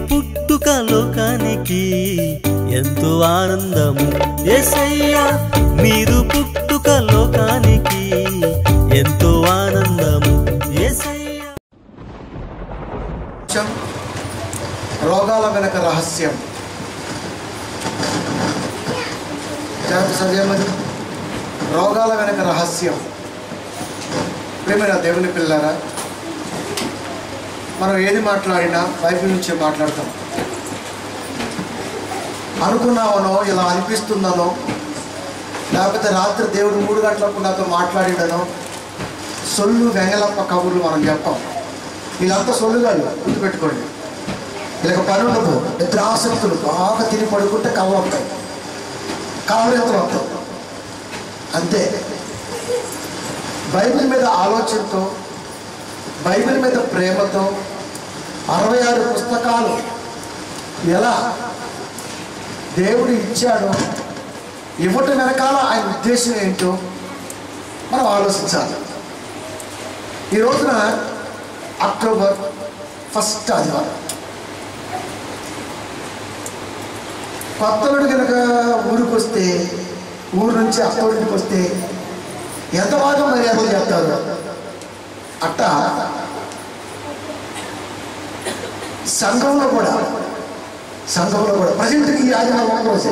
పుట్టుక లోకానికి ఎంతో ఆనందము ఎసయ్యా మీరు పుట్టుక లోకానికి ఎంతో ఆనందము ఎసయ్యా రహస్యం రోగాల వెనక రహస్యం జాగ్రత్త చదివేమది రోగాల వెనక రహస్యం ప్రేమైన దేవుని పిల్లారా మనం ఏది మాట్లాడినా బైబిల్ నుంచే మాట్లాడతాం అనుకున్నామనో ఇలా అనిపిస్తుందనో లేకపోతే రాత్రి దేవుడు మూడు గంటలకు నాతో మాట్లాడిండనో సొల్లు వెంగలప్ప కబుర్లు మనం చెప్పాం వీళ్ళంతా సొల్లుగాలు గుర్తుపెట్టుకోండి వీళ్ళకి పని ఉండదు నిద్ర ఆసక్తులు బాగా తిని పడుకుంటే కళ్ళు వస్తాయి కావరెత్తులు వస్తాయి అంతే బైబిల్ మీద ఆలోచనతో బైబిల్ మీద ప్రేమతో అరవై ఆరు పుస్తకాలు ఎలా దేవుడు ఇచ్చాడో ఇవ్వటం వెనకాల ఆయన ఉద్దేశం ఏంటో మనం ఆలోచించాలి ఈ రోజున అక్టోబర్ ఫస్ట్ ఆదివారం కొత్తలుడు కనుక ఊరికి వస్తే ఊరు నుంచి అత్తోడింటికి వస్తే ఎంత బాగా మర్యాదలు చేస్తారు అట్ట సంఘంలో కూడా సంఘంలో కూడా ప్రజెంట్కి ఈ ఆదివారం రోజే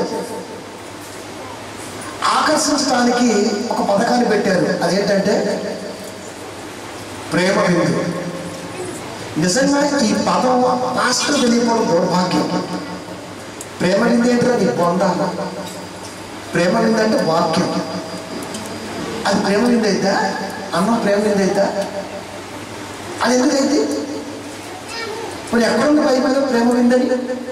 ఆకర్షించడానికి ఒక పథకాన్ని పెట్టారు అదేంటంటే ప్రేమ విందు నిజంగా ఈ పదం పాస్టర్ తెలియకపోవడం దౌర్భాగ్యం ప్రేమ విందు ఏంటంటే నీ బొంద ప్రేమ విందు అంటే వాక్యం అది ప్రేమ విందు అయితే అన్నం ప్రేమ విందు అయితే అది ఎందుకైతే ఇప్పుడు ఎక్కడుంది బైబిల్లో ప్రేమ విందని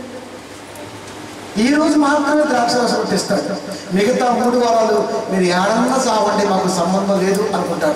ఈ రోజు మాత్రమే ద్రాక్షరసం ఇస్తారు మిగతా మూడు వారాలు మీరు ఏడన్నా సావండి మాకు సంబంధం లేదు అనుకుంటారు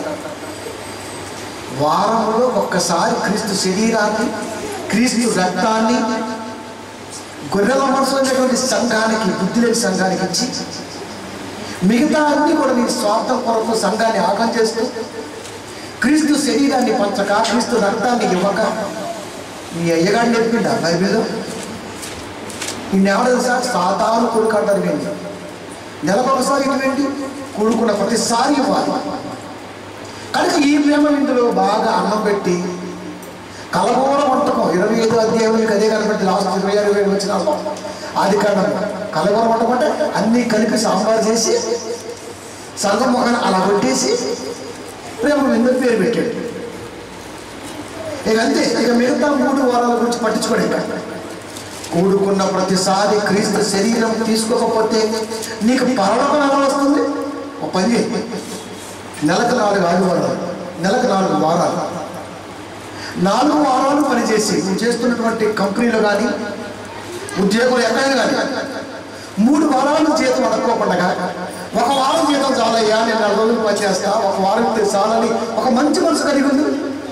వారంలో ఒక్కసారి క్రీస్తు శరీరాన్ని క్రీస్తు రక్తాన్ని గొర్రెల మనసు అనేటువంటి సంఘానికి బుద్ధి లేని సంఘానికి ఇచ్చి మిగతా అన్ని కూడా నీ స్వార్థం కొరకు సంఘాన్ని ఆగం చేస్తూ క్రీస్తు శరీరాన్ని పంచక క్రీస్తు రక్తాన్ని ఇవ్వక నీ అయ్యగాడిని చెప్పిండా బైబిల్లో నిన్నెవడ తెలుసా సాతాను కొడుకు అంటారు వీడిని నెలకొకసారి ఇటువంటి కొడుకున్న ప్రతిసారి ఇవ్వాలి కనుక ఈ ప్రేమ విందులో బాగా అన్నం పెట్టి కలగూర వంటకం ఇరవై ఐదు అధ్యాయులకి అదే కనబడి లాస్ట్ ఇరవై ఆరు వేలు వచ్చిన ఆది కాండం కలగూర వంటకం అంటే అన్నీ కలిపి సాంబార్ చేసి సంగం మొక్కను అలా కొట్టేసి ప్రేమ విందు పేరు పెట్టాడు ఇక అంతే ఇక మిగతా మూడు వారాల గురించి పట్టించుకోండి ఇంకా కూడుకున్న ప్రతిసారి క్రీస్తు శరీరం తీసుకోకపోతే నీకు పరలోకం ఎలా వస్తుంది ఒక పని చేయి నెలకు నాలుగు ఆదివారాలు నెలకు నాలుగు వారాలు నాలుగు వారాలు పనిచేసి నువ్వు చేస్తున్నటువంటి కంపెనీలో కానీ ఉద్యోగులు ఎక్కడైనా కానీ మూడు వారాలు జీతం అడక్కోకుండా ఒక వారం జీతం చాలయ్యా నేను నాలుగు రోజులు పనిచేస్తా ఒక వారం చాలని ఒక మంచి మనసు కలిగి ఉంది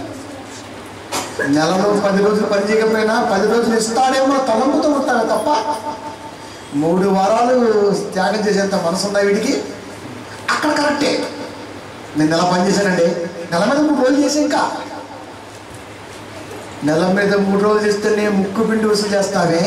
నెలలో పది రోజులు పని చేయకపోయినా పది రోజులు ఇస్తాడేమో తలంపుతూ ఉంటాడు తప్ప మూడు వారాలు త్యాగం చేసేంత మనసు ఉందా వీడికి అక్కడ కరెక్టే నేను నెల పని చేశానండి నెల మీద మూడు రోజులు చేసి ఇంకా నెల మీద మూడు రోజులు చేస్తేనే ముక్కు పిండి వసూలు చేస్తావే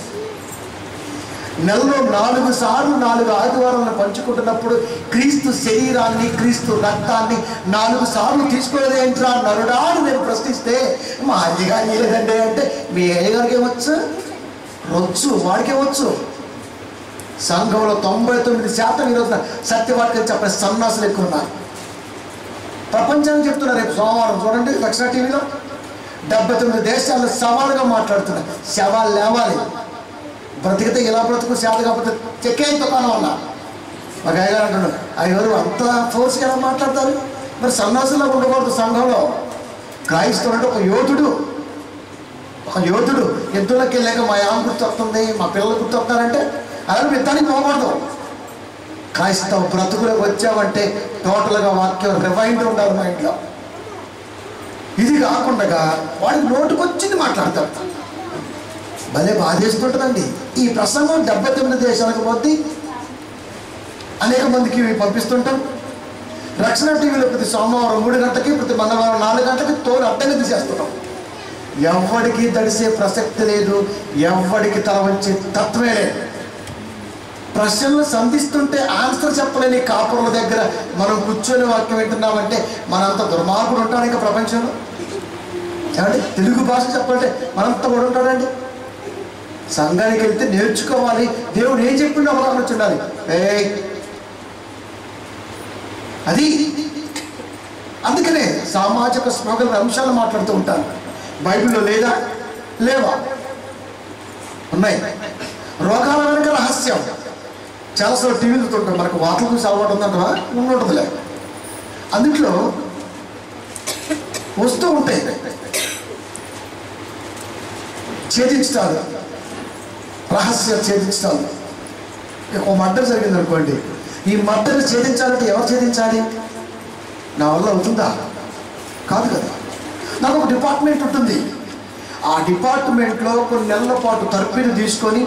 నెలలో నాలుగు సార్లు నాలుగు ఆదివారాలను పంచుకుంటున్నప్పుడు క్రీస్తు శరీరాన్ని క్రీస్తు రక్తాన్ని నాలుగు సార్లు తీసుకోలేదు ఏంట్రా నరుడాడు నేను ప్రశ్నిస్తే మా అయ్యగారు లేదండి అంటే మీ అయ్యగారికి ఏమొచ్చు రొచ్చు వాడికి ఏమొచ్చు సంఘంలో తొంభై తొమ్మిది శాతం ఈరోజు సత్యవాడికి చెప్పిన సన్నాసులు ఎక్కువ ఉన్నారు ప్రపంచానికి చెప్తున్నారు రేపు సోమవారం చూడండి దక్షిణ టీవీలో డెబ్బై తొమ్మిది దేశాల్లో సవాలుగా మాట్లాడుతున్నారు శవాలు లేవాలి బ్రతికితే ఇలా బ్రతుకు సేద కాకపోతే చెక్కే దుకాణం అన్నా మా గారు అంటున్నాడు అయ్యారు అంత ఫోర్స్గా ఎలా మాట్లాడతారు మరి సన్నాసులో ఉండకూడదు సంఘంలో క్రైస్తవుడు ఒక యోధుడు ఒక యోధుడు యుద్ధంలోకి వెళ్ళాక మా యామ గుర్తొస్తుంది మా పిల్లలు గుర్తొస్తున్నారంటే అలాగే యుద్ధానికి పోకూడదు క్రైస్తవ బ్రతుకులకు వచ్చామంటే టోటల్గా వాక్యం రివైండ్ ఉండాలి మా ఇంట్లో ఇది కాకుండా వాడికి నోటుకొచ్చింది మాట్లాడతాడు భలే బాధేస్తుంటుందండి ఈ ప్రసంగం డెబ్బై తొమ్మిది దేశాలకు పోతే అనేక మందికి పంపిస్తుంటాం రక్షణ టీవీలో ప్రతి సోమవారం మూడు గంటలకి ప్రతి మంగళవారం నాలుగు గంటలకి తోలు అడ్డంగా తీసేస్తున్నాం ఎవడికి తడిసే ప్రసక్తి లేదు ఎవడికి తల వంచే తత్వమే లేదు ప్రశ్నలు సంధిస్తుంటే ఆన్సర్ చెప్పలేని కాపురుల దగ్గర మనం కూర్చొని వాక్యం వింటున్నామంటే మనంత దుర్మార్గుడు ఉంటాడు ఇంకా ప్రపంచంలో ఏమండి తెలుగు భాష చెప్పాలంటే మనంత కూడా ఉంటాడండి సంఘానికి వెళ్తే నేర్చుకోవాలి దేవుడు ఏం చెప్పిండో అవగాహన వచ్చి ఉండాలి ఏయ్ అది అందుకనే సామాజిక స్పృహల అంశాలు మాట్లాడుతూ ఉంటాను బైబిల్లో లేదా లేవా ఉన్నాయి రోగాల వెనక రహస్యం చాలాసార్లు టీవీలు చూస్తుంటాం మనకు వార్తలు చూసి అలవాటు ఉందంటవా ఉండదులే అందుట్లో వస్తూ ఉంటాయి ఛేదించుతారు రహస్యం ఛేదించుతారు ఒక మర్డర్ జరిగింది అనుకోండి ఈ మర్డర్ ఛేదించాలంటే ఎవరు ఛేదించాలి నా వల్ల అవుతుందా కాదు కదా నాకు ఒక డిపార్ట్మెంట్ ఉంటుంది ఆ డిపార్ట్మెంట్లో కొన్ని నెలల పాటు తరపుని తీసుకొని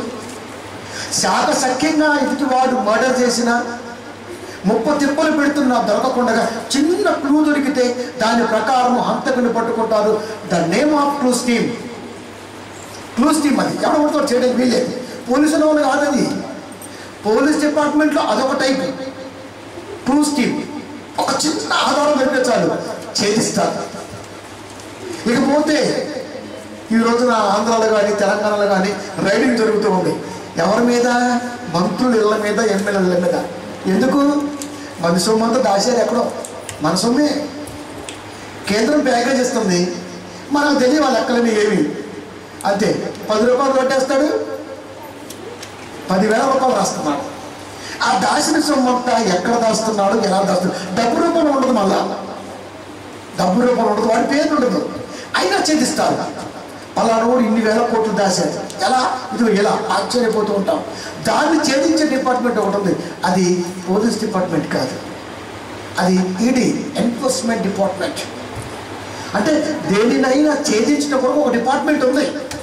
శాఖసఖ్యంగా ఎదుటివాడు మర్డర్ చేసిన ముప్ప తిప్పలు పెడుతున్నా దొరకకుండా చిన్న క్లూ దొరికితే దాని ప్రకారం హంతకుని పట్టుకుంటారు the name of clue scheme clue scheme అది ఎవడ పడుతాడు చేయడానికి వీలేదు పోలీసుల వాళ్ళు కాదది పోలీస్ డిపార్ట్మెంట్లో అదొక టైప్ క్లూ స్కీమ్ ఒక చిన్న ఆధారం దొరికితే చాలు ఛేదిస్తారు ఇకపోతే ఈ రోజున ఆంధ్రాలో కానీ తెలంగాణలో కానీ రైడింగ్ జరుగుతూ ఉంది ఎవరి మీద మంత్రుల ఇళ్ళ మీద ఎమ్మెల్యేల ఇళ్ళ మీద ఎందుకు మన సొమ్ము అంతా దాచారు ఎక్కడో మన సొమ్మే కేంద్రం ప్యాకేజ్ ఇస్తుంది మనకు తెలియ వాళ్ళ ఎక్కలని ఏమి అంతే పది రూపాయలు కొట్టేస్తాడు పదివేల రూపాయలు రాస్తున్నాడు ఆ దాచిన సొమ్ము అంతా ఎక్కడ దాస్తున్నాడు ఎలా దాస్తున్నాడు డబ్బు రూపంలో ఉండదు మళ్ళా డబ్బు రూపంలో ఉండదు వాడి పేరు ఉండదు అయినా ఛేదిస్తారు పలానోడు ఇన్ని వేల కోట్లు దాశారు ఎలా ఇది ఎలా ఆశ్చర్యపోతూ ఉంటాం దాన్ని ఛేదించే డిపార్ట్మెంట్ ఒకటి ఉంది అది పోలీస్ డిపార్ట్మెంట్ కాదు అది ఈడీ ఎన్ఫోర్స్మెంట్ డిపార్ట్మెంట్ అంటే దేనినైనా ఛేదించడం కొరకు ఒక డిపార్ట్మెంట్ ఉంది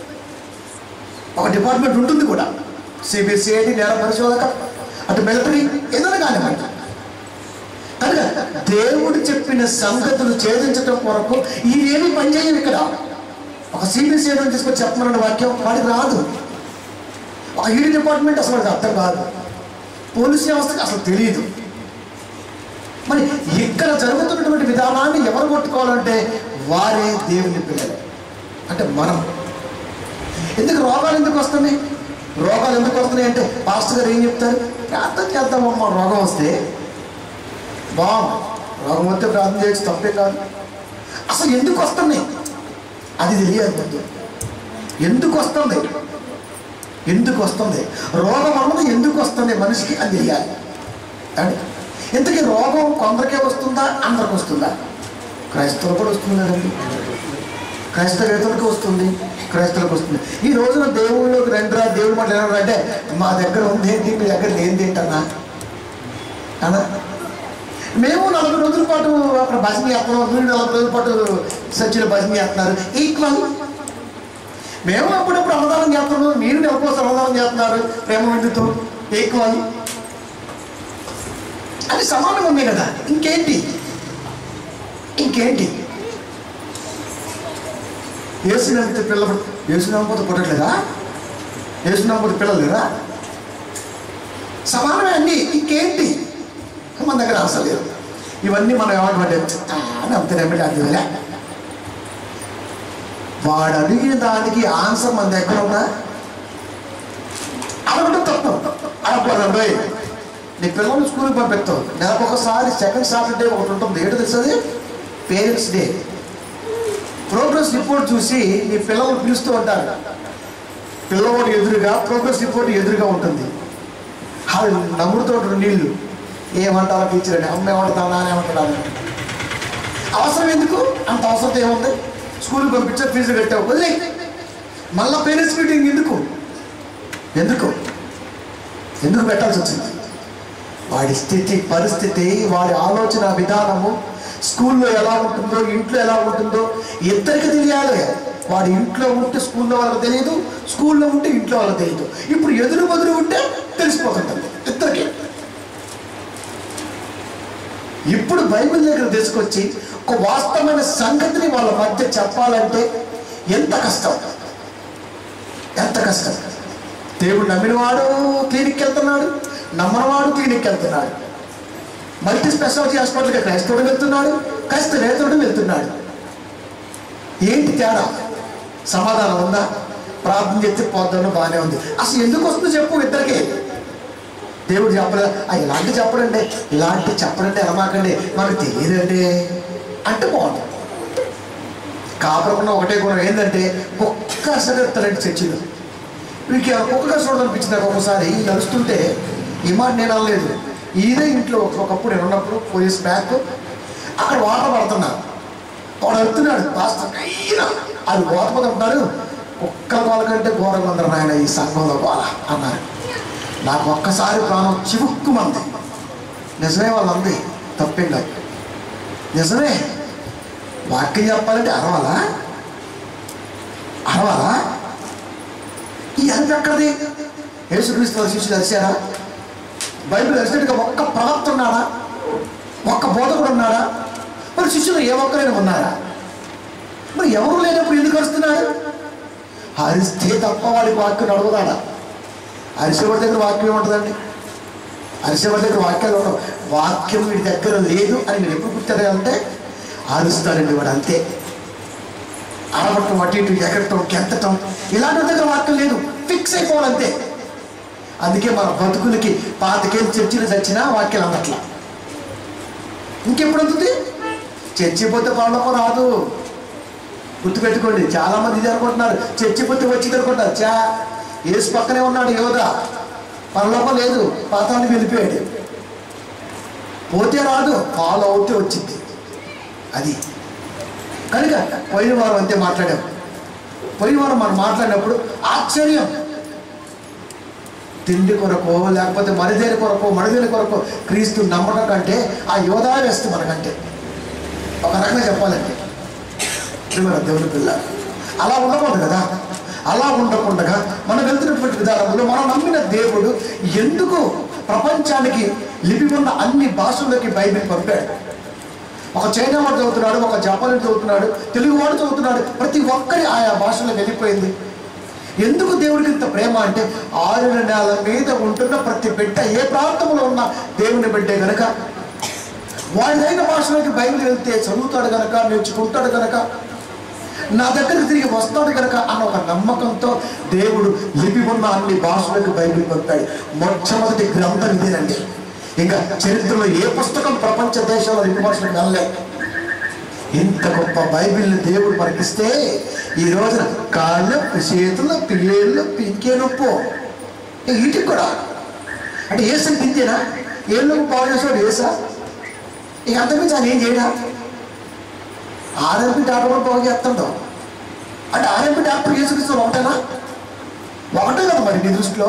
ఒక డిపార్ట్మెంట్ ఉంటుంది కూడా సిబిసిఐడి నేర పరిశోధక అటు మిలిటరీ ఏదైనా కానివ్వండి కనుక దేవుడు చెప్పిన సంగతులు ఛేదించడం కొరకు ఇవేమీ పనిచేయవు ఇక్కడ ఒక సిబిసిఐ తీసుకొని చెప్పమన్న వాక్యం వాడికి రాదు ఒక ఈడీ డిపార్ట్మెంట్ అసలు వాడికి అర్థం కాదు పోలీస్ వ్యవస్థకి అసలు తెలియదు మరి ఇక్కడ జరుగుతున్నటువంటి విధానాన్ని ఎవరు కొట్టుకోవాలంటే వారే దేవుని పిల్లలు అంటే మనం ఎందుకు రోగాలు ఎందుకు వస్తున్నాయి రోగాలు ఎందుకు వస్తున్నాయి అంటే పాస్టర్ గారు ఏం చెప్తారు ప్రార్థన చేద్దామమ్మా రోగం వస్తే బాగుంది రోగం వస్తే ప్రార్థన చేయొచ్చు తప్పే కాదు అసలు ఎందుకు వస్తున్నాయి అది తెలియదు ముందు ఎందుకు వస్తుంది ఎందుకు వస్తుంది రోగం అన్నది ఎందుకు వస్తుంది మనిషికి అది తెలియాలి అంటే ఇంతకీ రోగం కొందరికే వస్తుందా అందరికి వస్తుందా క్రైస్తవులు కూడా వస్తుంది కదండి క్రైస్తవేతలకు వస్తుంది క్రైస్తవులకు వస్తుంది ఈ రోజున దేవుళ్ళకి రెండురా దేవుడు మాట ఏమన్నా అంటే మా దగ్గర ఉంది ఏంటి మీ దగ్గర లేనిది ఏంటన్నా అన్నా మేము నలభై రోజుల పాటు అక్కడ భజన చేస్తున్నాం మీరు నలభై రోజుల పాటు సజ్జులు భజన చేస్తున్నారు ఈక్వల్ మేము అప్పుడప్పుడు అన్నదానం చేస్తున్నాం మీరు నెల కోసం అన్నదానం చేస్తున్నారు ప్రేమ విందుతో ఈక్వల్ అది సమానం ఉన్నాయి కదా ఇంకేంటి ఇంకేంటి యేసు నమ్మితే పిల్ల యేసు నమ్మకపోతే పుట్టట్లేదా యేసు నమ్మకపోతే పిల్లలు లేరా సమానమే అన్ని ఇంకేంటి మన దగ్గర ఆశ లేదు ఇవన్నీ మనం ఏమంటే నమ్మితే నమ్మితే అది వాడు అడిగిన దానికి ఆన్సర్ మన దగ్గర ఉందా అడగడం తప్పు అడగకూడదు నీ పిల్లల్ని స్కూల్కి పంపిస్తావు నెలకు ఒకసారి సెకండ్ సాటర్డే ఒకటి ఉంటుంది ఏంటో తెలుసది పేరెంట్స్ డే ప్రోగ్రెస్ రిపోర్ట్ చూసి నీ పిల్లల్ని పిలుస్తూ ఉంటారు పిల్లవాడు ఎదురుగా ప్రోగ్రెస్ రిపోర్ట్ ఎదురుగా ఉంటుంది అది నమ్ముడుతో ఉంటాడు నీళ్ళు ఏమంటారో టీచర్ అని అమ్మ ఏమంటారా నాన్న ఏమంటారా అని. అవసరం ఎందుకు అంత అవసరం ఏముంది స్కూల్కి పంపించా ఫీజు కట్టావు వదిలే మళ్ళా పేరెంట్స్ మీటింగ్ ఎందుకు ఎందుకు ఎందుకు పెట్టాల్సి వచ్చింది వాడి స్థితి పరిస్థితి వాడి ఆలోచన విధానము స్కూల్లో ఎలా ఉంటుందో ఇంట్లో ఎలా ఉంటుందో ఇద్దరికి తెలియాలి వాడి ఇంట్లో ఉంటే స్కూల్లో వాళ్ళకి తెలియదు స్కూల్లో ఉంటే ఇంట్లో వాళ్ళకి తెలియదు ఇప్పుడు ఎదురు బదురు ఉంటే తెలిసిపోతుంటుంది ఇద్దరికి ఇప్పుడు బైబిల్ దగ్గర తీసుకొచ్చి ఒక వాస్తవమైన సంగతిని వాళ్ళ మధ్య చెప్పాలంటే ఎంత కష్టం ఎంత కష్టం దేవుడు నమ్మినవాడు క్లినిక్కి వెళ్తున్నాడు నమ్మనవాడు క్లినిక్కి వెళ్తున్నాడు మల్టీ స్పెషాలిటీ హాస్పిటల్కి క్రైస్తవుడు వెళ్తున్నాడు క్రైస్తవేతరుడు వెళ్తున్నాడు ఏంటి తేడా సమాధానం ఉందా ప్రార్థన చేస్తే పోద్దాను బాగానే ఉంది అసలు ఎందుకు వస్తుందో చెప్పు ఇద్దరికి దేవుడు చెప్పలేదు "ఆ, ఇలాంటి చెప్పడండి ఇలాంటి చెప్పడండి ఎలమాకండి మనకు తెలియదండి అంటే బాగుంటుంది కాపురకున్న ఒకటే గుణం ఏంటంటే కుక్క అసలు ఎత్తారండి చర్చిలో వీరికి కుక్కగా చూడాలనిపించింది నాకు ఒకసారి నడుస్తుంటే ఈ మాట నేను అనలేదు ఇదే ఇంట్లో ఒక- ఒకప్పుడు నేను ఉన్నప్పుడు ఫోర్ ఇయర్స్ బ్యాక్ అక్కడ వాటర్ పడుతున్నాను వాడు వెళ్తున్నాడు పాస్టర్ అయినా అది గోతపడుతున్నాడు కుక్కల వాళ్ళకంటే ఘోరంగా ఉందరు నాయన ఈ సంఘంలో గోల అన్నారు నాకు ఒక్కసారి ప్రాణం చివుక్కుమంది నిజమే వాళ్ళంది తప్పేం కాదు నిజమే వాక్యం చెప్పాలంటే అరవాలా అరవాలా ఈ అరుపు ఎక్కడిది యేసుక్రీస్తు వారి శిష్యులు అరిశారా బైబిల్ అరిసినట్టుగా ఒక్క ప్రవక్త ఉన్నాడా ఒక్క బోధకుడు ఉన్నాడా మరి శిష్యులు ఏ ఒక్కరైనా ఉన్నారా మరి ఎవరు లేనప్పుడు ఎందుకు అరుస్తున్నాడు అరిస్తే తప్ప వాడికి వాక్యం అడుగుతాడా అరిసేవాడి దగ్గర వాక్యం ఏముంటుందండి అరిసేవాడి దగ్గర వాక్యాలు ఉండవు వాక్యం వీడి దగ్గర లేదు అని మీరు ఎప్పుడు గుర్తెరగాలంటే అరుస్తాడండి వాడు అంతే అరవటం అటు ఇటు ఎగరటం కెత్తటం ఇలాంటి వాడి దగ్గర వాక్యం లేదు ఫిక్స్ అయిపోవాలంతే అందుకే మన బతుకులకి పాతికేళ్ళు చర్చిలు చచ్చినా వాక్యాలు అందట్లా ఇంకెప్పుడు అందుతుంది చర్చి పోతే పరలోకం రాదు గుర్తుపెట్టుకోండి చాలా మంది ఇది అనుకుంటున్నారు చర్చి పోతే వచ్చింది అనుకుంటారు చా ఏసు పక్కనే ఉన్నాడు యోధ పరలోకం లేదు పాతాన్ని వెళ్ళిపోయాడు పోతే రాదు ఫాలో అవుతే వచ్చింది అది కనుక పోయిన వారం అంతే మాట్లాడాం పోయిన వారం మనం మాట్లాడినప్పుడు ఆశ్చర్యం తిండి కొరకు లేకపోతే మరిదేని కొరకు మరిదేని కొరకు క్రీస్తు నమ్మకం కంటే ఆ యోధా వేస్తూ మనకంటే ఒక రకంగా చెప్పాలంటే ప్రియమైన దేవుని పిల్ల అలా ఉండకూడదు కదా అలా ఉండకుండా మనం వెళ్తున్నటువంటి విధానంలో మనం నమ్మిన దేవుడు ఎందుకు ప్రపంచానికి లిపి ఉన్న అన్ని భాషల్లోకి బైబిల్ పంపాడు ఒక చైనా వాడు చదువుతున్నాడు ఒక జపాన్ చదువుతున్నాడు తెలుగు వాడు చదువుతున్నాడు ప్రతి ఒక్కరి ఆయా భాషలో వెళ్ళిపోయింది ఎందుకు దేవుడికి ఇంత ప్రేమ అంటే ఆరు నెలల మీద ఉంటున్న ప్రతి బిడ్డ ఏ ప్రాంతంలో ఉన్న దేవుని బిడ్డే గనక వాడిదైన భాషలోకి బైబిల్ వెళ్తే చదువుతాడు గనక నేర్చుకుంటాడు గనక నా దగ్గరికి తిరిగి వస్తాడు గనక అన్న ఒక నమ్మకంతో దేవుడు లిపి ఉన్న అన్ని భాషలకు బైబిల్ పంపాడు మొట్టమొదటి గ్రంథం ఇదేనండి ఇంకా చరిత్రలో ఏ పుస్తకం ప్రపంచ దేశాల్లో లిపి భాషలకు వెళ్ళలే ఇంత గొప్ప బైబిల్ని దేవుడు మనకిస్తే ఈ రోజున కాళ్ళు చేతులు పిల్లేళ్ళు పింకే నొప్పు ఇక వీటికి కూడా అంటే ఏసని తింటేనా ఏళ్ళు బాగు చేసేవాడు ఏసా ఇక అంతకుమించి ఆయన ఏం చేయడా ఆర్ఎంపీ డాక్టర్ కూడా బాగు చేస్తుంటాం అంటే ఆర్ఎంపీ డాక్టర్ ఏసుక్రీస్తు ఒకటేనా ఒకటే కదా మరి నీ దృష్టిలో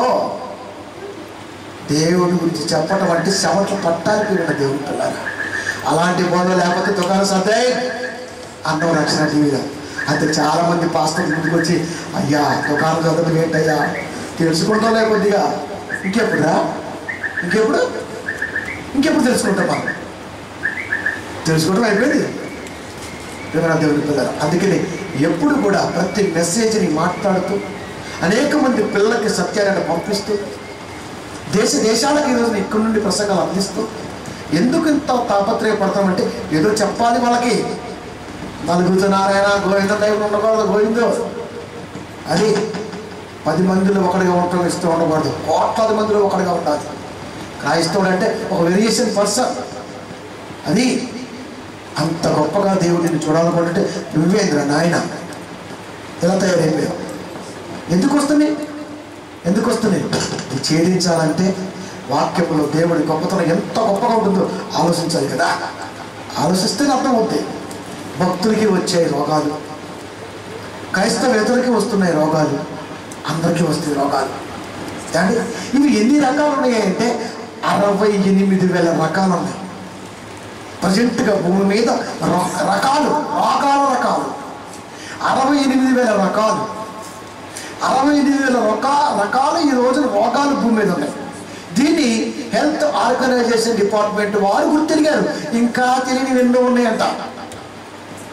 దేవుడి గురించి చెప్పటం అంటే చెమటలు పట్టాలి పిల్లల దేవుడి పిల్లలు అలాంటి బోధ లేకపోతే దుకాణం సర్దాయి అన్నం రక్షణ టీవీలో అయితే చాలా మంది పాస్టర్లు ముందుకు వచ్చి అయ్యా దుకాణం చదవడం ఏంటయ్యా తెలుసుకుంటాంలే కొద్దిగా ఇంకెప్పుడురా ఇంకెప్పుడు ఇంకెప్పుడు తెలుసుకుంటాం మనం తెలుసుకోవడం అయిపోయింది ప్రియమైన దేవుని పిల్లలు అందుకని ఎప్పుడు కూడా ప్రతి మెసేజ్ని మాట్లాడుతూ అనేక మంది పిల్లలకి సత్యాన్ని పంపిస్తూ దేశ దేశాలకు ఈరోజు ఇక్కడి నుండి ప్రసంగాలు అందిస్తూ ఎందుకు ఇంత తాపత్రయపడతామంటే ఏదో చెప్పాలి వాళ్ళకి నలుగురితో నారాయణ గోవింద టైంలో ఉండకూడదు గోవిందో అది పది మందిలో ఒకటిగా ఉండటం ఇష్టం ఉండకూడదు కోట్లాది మందిలో ఒకటిగా ఉండాలి క్రైస్తవుడు అంటే ఒక వేరియేషన్ పర్సన్ అది అంత గొప్పగా దేవుడిని చూడాలనుకుంటే నువ్వేంద్ర నాయన ఎలా తయారైపోయావు ఎందుకు వస్తున్నాయి ఎందుకు వస్తున్నాయి ఇది ఛేదించాలంటే వాక్యంలో దేవుడి గొప్పతనం ఎంత గొప్పగా ఉంటుందో ఆలోచించాలి కదా ఆలోచిస్తేనే అర్థమవుతాయి భక్తులకి వచ్చే రోగాలు క్రైస్తవేతలకి వస్తున్నాయి రోగాలు అందరికీ వస్తాయి రోగాలు అంటే ఇవి ఎన్ని రకాలు ఉన్నాయంటే అరవై ఎనిమిది వేల రకాలు ఉన్నాయి ప్రజెంట్గా భూమి మీద ర- రకాలు రోగాల రకాలు అరవై ఎనిమిది వేల రకాలు అరవై ఎనిమిది వేల రకా రకాలు ఈ రోజున రోగాలు భూమి మీద ఉన్నాయి దీన్ని హెల్త్ ఆర్గనైజేషన్ డిపార్ట్మెంట్ వారు గుర్తిరిగారు ఇంకా తెలియని ఎన్నో ఉన్నాయంట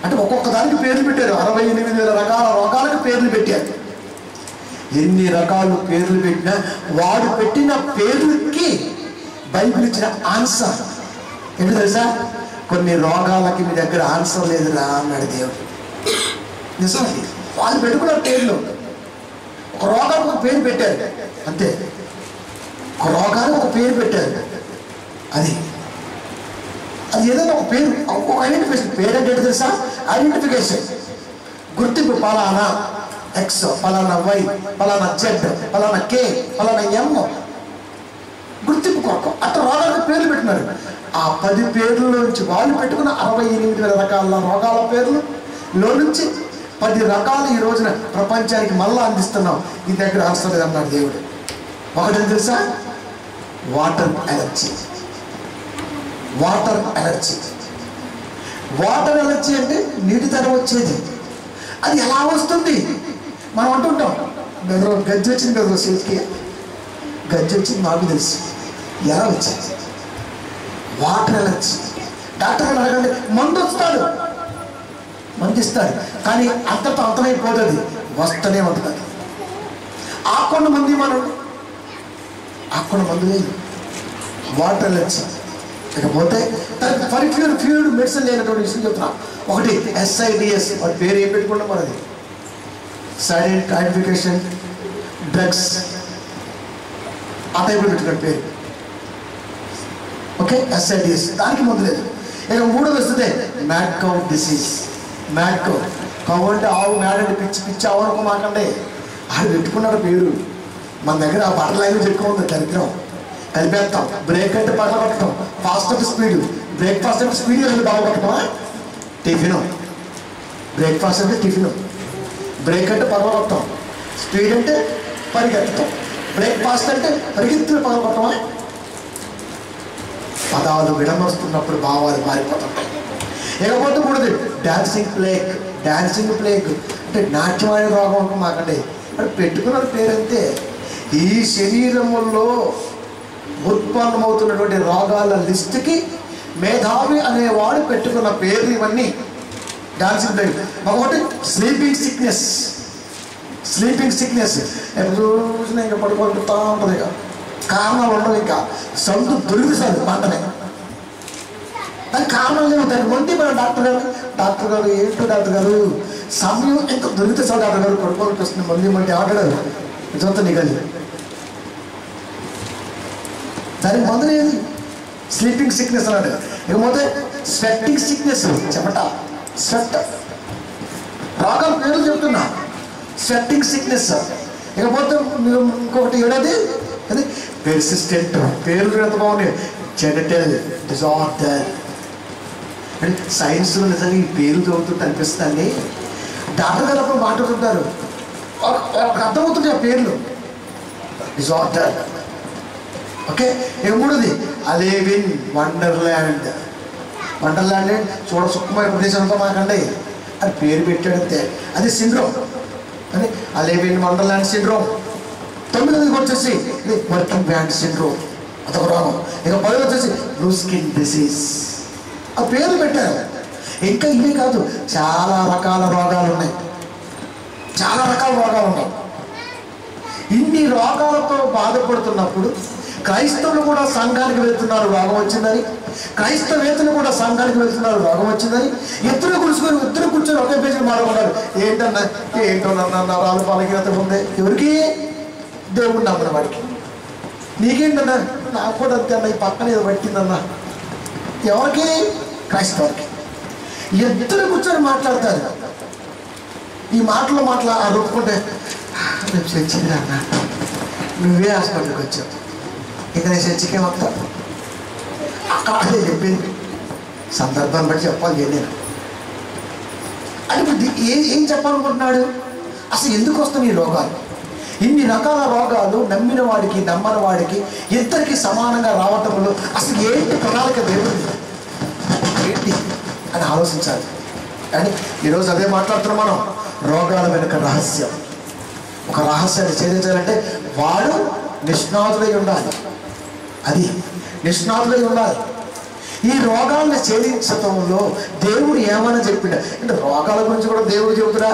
అంటే ఒక్కొక్క దానికి పేర్లు పెట్టారు అరవై ఎనిమిది వేల రకాల రోగాలకు పేర్లు పెట్టారు ఎన్ని రకాలు పేర్లు పెట్టినా వాడు పెట్టిన పేర్లకి బైబిల్ ఇచ్చిన ఆన్సర్ ఏంటి తెలుసా కొన్ని రోగాలకి మీ దగ్గర ఆన్సర్ లేదురా అన్నాడు దేవుడు నిజం అది. వాళ్ళు పెట్టుకున్న పేర్లు ఒక రోగానికి ఒక పేరు పెట్టారు అంతే ఒక రోగానికి ఒక పేరు పెట్టారు అది అది ఏదైనా ఒక పేరు ఒక ఐడెంటిఫికేషన్ పేరు అంటే ఏంటో తెలుసా ఐడెంటిఫికేషన్ గుర్తింపు పలానా ఎక్స్ పలానా వై పలానా జెడ్ పలానా కే పలానా ఎం గుర్తింపు కొరకు అట్లా రోగాలకు పేర్లు పెట్టినారు ఆ పది పేర్ల నుంచి వాళ్ళు పెట్టుకున్న అరవై ఎనిమిది వేల రకాల రోగాల పేర్లు లో నుంచి పది రకాలు ఈ రోజున ప్రపంచానికి మళ్ళా అందిస్తున్నాం ఈ దగ్గర అవసరం లేదన్నాడు దేవుడు ఒకటి తెలుసా water allergy water allergy water allergy అంటే నీటి తర వచ్చేది అది ఎలా వస్తుంది మనం అంటుంటాం బెదరు గజ్జి వచ్చింది బెదరు చేతికి గజ్జి వచ్చింది మాకు తెలుసు ఎలా వచ్చింది వాటర్ ఎలర్జీ డాక్టర్ గారు అడగండి మందు వస్తాడు మందు ఇస్తాడు కానీ అంతతో అంతమైపోతుంది వస్తూనే ఉంటుంది ఆకుండా మంది మనం ఆకుండా మందు లేదు వాటర్ ఎలర్జీ ఇకపోతే దానికి పర్టిక్యులర్ ఫ్యూడ్ మెడిసిన్ లేనటువంటి విషయం చెప్తున్నా ఒకటి ఎస్ఐడిఎస్ వాటి పేరు ఏం పెట్టుకుంటాం మనది సైలెంట్ ఐడెంటిఫికేషన్ డ్రగ్స్ ఆ టైప్లో పెట్టుకున్న పేరు ఓకే ఎస్ఐడిఎస్ దానికి ముందు లేదు ఇక మూడోది వస్తుంది mad cow disease mad cow cow అంటే ఆవు మ్యాడ్ అంటే పిచ్చి పిచ్చి ఆవు అనుకో మాకండి ఆడు పెట్టుకున్నాడు పేరు మన దగ్గర ఆ బట్టల లాంగ్వేజ్ ఎక్కువ ఉంది దరిద్రం కలిపేస్తాం బ్రేక్ అంటే పగల కొట్టడం ఫాస్ట్ అంటే స్పీడ్ బ్రేక్ఫాస్ట్ అంటే స్పీడ్ రెండు బాగా కొట్టడమా టిఫిన్ బ్రేక్ఫాస్ట్ అంటే టిఫిన్ బ్రేక్ అంటే పగల కొట్టడం స్పీడ్ అంటే పరిగెత్తడం బ్రేక్ఫాస్ట్ అంటే పరిగెత్తులు పగల కొట్టడమా పదాలు విడమరుస్తున్నప్పుడు భావాలు మారిపోతుంటాయి ఇకపోతే మూడోది డాన్సింగ్ ప్లేక్ డాన్సింగ్ ప్లేక్ అంటే నాట్యమైన రోగం అనుకో మాకండి అంటే పెట్టుకున్న పేరంతే ఈ శరీరములో ఉత్పన్నమవుతున్నటువంటి రోగాల లిస్టుకి మేధావి అనేవాడు పెట్టుకున్న పేర్లు ఇవన్నీ డాన్సింగ్ ప్లేక్ ఒకటి స్లీపింగ్ సిక్నెస్ స్లీపింగ్ సిక్నెస్ ఎప్పుడు చూసినా ఇంకా పడుకుంటా ఉంటుంది ఇక కారణాలు ఉండవు ఇంకా సొంత దొరికిసారు పంటనే దానికి కారణం లేవు దానికి ముందు మన డాక్టర్ గారు డాక్టర్ గారు ఏంటో డాక్టర్ గారు సమయం ఇంకా దొరికితే సార్ డాక్టర్ గారు పడుకోవాల్సి వస్తుంది మంది మంది ఆడాడు ఇదంతా నిగలి దానికి మందు లేదు స్లీపింగ్ సిక్నెస్ అన్నాడు ఇకపోతే స్వెట్టింగ్ సిక్నెస్ చెమట స్వెట్ రోగాల పేర్లు చెప్తున్నా స్వెట్టింగ్ సిక్నెస్ ఇకపోతే మీరు ఇంకొకటి ఏడాది అది పెర్సిస్టెంట్ పేర్లు ఎంత బాగున్నాయి జెనటల్ డిజార్డర్ అంటే సైన్స్లో నిజంగా ఈ పేర్లు చదువుతుంటే అనిపిస్తుంది డాక్టర్ గారు అప్పుడు మాట్లాడుతుంటారు వాళ్ళకి వాళ్ళకి అర్థమవుతుంటాయి ఆ పేర్లు డిజార్డర్ ఓకే ఇక మూడోది అలేవిన్ వండర్ల్యాండ్ వండర్ల్యాండ్ చూడ సుఖమైన ప్రదేశం అంతా మాకండి అది పేరు పెట్టాడంతే అది సిండ్రోమ్ అని అలేవిన్ వండర్ల్యాండ్ సిండ్రోమ్ తొమ్మిదవది వచ్చేసి ఇది వర్కింగ్ బ్యాండ్ సిండ్రోమ్ అదొక రోగం ఇక పది వచ్చేసి బ్లూ స్కిన్ డిసీజ్ ఆ పేర్లు పెట్టారు ఇంకా ఇవే కాదు చాలా రకాల రోగాలు ఉన్నాయి చాలా రకాల రోగాలు ఉన్నాయి ఇన్ని రోగాలతో బాధపడుతున్నప్పుడు క్రైస్తవులు కూడా సంఘానికి వెళ్తున్నారు రోగం వచ్చిందని క్రైస్తవేతలు కూడా సంఘానికి వెళ్తున్నారు రోగం వచ్చిందని ఇద్దరు కూర్చుకొని ఇద్దరు కూర్చొని ఒకే పేజీ మాట్లాడుకున్నారు ఏంటన్నా ఏంటో నన్న నరాలు బలహీనత ఉంది ఎవరికి దేవుడు నమ్మని వాడికి నీకేంటన్నా నాకు కూడా అంతే అన్న ఈ పక్కన ఏదో పట్టిందన్నా ఎవరికి క్రైస్తవులకి ఇద్దరు కూర్చొని మాట్లాడతారు ఈ మాటలు మాటలు ఆ రొప్పుకుంటే రేపు చర్చికి రా అన్న నువ్వే హాస్పిటల్కి వచ్చావు ఇక నేను చర్చికే వస్తా అక్కడ అదే చెప్పింది సందర్భాన్ని బట్టి చెప్పాలి ఏ నేను అంటే ఇప్పుడు ది- ఏ ఏం చెప్పాలనుకుంటున్నాడు అసలు ఎందుకు వస్తున్నాయి ఈ రోగాలు ఇన్ని రకాల రోగాలు నమ్మిన వాడికి నమ్మని వాడికి ఇద్దరికి సమానంగా రావటంలో అసలు ఏంటి ప్రణాళిక దేవుడి ఏంటి అని ఆలోచించాలి కానీ ఈరోజు అదే మాట్లాడుతున్నాం మనం రోగాల వెనుక రహస్యం ఒక రహస్యాన్ని ఛేదించాలంటే వాడు నిష్ణాతుడై ఉండాలి అది నిష్ణాతుడై ఉండాలి ఈ రోగాలను ఛేదించటంలో దేవుడు ఏమని చెప్పిండ అంటే రోగాల గురించి కూడా దేవుడు చెబుతురా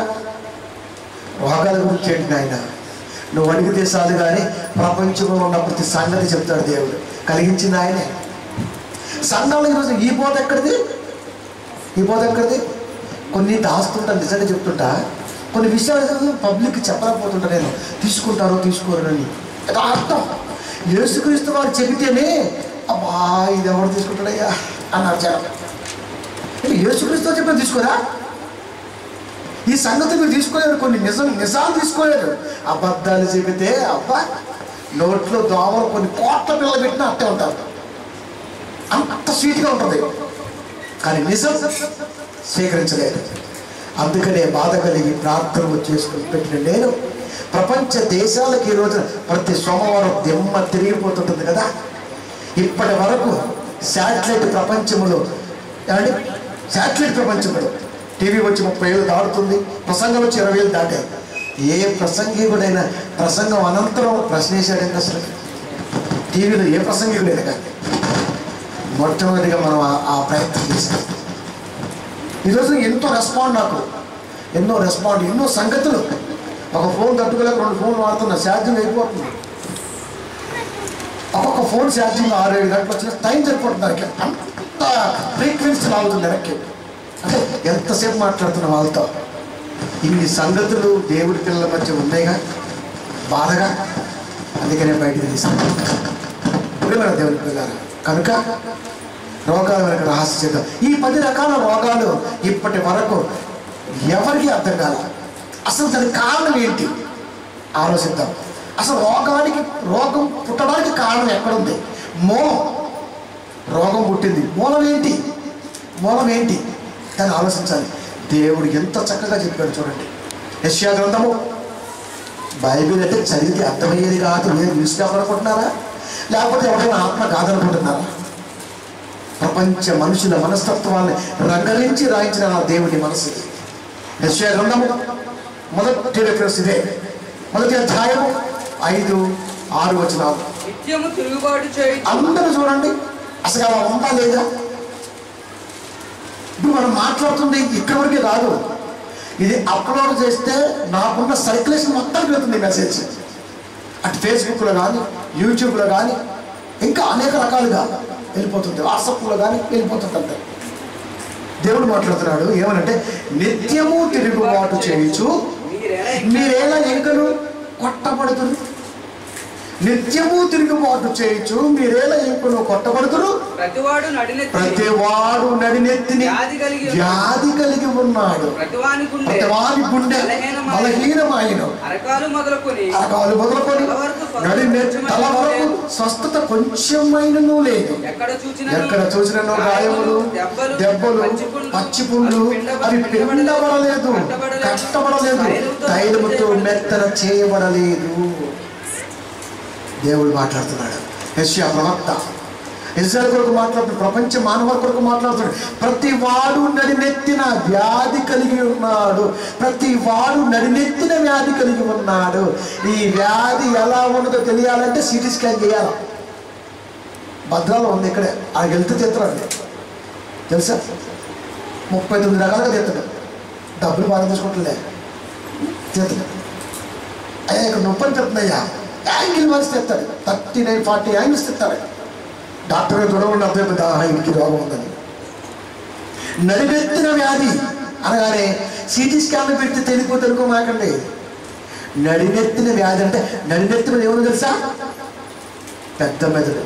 రోగాల గురించి ఏంటి ఆయన నువ్వు అడిగితే చాలు కానీ ప్రపంచంలో ఉన్న ప్రతి సంగతి చెప్తాడు దేవుడు కలిగించింది ఆయనే సంఘంలో ఈరోజు ఈ పోత ఎక్కడిది ఈ పోత ఎక్కడిది కొన్ని దాస్తుంటా నిజంగా చెప్తుంటా కొన్ని విషయాలు పబ్లిక్ చెప్పలేకపోతుంటా నేను తీసుకుంటారో తీసుకోరు అని అర్థం యేసుక్రీస్తు వారు చెబితేనే అబ్బా ఇది ఎవరు తీసుకుంటాడయ్యా అన్నారు జనం అంటే యేసుక్రీస్తు చెప్పిన తీసుకోరా ఈ సంగతి మీరు తీసుకోలేరు కొన్ని నిజం నిజాలు తీసుకోలేరు అబద్ధాలు చెబితే అబ్బా నోట్లో దోమలు కొన్ని కోట్ల పిల్లలు పెట్టినా అట్టే ఉంటారు అంత స్వీట్గా ఉంటుంది కానీ నిజం స్వీకరించలేదు అందుకనే బాధ కలిగి ప్రార్థనలు చేసుకుని పెట్టిన నేను ప్రపంచ దేశాలకు ఈ రోజు ప్రతి సోమవారం దిమ్మ తిరిగిపోతుంటుంది కదా ఇప్పటి వరకు శాటిలైట్ ప్రపంచంలో ఏమండి శాటిలైట్ ప్రపంచంలో టీవీ వచ్చి ముప్పై ఏళ్ళు దాటుతుంది ప్రసంగం వచ్చి ఇరవై ఏళ్ళు దాటాయి ఏ ప్రసంగికుడైనా ప్రసంగం అనంతరం ప్రశ్న వేసాడండి అసలు టీవీలో ఏ ప్రసంగికుడైనా కానీ మొట్టమొదటిగా మనం ఆ- ఆ ప్రయత్నం చేసాం ఈరోజు ఎంతో రెస్పాండ్ నాకు ఎన్నో రెస్పాండ్ ఎన్నో సంగతులు ఒక ఫోన్ తట్టుకోలేక రెండు ఫోన్లు వాడుతున్నా ఛార్జింగ్ అయిపోతుంది ఒక్కొక్క ఫోన్ ఛార్జింగ్ ఆరు ఏడు గంటలు వచ్చిన టైం సరిపోతుంది దానికి అంత ఫ్రీక్వెన్సీ లాగుతుంది వెనక్కి అంటే ఎంతసేపు మాట్లాడుతున్నా వాళ్ళతో ఇన్ని సంగతులు దేవుడి పిల్లల మధ్య ఉన్నాయిగా బాధగా అందుకనే బయటికి తీస్తాను ప్రియమైన దేవుని పిల్లలు కనుక రోగాల వెనక రహస్యంగా ఈ పది రకాల రోగాలు ఇప్పటి వరకు ఎవరికి అర్థం కాల అసలు దానికి కారణం ఏంటి ఆలోచిద్దాం అసలు రోగానికి రోగం పుట్టడానికి కారణం ఎక్కడుంది మూలం రోగం పుట్టింది మూలం ఏంటి మూలం ఏంటి దాన్ని ఆలోచించాలి దేవుడు ఎంత చక్కగా చెప్పాడు చూడండి యశ్యా గ్రంథము బైబిల్ అంటే చదివితే అర్థమయ్యేది కాదు మీరు న్యూస్ పేపర్ అనుకుంటున్నారా లేకపోతే ఎవరైనా ఆత్మ కాదనుకుంటున్నారా ప్రపంచ మనుషుల మనస్తత్వాన్ని రంగరించి రాయించిన ఆ దేవుని మనసు ఇది. యెషయా గ్రంథము మొదటి రెఫరెన్స్ ఇదే మొదటి అధ్యాయము ఐదు ఆరు వచనాలు నిత్యము తిరుగుబాటు చేయుచు అందరూ చూడండి అసలు అలా ఉందా లేదా ఇప్పుడు మనం మాట్లాడుతుంది ఇక్కడ వరకే కాదు ఇది అప్లోడ్ చేస్తే నాకున్న సర్క్యులేషన్ మొత్తం వెళ్తుంది మెసేజ్ అటు ఫేస్బుక్లో కానీ యూట్యూబ్లో కానీ ఇంకా అనేక రకాలుగా వెళ్ళిపోతుంది వాట్సాప్లో కానీ వెళ్ళిపోతుంది దేవుడు మాట్లాడుతున్నాడు ఏమనంటే నిత్యము తిరుగుబాటు చేయించు మీరేలా మీరేలా ఎంకలు కొట్టబడుతురు నిత్యము తిరుగుబాటు చేయించు మీరేలా ఎంకలు కొట్టబడుతురు ప్రతివాడు నడినెత్తి ప్రతి వాడు నడినెత్తిని వ్యాధి కలిగి వ్యాధి కలిగి ఉన్నాడు ప్రతివాని గుండె ప్రతి వాడి గుండె బలహీనమైన బలహీనమైన అరకాలు మొదలుకొని అరకాలు మొదలుకొని నడినెత్తి తల వరకు స్వస్థత కొంచెమైనను లేదు ఎక్కడ చూచినా ఎక్కడ చూసినను గాయములు దెబ్బలు పచ్చిపుండ్లు అవి పిండబడలేదు కట్టబడలేదు తైలముతో మెత్తన చేయబడలేదు దేవుడు మాట్లాడుతున్నాడు యశ్యా ప్రవక్త ఇజ్రాయల్ కొరకు మాట్లాడుతున్నాడు ప్రపంచ మానవ కొరకు మాట్లాడుతున్నాడు ప్రతి వాడు నడినెత్తిన వ్యాధి కలిగి ఉన్నాడు ప్రతి వాడు నడినెత్తిన వ్యాధి కలిగి ఉన్నాడు ఈ వ్యాధి ఎలా ఉన్నదో తెలియాలంటే సిటీ స్కాన్ చేయాలి భద్రాలో ఉంది ఇక్కడే ఆ వెళ్తే తీస్తారండి తెలుసా ముప్పై తొమ్మిది రకాలుగా తీస్తాడు డబ్బులు బాగా తీసుకుంటలే తీస్తాడు అయ్యా ఇక్కడ నొప్పి అని చెప్తున్నాయ్యా యాంగిల్ వన్స్ తెస్తాడు థర్టీ నైన్ ఫార్టీ యాంగిల్స్ తెస్తాడు డాక్టర్ గారు చూడకుండా అర్థమైపోయింది ఆహా ఇంటికి రోగం ఉందని నడిపెత్తిన వ్యాధి అనగానే సిటీ స్కాన్ పెడితే తెలిపో తెలుగు మాకండి నడినెత్తిన వ్యాధి అంటే నడినెత్తిన ఏమో తెలుసా పెద్ద మెదడు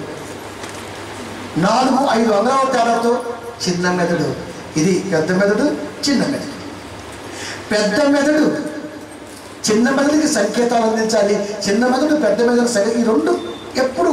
నాలుగు ఐదు అంగళాల తేడాతో చిన్న మెదడు ఇది పెద్ద మెదడు చిన్న మెదడు పెద్ద మెదడు చిన్న మెదడుకి సంకేతాలు అందించాలి చిన్న మెదడు పెద్ద మెదడు సరి ఈ రెండు ఎప్పుడు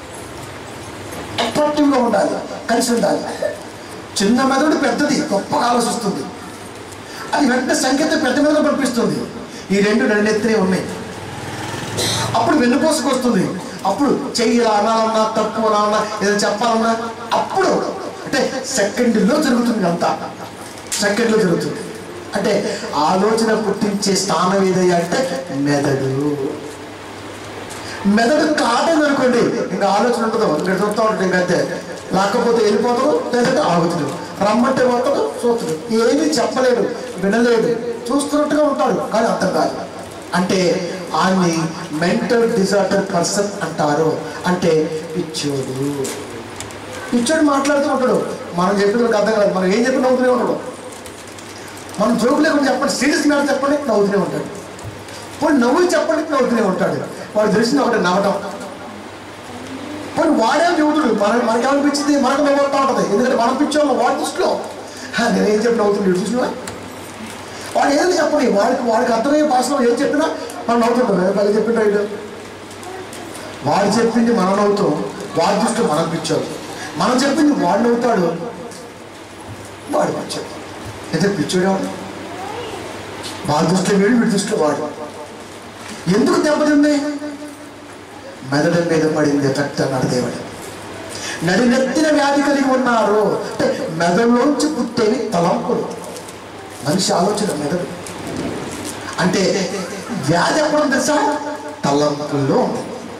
అట్రాక్టివ్గా ఉండాలి కలిసి ఉండాలి చిన్న మెదడు పెద్దది గొప్పగా ఆలోచిస్తుంది అది వెంటనే సంకేతం పెద్ద మెదడు పంపిస్తుంది ఈ రెండు రెండెత్తినే ఉన్నాయి అప్పుడు వెన్నుపోసుకు వస్తుంది అప్పుడు చెయ్యి ఇలా అనాలన్నా తప్పు అనాలన్నా ఏదైనా చెప్పాలన్నా అప్పుడు అంటే సెకండ్లో జరుగుతుంది అంతా సెకండ్లో జరుగుతుంది అంటే ఆలోచన పుట్టించే స్థానం ఏదయ్యా అంటే మెదడు మెదడు కాటేది అనుకోండి ఇంకా ఆలోచన ఉండదు ఇక్కడ చూస్తూ ఉంటుంది ఇంకా అంతే లేకపోతే వెళ్ళిపోతాడు లేదంటే ఆగుతాడు రమ్మంటే పోతాడు చూస్తాడు ఏమీ చెప్పలేడు వినలేడు చూస్తున్నట్టుగా ఉంటాడు కానీ అర్థం కాదు అంటే ఆయన్ని మెంటల్ డిజార్డర్ పర్సన్ అంటారు అంటే పిచ్చోడు పిచ్చోడు మాట్లాడుతూ ఉంటాడు మనం చెప్పిన అర్థం కాదు మనం ఏం చెప్పి నవ్వుతూనే ఉంటాడు మనం జోకు లేకుండా చెప్పండి సీరియస్ మ్యాటర్ చెప్పండి నవ్వుతూనే ఉంటాడు పోనీ నవ్వులు చెప్పండి నవ్వుతూనే ఉంటాడు వాడు తెలిసింది ఒకటి నవ్వటం పోనీ వాడే చెబుతుడు మన మనకేమనిపించింది మనకు నవ్వుతూ ఉంటుంది ఎందుకంటే మనం పిచ్చోళ్ళం వాడి దృష్టిలో "హా, నేనేం చెప్పి నవ్వుతుంది చూసినా వాడు ఏది చెప్పండి వాడికి వాడికి అర్థమయ్యే భాషలో ఏం చెప్పినా మనం నవ్వుతుంటాం "ఏ, భలే చెప్పింటాడు వాడు చెప్పింది మనం నవ్వుతాం వాడి దృష్టిలో మనం పిచ్చోడు మనం చెప్పింది వాడు నవ్వుతాడు వాడు పిచ్చోడు అయితే పిచ్చోడే వాడు వాడి దృష్టిలో వీడు వీడి దృష్టిలో వాడు ఎందుకు దెబ్బతింది మెదడు మీద పడింది ఎఫెక్ట్ అన్నాడు దేవుడు నడినెత్తిన వ్యాధి కలిగి ఉన్నారు అంటే మెదడులోంచి పుట్టేవి తలంపులు మనిషి ఆలోచన మెదడు అంటే వ్యాధి ఎప్పుడు ఉంది తెలుసా తలంపుల్లో ఉంది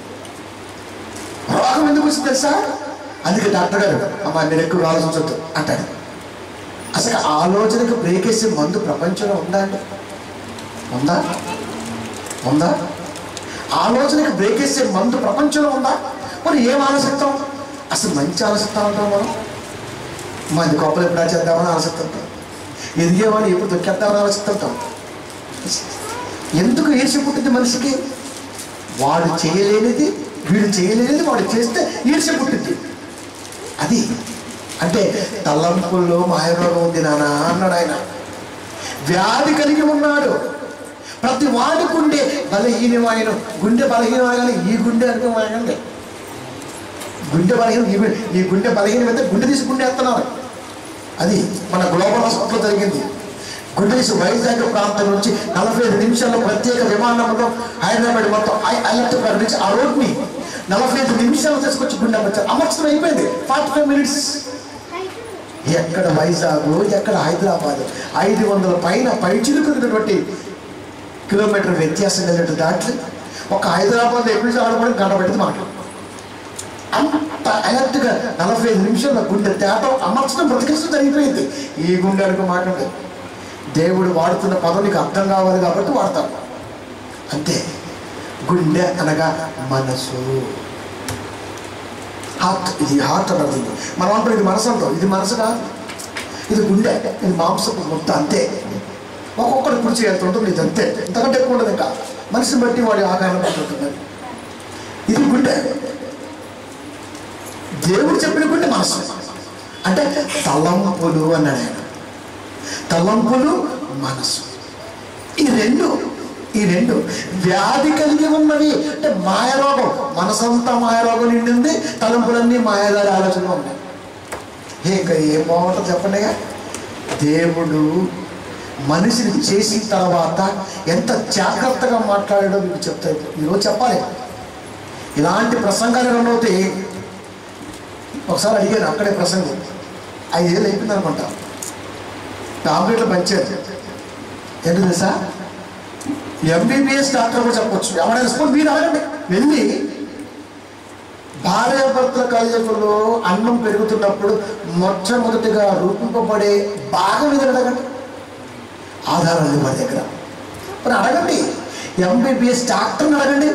రోగం ఎందుకు వచ్చింది తెలుసా అందుకే డాక్టర్ గారు అమ్మా మీరు ఎక్కువ ఆలోచించొద్దు అంటాడు అసలు ఆలోచనకు బ్రేక్ వేసే మందు ప్రపంచంలో ఉందా అండి ఉందా ఉందా ఆలోచనకి బ్రేక్ వేసే మందు ప్రపంచంలో ఉందా మరి ఏం ఆలోచిస్తాం అసలు మంచి ఆలోచిస్తాం అంటాం మనం మంది కోపలు ఎప్పుడు చేద్దామని ఆలోచిస్తుంటాం ఎదిగేవాడిని ఎప్పుడు దొక్కేద్దామని ఆలోచిస్తుంటాం ఎందుకు ఈర్ష్య పుట్టింది మనిషికి వాడు చేయలేనిది వీడు చేయలేనిది వాడు చేస్తే ఈర్ష్య పుట్టింది అది అంటే తలంపుల్లో మాయరోగం ఉంది నానా అన్నాడు ఆయన వ్యాధి కలిగి ఉన్నాడు ప్రతి వాడికి ఉండే బలహీనమైన గుండె బలహీనమైన ఈ గుండె అనుకోమండి గుండె బలహీనం ఈ గు- ఈ గుండె బలహీనం అయితే గుండె తీసి గుండె ఎత్తున్నారు అది మన గ్లోబల్ హాస్పిటల్ జరిగింది గుండె తీసి వైజాగ్ ప్రాంతం నుంచి నలభై ఐదు నిమిషాల్లో ప్రత్యేక విమానంలో హైదరాబాద్ మొత్తం ఐ అలర్ట్ ప్రకటించి ఆ రోడ్ని నలభై ఐదు నిమిషాలు తీసుకొచ్చి గుండె అమర్చారు అమర్చడం అయిపోయింది ఫార్టీ ఫైవ్ మినిట్స్ ఎక్కడ వైజాగ్ ఎక్కడ హైదరాబాద్ ఐదు వందల పైన పైచిలుకున్నటువంటి కిలోమీటర్ వ్యత్యాసం కలిగినట్టు దాంట్లో ఒక హైదరాబాద్ ఎప్పుడు ఆడపడి గంట పెట్టింది మాట అంత అలర్ట్గా నలభై ఐదు నిమిషాల గుండె తేటం అమర్చడం బ్రతికించడం జరిగిపోయింది ఈ గుండె అనుకో మాట ఉండదు. దేవుడు వాడుతున్న పదం నీకు అర్థం కావాలి కాబట్టి వాడతాడు అంతే గుండె అనగా మనసు హార్ట్ ఇది హార్ట్ అన్నది మనం అంటాం ఇది మనసు అంటాం ఇది మనసు కాదు ఇది గుండె ఇది మాంసపు ముద్ద అంతే ఒక్కొక్కటి కుర్చీ వెళ్తుంటుంది ఇది అంతే ఇంతకంటే ఎక్కువ ఉండదు ఇంకా మనిషిని బట్టి వాడి ఆకారం బట్టి ఉంటుంది ఇది గుండె దేవుడు చెప్పిన గుండె మనసు అంటే తలంపులు అన్నాడు ఆయన తలంపులు మనసు ఈ రెండు ఈ రెండు వ్యాధి కలిగి ఉన్నవి అంటే మాయరోగం మనసంతా మాయరోగం నిండింది తలంపులన్నీ మాయదారి ఆలోచనలు ఉన్నాయి ఏ ఇంకా ఏం బాగుంటుంది చెప్పండి ఇక? దేవుడు మనిషిని చేసిన తర్వాత ఎంత జాగ్రత్తగా మాట్లాడాడో మీకు చెప్తాయి ఈరోజు చెప్పాలి ఇలాంటి ప్రసంగాలు ఏమైనా అవుతాయి ఒకసారి అడిగాను అక్కడే ప్రసంగం ఐదేళ్ళు అయిపోయింది అనుకుంటా టాబ్లెట్లు పంచారు ఏంటి తెలుసా ఎంబీబీఎస్ డాక్టర్ కూడా చెప్పొచ్చు ఎవరైనా స్కూల్ మీరు అడగండి వెళ్ళి భార్యాభర్తల కలయికలో అన్నం పెరుగుతున్నప్పుడు మొట్టమొదటిగా రూపింపబడే భాగం ఇది అడగండి ఆధారం ఉంది మన దగ్గర మరి అడగండి ఎంబీబీఎస్ డాక్టర్ని అడగండి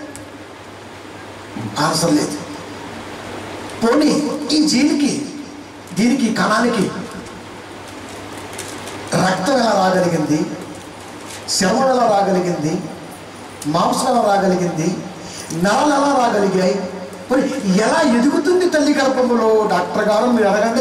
ఆన్సర్ లేదు పోనీ ఈ జీవికి దీనికి ఈ కణానికి రక్తం ఎలా రాగలిగింది శవం ఎలా రాగలిగింది మాంసం ఎలా రాగలిగింది నరాలు ఎలా రాగలిగాయి మరి ఎలా ఎదుగుతుంది తల్లి గర్భంలో డాక్టర్ గారు మీరు అడగండి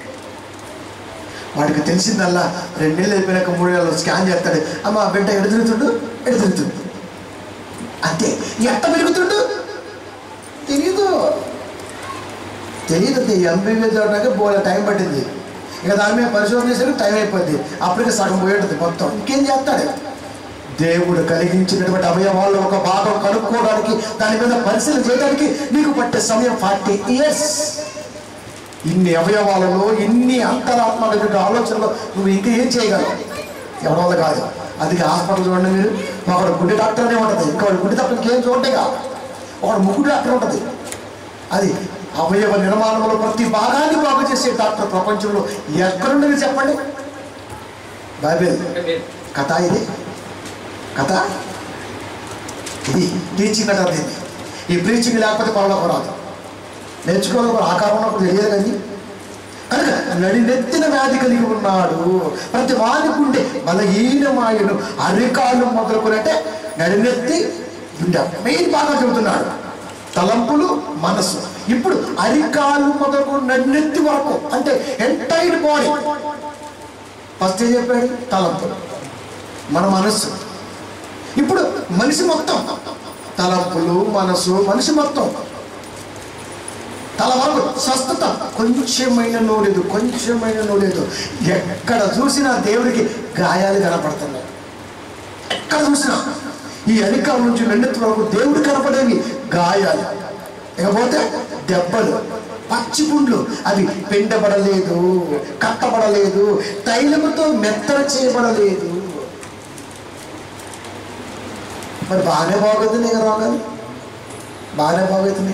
వాడికి తెలిసిందల్లా రెండేళ్ళు అయిపోయినాక మూడు నెలలు స్కాన్ చేస్తాడు అమ్మ బిడ్డ ఎడుతురుతుండు ఎడుతురుతుండు అంతే ఎట్ట పెరుగుతుండు తెలీదు తెలియదు ఎంబీబీఎస్ చదవడానికి బోలే టైం పట్టింది ఇక దాని మీద పరిశోధన చేసేందుకు టైం అయిపోద్ది అప్పటికే సగం పోయేటుంది మొత్తం ఇంకేం చేస్తాడు దేవుడు కలిగించినటువంటి అవయవాల్లో ఒక భాగం కనుక్కోవడానికి దాని మీద పరిశీలన చేయడానికి నీకు పట్టే సమయం ఫార్టీ ఇయర్స్ ఇన్ని అవయవాలలో ఇన్ని అంతరాత్మక ఆలోచనలు నువ్వు ఇంకా ఏం చేయగలవు ఎవరి వల్ల కాదు అది హాస్పిటల్ చూడండి మీరు ఒకడు గుండె డాక్టర్ అనే ఉంటుంది ఇంకా వాడు గుండె తప్ప ఇంకేం చూడండి కాదు ఒకడు ముగ్గురు డాక్టర్ ఉంటుంది అది అవయవ నిర్మాణంలో ప్రతి భాగాన్ని బాగు చేసే డాక్టర్ ప్రపంచంలో ఎక్కడుండదు చెప్పండి బైబిల్ కథ ఇది కథ ఇది టీచింగ్ అంటారు దీన్ని ఈ ప్రీచింగ్ లేకపోతే పరలోకం రాదు నేర్చుకోవాలి ఆకారం ఉన్నప్పుడు తెలియదు కానీ కనుక నడినెత్తిన వ్యాధి కలిగి ఉన్నాడు ప్రతి వానికి ఉండే బలహీనమాయను అరికాలు మొదలుకొని అంటే నడినెత్తి గుండె మెయిన్ బాగా చెబుతున్నాడు తలంపులు మనసు ఇప్పుడు అరికాలు మొదలు నడినెత్తి వరకు అంటే ఎంటైర్ బాడీ ఫస్ట్ ఏం చెప్పాడు తలంపులు మన మనస్సు ఇప్పుడు మనిషి మొత్తం తలంపులు మనసు మనిషి మొత్తం తల వరకు స్వస్థత కొంచెమైన లేదు కొంచెమైన లేదు ఎక్కడ చూసినా దేవుడికి గాయాలు కనపడుతున్నాయి ఎక్కడ చూసినా ఈ అరికాల నుంచి వెన్నెత్తి వరకు దేవుడు కనపడేవి గాయాలు ఇకపోతే దెబ్బలు పచ్చి పుండ్లు అవి పిండబడలేదు కట్టబడలేదు తైలముతో మెత్తన చేయబడలేదు మరి బాగానే బాగోతుంది నీకు రోగాలు బాగానే బాగోతుంది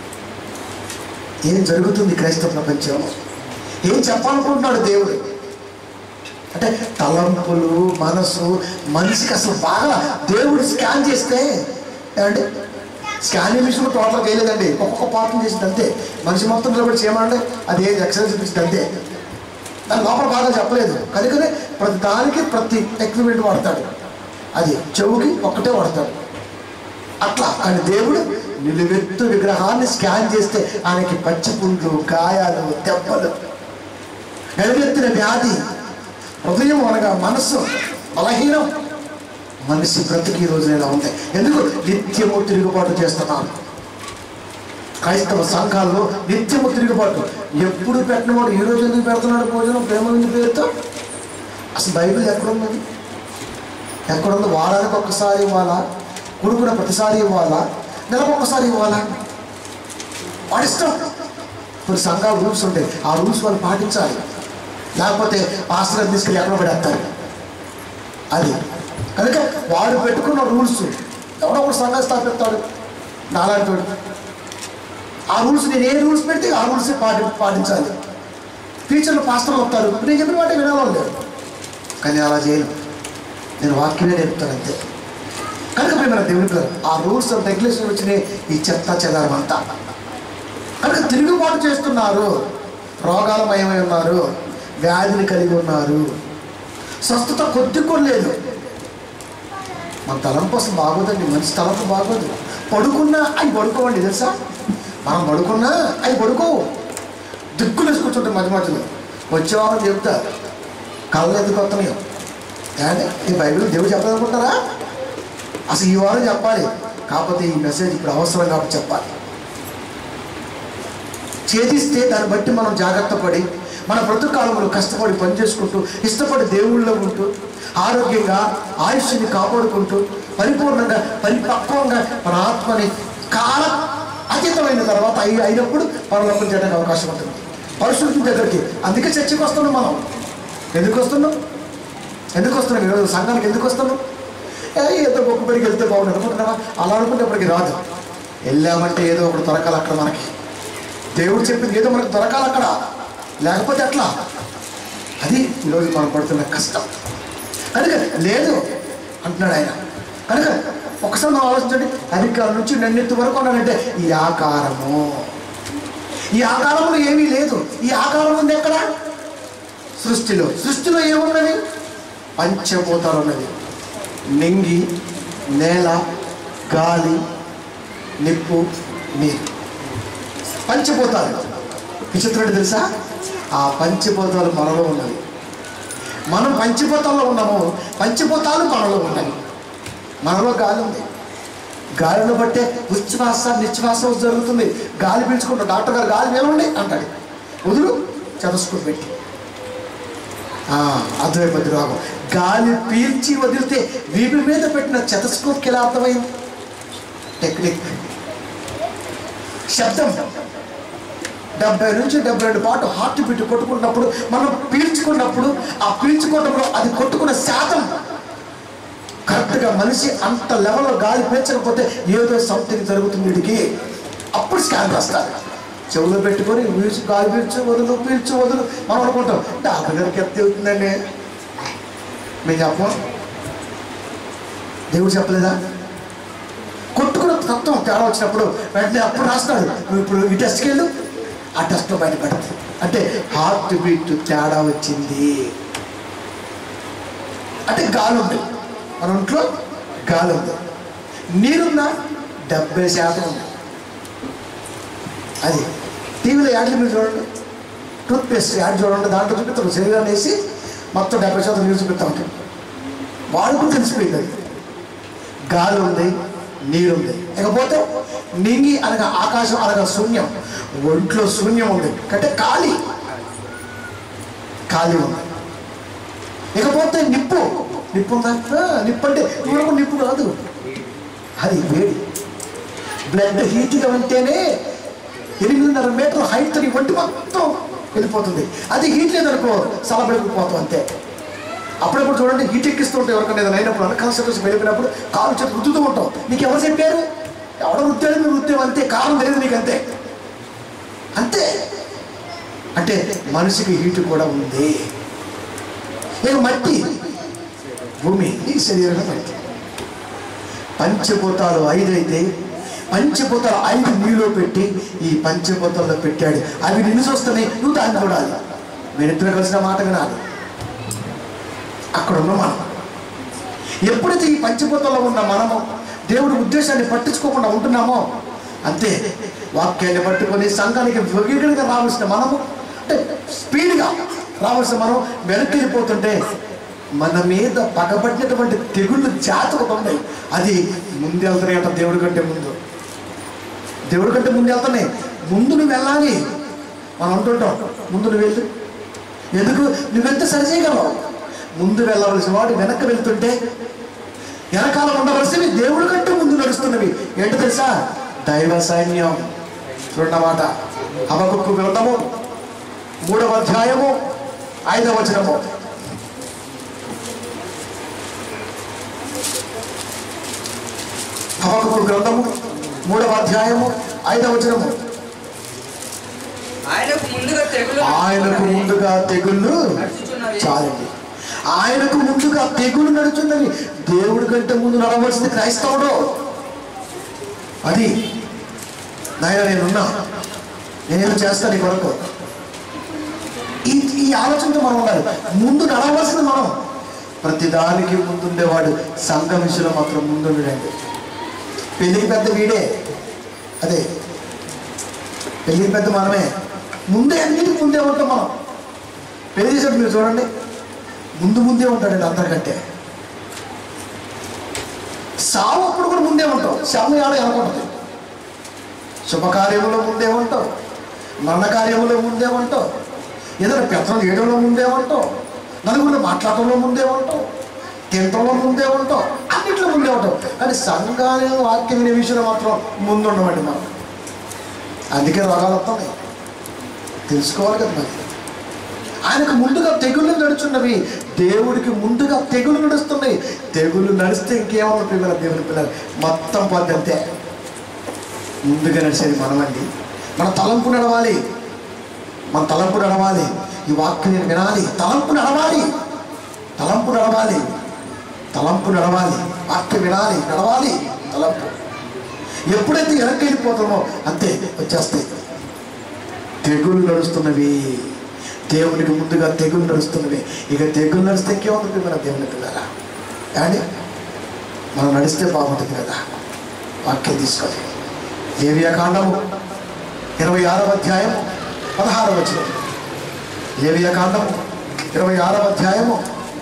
ఏం జరుగుతుంది క్రైస్తవ ప్రపంచంలో ఏం చెప్పాలనుకుంటున్నాడు దేవుడు అంటే తలంపులు మనసు మనిషికి అసలు బాగా దేవుడు స్కాన్ చేస్తే ఏమంటే స్కానింగ్ మిషన్ టోటల్ వేయలేదండి ఒక్కొక్క పార్ట్ చేసింది అంతే మనిషి మొత్తం నిలబడి చేయమంటే అది ఏది ఎక్సర్సైజ్ చూపించింది అంతే దాని లోపల బాగా చెప్పలేదు కనుకనే ప్రతి దానికి ప్రతి ఎక్విప్మెంట్ వాడతాడు అది చెవుకి ఒక్కటే వాడతాడు అట్లా కానీ దేవుడు నిలువెత్తు విగ్రహాన్ని స్కాన్ చేస్తే ఆయనకి పచ్చిపుండ్లు గాయాలు దెబ్బలు నిలవెత్తిన వ్యాధి హృదయం అనగా మనస్సు బలహీనం మనిషి బ్రతికి ఈ రోజున ఇలా ఉంది ఎందుకు నిత్యము తిరుగుబాటు చేస్తున్నాను క్రైస్తవ సంఘాల్లో నిత్యము తిరుగుబాటు ఎప్పుడు పెట్టినవాడు ఈ రోజు ఎందుకు పెడుతున్నాడు భోజనం ప్రేమ విందు పేరుతో అసలు బైబిల్ ఎక్కడున్నది ఎక్కడుంది వారానికి ఒక్కసారి ఇవ్వాలా కొడుకున ప్రతిసారి ఇవ్వాలా నెలకు ఒక్కసారి ఇవ్వాలా వాడి ఇష్టం కొన్ని సంఘాలు రూల్స్ ఉంటాయి ఆ రూల్స్ వాళ్ళు పాటించాలి లేకపోతే పాస్టర్ తీసుకెళ్ళి ఎక్కడ పడేస్తారు అది కనుక వాడు పెట్టుకున్న రూల్స్ ఎవడో ఒకడు సంఘం స్థాపిస్తాడు నాలాంటి వాడు. ఆ రూల్స్ నేను ఏ రూల్స్ పెడితే ఆ రూల్స్ పాటి పాటించాలి టీచర్లు పాస్టర్లు వస్తారు నేను చెప్పిన మాట వినాలని లేదు కానీ అలా చేయను నేను వాక్యమే నేర్పుతాను అంతే కనుక మేము దేవుని పిల్లలు ఆ రూల్స్ అండ్ రెగ్యులేషన్ వచ్చినాయి ఈ చెత్త చెదారం అంతా కనుక తిరుగుబాటు చేస్తున్నారు రోగాలమయమై ఉన్నారు వ్యాధిని కలిగి ఉన్నారు స్వస్థత కొద్ది కూడా లేదు మన తలంపు అసలు బాగోదండి మనిషి తలంపు బాగోదు పడుకున్నా అవి పడుకోవండి తెలుసా మనం పడుకున్నా అవి పడుకోవు దిక్కులు వేసి కూర్చుంటాం మధ్య మధ్యలో వచ్చేవాళ్ళని చెప్తా కళ్ళు ఎందుకు వస్తున్నాయో ఏమంటే ఈ బైబిల్ దేవుడు చెప్పాలనుకుంటారా అసలు ఈ వారం చెప్పాలి కాకపోతే ఈ మెసేజ్ ఇప్పుడు అవసరం కాబట్టి చెప్పాలి ఛేదిస్తే దాన్ని బట్టి మనం జాగ్రత్త పడి మన బ్రతుకాలంలో కష్టపడి పని చేసుకుంటూ ఇష్టపడి దేవుళ్ళలో ఉంటూ ఆరోగ్యంగా ఆయుష్ని కాపాడుకుంటూ పరిపూర్ణంగా పరిపక్వంగా మన ఆత్మని కాల అతీతమైన తర్వాత అయి అయినప్పుడు పరలోకం చేయడానికి అవకాశం ఉంటుంది పరిశుద్ధి దగ్గరికి అందుకే చర్చకి వస్తున్నాం మనం ఎందుకు వస్తున్నాం ఎందుకు వస్తున్నాం ఈరోజు సంఘానికి ఎందుకు వస్తున్నాం ఏ ఏదో గొప్ప పెరిగి వెళ్తే బాగుంది అనుకుంటున్నావా అలా అనుకుంటే ఇప్పటికి రాదు వెళ్ళామంటే ఏదో ఒకటి దొరకాలి అక్కడ మనకి దేవుడు చెప్పింది ఏదో మనకు దొరకాలి అక్కడ లేకపోతే అట్లా అది ఈరోజు మనం పడుతున్న కష్టం కనుక లేదు అంటున్నాడు ఆయన కనుక ఒకసారి మనం ఆలోచించండి అధికార నుంచి నన్నెత్తి వరకు ఉన్నాడంటే ఈ ఆకారము ఈ ఆకారంలో ఏమీ లేదు ఈ ఆకారం ఉంది ఎక్కడ సృష్టిలో సృష్టిలో ఏమున్నది పంచభూతాలు ఉన్నది నింగి నేల గాలి నిప్పు నీరు పంచభూతాలు విచిత్రుడు తెలుసా ఆ పంచభూతాలు మనలో ఉన్నవి మనం పంచభూతాల్లో ఉన్నాము పంచభూతాలు మనలో ఉన్నాయి మనలో గాలి ఉంది గాలిని బట్టే ఉచ్ఛ్వాస నిశ్వాస జరుగుతుంది గాలి పీల్చుకుంటాం డాక్టర్ గారు గాలి నిలవండి అంటాడు వదులు చదస్కుని పెట్టి ఆ, అర్థమైపోద్ది రోగం గాలి పీల్చి వదిలితే వీపు మీద పెట్టిన చతస్కోప్కి ఎలా అర్థమైంది టెక్నిక్ శబ్దం డెబ్బై నుంచి డెబ్బై రెండు పాటు హార్ట్ బీట్ కొట్టుకున్నప్పుడు మనం పీల్చుకున్నప్పుడు ఆ పీల్చుకోవడంలో అది కొట్టుకున్న శాతం కరెక్ట్గా మనిషి అంత లెవెల్లో గాలి పీల్చకపోతే ఏదో సంథింగ్ జరుగుతుంది వీడికి అప్పుడు స్కాన్ రాస్తారు చెవులో పెట్టుకొని పీల్చు గాలి పీల్చు వదులు పీల్చు వదులు మనం అనుకుంటాం డాక్టర్ గారికి ఎంత అవుతుందండి మేము చెప్పం దేవుడు చెప్పలేదా కొట్టుకున్న తత్వం తేడా వచ్చినప్పుడు వెంటనే అప్పుడు రాస్తాడు నువ్వు ఇప్పుడు ఈ టెస్ట్కి వెళ్ళు ఆ టెస్ట్లో బయటపడుతుంది అంటే హార్ట్ బీట్ తేడా వచ్చింది అంటే గాలి ఉంది మన ఒంట్లో గాలి ఉంది నీరుందా డెబ్బై శాతం ఉంది అది టీవీలో యాడ్లు మీరు చూడండి టూత్ పేస్ట్ యాడ్ చూడండి దాంట్లో చూపిస్తారు శరీరాన్ని వేసి మొత్తం డెబ్బై శాతం నీరు చూపిస్తా ఉంటాం వాడుకు తెలిసిపోయింది అది గాలి ఉంది నీరు ఉంది ఇకపోతే నింగి అనగా ఆకాశం అనగా శూన్యం ఒంట్లో శూన్యం ఉంది అంటే ఖాళీ ఖాళీ ఉంది ఇకపోతే నిప్పు నిప్పు ఉందా ఆ, నిప్పు అంటే దూరం నిప్పు కాదు అది వేడి బ్లడ్ హీట్గా ఉంటేనే ఎనిమిదిన్నర మీటర్ హైట్ నీ ఒంటి మొత్తం వెళ్ళిపోతుంది అది హీట్ లేదనుకో సలబడిపోతాం అంతే అప్పుడప్పుడు చూడండి హీట్ ఎక్కిస్తూ ఉంటాయి ఎవరికైనా ఏదైనా అయినప్పుడు అన్కాన్సన్ట్రేషన్ వెళ్ళిపోయినప్పుడు కాలు చేతి రుద్దుతూ ఉంటాం నీకు ఎవరు చెప్పారు ఎవడో రుద్దాడు నువ్వు రుద్దావు అంతే కారణం తెలియదు నీకు అంతే అంతే అంటే మనిషికి హీట్ కూడా ఉంది ఇక మట్టి భూమి ఈ శరీరంలో మట్టి పంచభూతాలు ఐదు అయితే పంచభూతాలు ఐదు నీలో పెట్టి ఈ పంచభూతాల్లో పెట్టాడు అవి నిన్ను చూస్తున్నాయి నువ్వు దాన్ని చూడాలి మీరిద్దరు కలిసిన మాట వినాలి అక్కడ ఉన్న మనం ఎప్పుడైతే ఈ పంచభూతంలో ఉన్న మనము దేవుడి ఉద్దేశాన్ని పట్టించుకోకుండా ఉంటున్నామో అంతే వాక్యాన్ని పట్టుకొని సంఘానికి వేగంగా రావాల్సిన మనము అంటే స్పీడ్గా రావాల్సిన మనం వెనక్కి వెళ్ళిపోతుంటే మన మీద పగబడినటువంటి తెగుళ్ళు జాతకం ఉన్నాయి అది ముందు వెళ్తున్నాయట దేవుడి కంటే ముందు దేవుడి కంటే ముందు వెళ్తున్నాయి ముందు నువ్వు వెళ్ళాలి మనం అంటుంటాం ముందు నువ్వు వెళ్ళు ఎందుకు నువ్వెంత సరి చేయగలవు ముందు వెళ్ళవలసిన వాడు వెనక్కి వెళ్తుంటే వెనకాల ఉండవలసినవి దేవుడి కంటే ముందు నడుస్తున్నవి ఏంటో తెలుసా దైవ సైన్యం చూడమాట హబకుక్కు గ్రంథము మూడవ అధ్యాయము ఐదవ వచనము హబకుక్కు గ్రంథము మూడవ అధ్యాయము ఐదవ వచనము ఆయనకు ముందుగా తెగులు ఆయనకు ముందుగా తెగుళ్ళు నడుచుచున్నవి. చాలండి ఆయనకు ముందుగా తెగులు నడుచున్నవి దేవుడి కంటే ముందు నడవలసింది క్రైస్తవుడు అది నాయన నేనున్నా నేనేం చేస్తాను ఈ కొరకు ఈ ఈ ఆలోచనతో మనం ఉండాలి ముందు నడవలసింది మనం ప్రతిదానికి ముందుండేవాడు సంఘ విషయంలో మాత్రం ముందుండండి పెళ్ళికి పెద్ద వీడే అదే పెళ్ళికి పెద్ద మనమే ముందే అన్నిటికి ముందే ఉంటాం మనం పెళ్లి చేసేప్పుడు మీరు చూడండి ముందు ముందే ఉంటాడండి అందరికంటే సావు అప్పుడు కూడా ముందే ఉంటాం శవం ఆడ అనుకుంటుంది శుభకార్యములో ముందే ఉంటాం మరణ కార్యములో ముందే ఉంటాం ఏదైనా పెత్తనం చేయడంలో ముందే ఉంటాం నలుగురు మాట్లాడటంలో ముందే ఉంటాం తినటంలో ముందే ఉంటాం అన్నింటిలో ముందే ఉంటాం కానీ సంఘాలు వాక్యం వినే విషయంలో మాత్రం ముందు ఉండమండి మనం అందుకే రోగాలు వస్తున్నాయి తెలుసుకోవాలి కదా మరి ఆయనకు ముందుగా తెగుళ్ళు నడుచున్నవి దేవుడికి ముందుగా తెగులు నడుస్తున్నాయి తెగులు నడిస్తే ఇంకేమన్నా పిల్లలు దేవుని పిల్లలు మొత్తం పొద్దంతే ముందుగా నడిచేది మనమండి మన తలంపు నడవాలి మన తలంపు నడవాలి ఈ వాక్యం నేను వినాలి తలంపు నడవాలి తలంపు నడవాలి తలంపు నడవాలి వాక్యం వినాలి నడవాలి తలంపు ఎప్పుడైతే వెనక్కి వెళ్ళిపోతామో అంతే వచ్చేస్తాయి తెగులు నడుస్తున్నవి దేవునికి ముందుగా తెగులు నడుస్తున్నవి ఇక తెగులు నడిస్తే ఇంకేముంది మన దేవుని పిల్లరా కానీ మనం నడిస్తే బాగుంటుంది కదా వాక్యం తీసుకోవాలి ఏవియా కాండము ఇరవై ఆరవ అధ్యాయము పదహారవ వచనం ఏవియా కాండము ఇరవై ఆరవ అధ్యాయము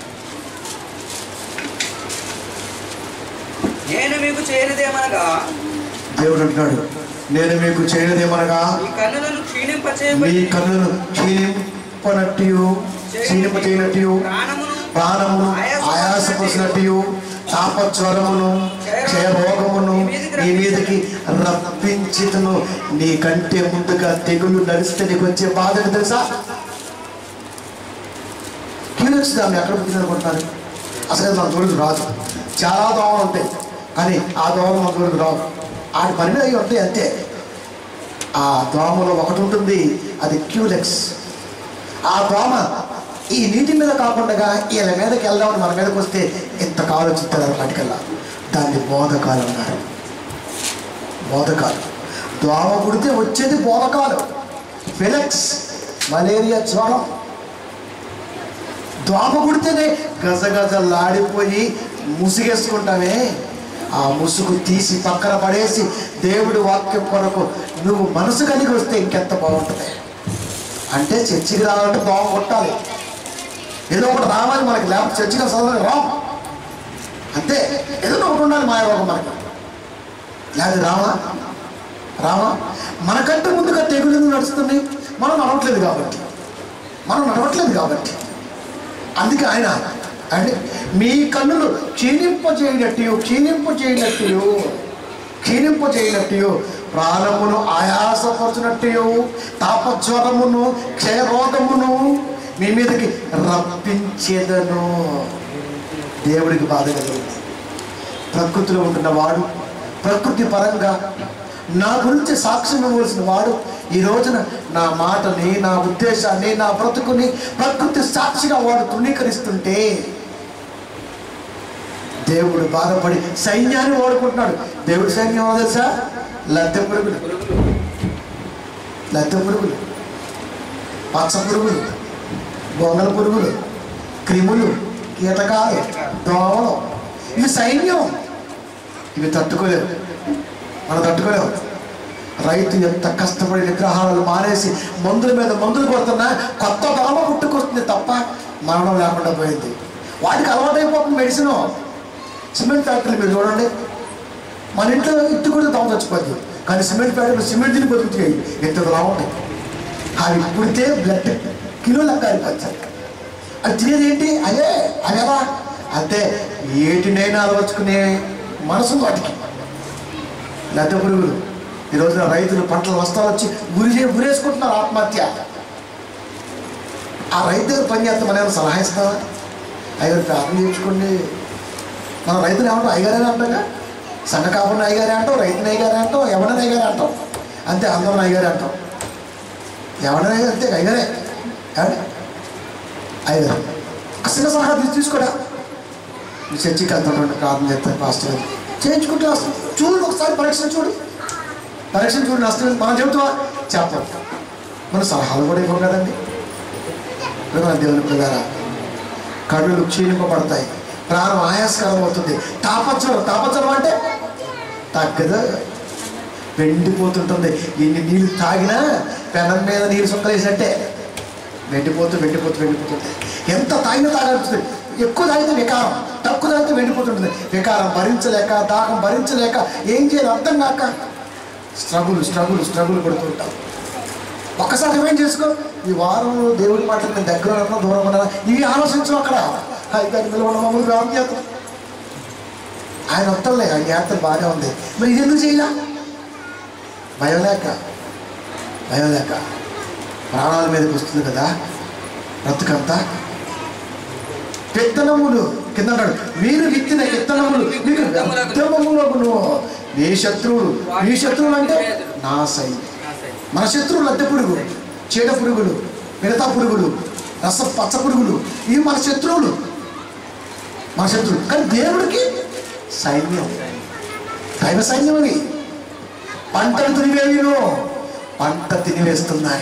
నేను మీకు చేయనిదేమనగా దేవుడు అంటున్నాడు నేను మీకు చేయలేదేమనగా ఈ కన్నులను మీ క్షీణింపచేయబడి కన్నులను క్షీణింపనట్టు క్షీణింప చేయనట్టు ప్రాణమును ప్రాణమును ఆయాసపరిచినట్టు తాపజ్వరమును క్షయరోగమును నీ మీదకి రప్పించుతును నీ కంటే ముందుగా తెగులు నడిస్తే నీకు వచ్చే బాధ ఏంటో తెలుసా క్యూరియస్ దాన్ని ఎక్కడ పుట్టింది అనుకుంటున్నారు అసలు అది మన దూరం రాదు చాలా దోమలు ఉంటాయి కానీ ఆ దోమలు మన దూరం రావు ఆడి పని మీద అవి ఉంటాయి అంతే ఆ దోమలో ఒకటి ఉంటుంది అది క్యూలెక్స్ ఆ దోమ ఈ నీటి మీద కాకుండా వీళ్ళ మీదకి వెళ్దామని మన మీదకి వస్తే ఇంత కాలు చిత్తారు వాటికల్లా దాన్ని బోధకాలు అన్నారు బోధకాలు దోమ కుడితే వచ్చేది బోధకాలు ఫిలెక్స్ మలేరియా జ్వరం దోమ కుడితేనే గజగజలాడిపోయి ముసుగేసుకుంటామే ఆ ముసుగు తీసి పక్కన పడేసి దేవుడి వాక్యం కొరకు నువ్వు మనసు కలిగి వస్తే ఇంకెంత బాగుంటుంది అంటే చర్చికి రావాలంటే దోమ కొట్టాలి ఏదో ఒకటి రావాలి మనకి లేకపోతే చర్చికి అసలు రాం అంతే ఏదో ఒకటి ఉండాలి మాయ రోగం మనకి లేదు రావా రావా మనకంటే ముందుగా తెగులు ఎందుకు నడుస్తుంది మనం నడవట్లేదు కాబట్టి మనం నడవట్లేదు కాబట్టి అందుకే ఆయన అంటే మీ కన్నులు క్షీణింపజేయనట్టు క్షీణింపజేయనట్టు క్షీణింపజేయనట్టు ప్రాణమును ఆయాసపరచునట్టు తాపజ్వరమును క్షయరోగమును మీ మీదకి రప్పించేదను దేవుడికి బాధ కలిగింది ప్రకృతిలో ఉంటున్న వాడు ప్రకృతి పరంగా నా గురించి సాక్ష్యం ఇవ్వవలసిన వాడు ఈ రోజున నా మాటని నా ఉద్దేశాన్ని నా బ్రతుకుని ప్రకృతి సాక్షిగా వాడు తృణీకరిస్తుంటే దేవుడు బాధపడి సైన్యాన్ని వాడుకుంటున్నాడు దేవుడి సైన్యం ఎవరో తెలుసా లద్దె పురుగులు లద్దె పురుగులు పచ్చ పురుగులు గొంగల పురుగులు క్రిములు కీటకాలు దోమలు ఇవి సైన్యం ఇవి తట్టుకోలేవు మనం తట్టుకోలేవు రైతు ఎంత కష్టపడి నిగ్రహాలు మానేసి మందుల మీద మందులు కొడుతున్నా కొత్త దోమ పుట్టుకొస్తుంది తప్ప మరణం లేకుండా పోయింది వాటికి అలవాటైపోతుంది మెడిసిన్ సిమెంట్ ఫ్యాక్టరీ మీరు చూడండి మన ఇంట్లో ఇట్టు కూడా దోమ చచ్చిపోద్ది కానీ సిమెంట్ ఫ్యాక్టరీలో సిమెంట్ తిని బతుకుతాయి ఎంత బాగుంటాయి అవి పుడితే బ్లడ్ కిలో లెక్క అయిపోతాయి అది తినేది ఏంటి అదే అదేవా అంతే ఏటినైనా అలవర్చుకునే మనసు వాటికి లద్దె పురుగులు ఈ రోజున రైతులు పంటలు వస్తాలు వచ్చి గురి చే గురేసుకుంటున్నారు ఆత్మహత్య ఆ రైతు దగ్గర పని చేస్తాం మనం ఏమైనా సలహా ఇస్తావా అయ్యారు ప్రార్థన చేయించుకోండి మనం రైతులు ఏమంటాం అయ్యగారే అంటాగా సంఘ కాకుండా అయ్యగారే అంటాం రైతుని అయ్యగారే అంటాం ఎవడని అయ్యగారే అంటాం అంతే అందరం అయ్యగారే అంటాం ఎవడని అయ్యారు అంతే అయ్యగారే ఏమండి? అయ్యగారు అసలు సలహా తీసి తీసుకోడా మీ చర్చికి వెళ్తాడు ప్రార్థన చేస్తాను పాస్టర్ గారు. చేయించుకుంటే వస్తుంది చూడు ఒకసారి పరీక్ష చూడు పరీక్ష చూడు నష్టం మనం చెబుతావా చెప్పం మన సలహాలు కూడా ఇవ్వం కదండి మన దేవుని పిల్లరా కళ్ళు క్షీణింపబడతాయి ప్రాణం ఆయాస్కరం అవుతుంది తాపత్రం తాపత్రం అంటే తగ్గదు వెండిపోతుంటుంది ఎన్ని నీళ్ళు తాగినా పెనం మీద నీళ్ళు సుక్కలేసంటే వెండిపోతూ వెండిపోతూ వెండిపోతుంది ఎంత తాగినా తాగాల్సింది ఎక్కువ తాగితే వికారం తక్కువ తాగితే వెండిపోతుంటుంది వికారం భరించలేక దాహం భరించలేక ఏం చేయాలి అర్థం కాక స్ట్రగుల్ స్ట్రగుల్ స్ట్రగుల్ పడుతుంటాం ఒక్కసారి ఏమేం చేసుకో ఈ వారం దేవుడి మాటలు నేను దగ్గర ఉన్నా దూరం ఉన్నా ఇవి ఆలోచించు అక్కడ అయితే నిలబడ మమ్మల్ని ప్రార్థన చేస్తాం ఆయన వస్తలే ఆయన యాత్ర బాగానే ఉంది మరి ఇది ఎందుకు చేయాల భయం లేక భయం లేక ప్రాణాల మీదకి వస్తుంది కదా బ్రతుకంతా విత్తనములు కింద అంటాడు మీరు విత్తిన విత్తనములు మీకు వ్యర్థములగును నీ శత్రువులు నీ శత్రువులు అంటే నా సైన్యం మన శత్రువులు అద్దె పురుగు చీడ పురుగులు మిగతా పురుగులు రస పచ్చ పురుగులు ఇవి మన శత్రువులు మన శత్రువులు కానీ దేవుడికి సైన్యం దైవ సైన్యం అని పంటలు తినివేయును పంట తినివేస్తున్నాయి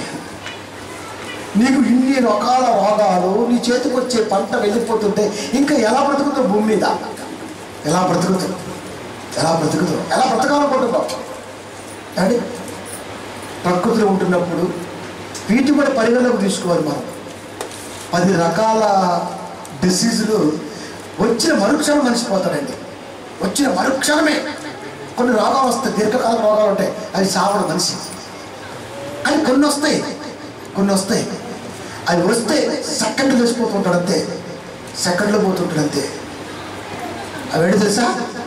నీకు ఇన్ని రకాల రోగాలు నీ చేతికి వచ్చే పంట వెళ్ళిపోతుంటే ఇంకా ఎలా బ్రతుకుతావు భూమి మీద ఎలా బ్రతుకుతావు ఎలా బ్రతుకుతావు ఎలా బ్రతకాలనుకుంటున్నావు అండి ప్రకృతిలో ఉంటున్నప్పుడు వీటి కూడా పరిగణలోకి తీసుకోవాలి మనం పది రకాల డిసీజులు వచ్చిన మరుక్షణం మనిషిపోతాడండి వచ్చిన మరుక్షణమే కొన్ని రోగాలు వస్తాయి దీర్ఘకాల రోగాలు ఉంటాయి అవి సావడం మనిషి అని కొన్ని వస్తాయి కొన్ని వస్తాయి అవి వస్తే సెకండ్లు వేసిపోతుంటాడు అంతే సెకండ్లో పోతుంటాడు అంతే అవి ఏంటి తెలుసా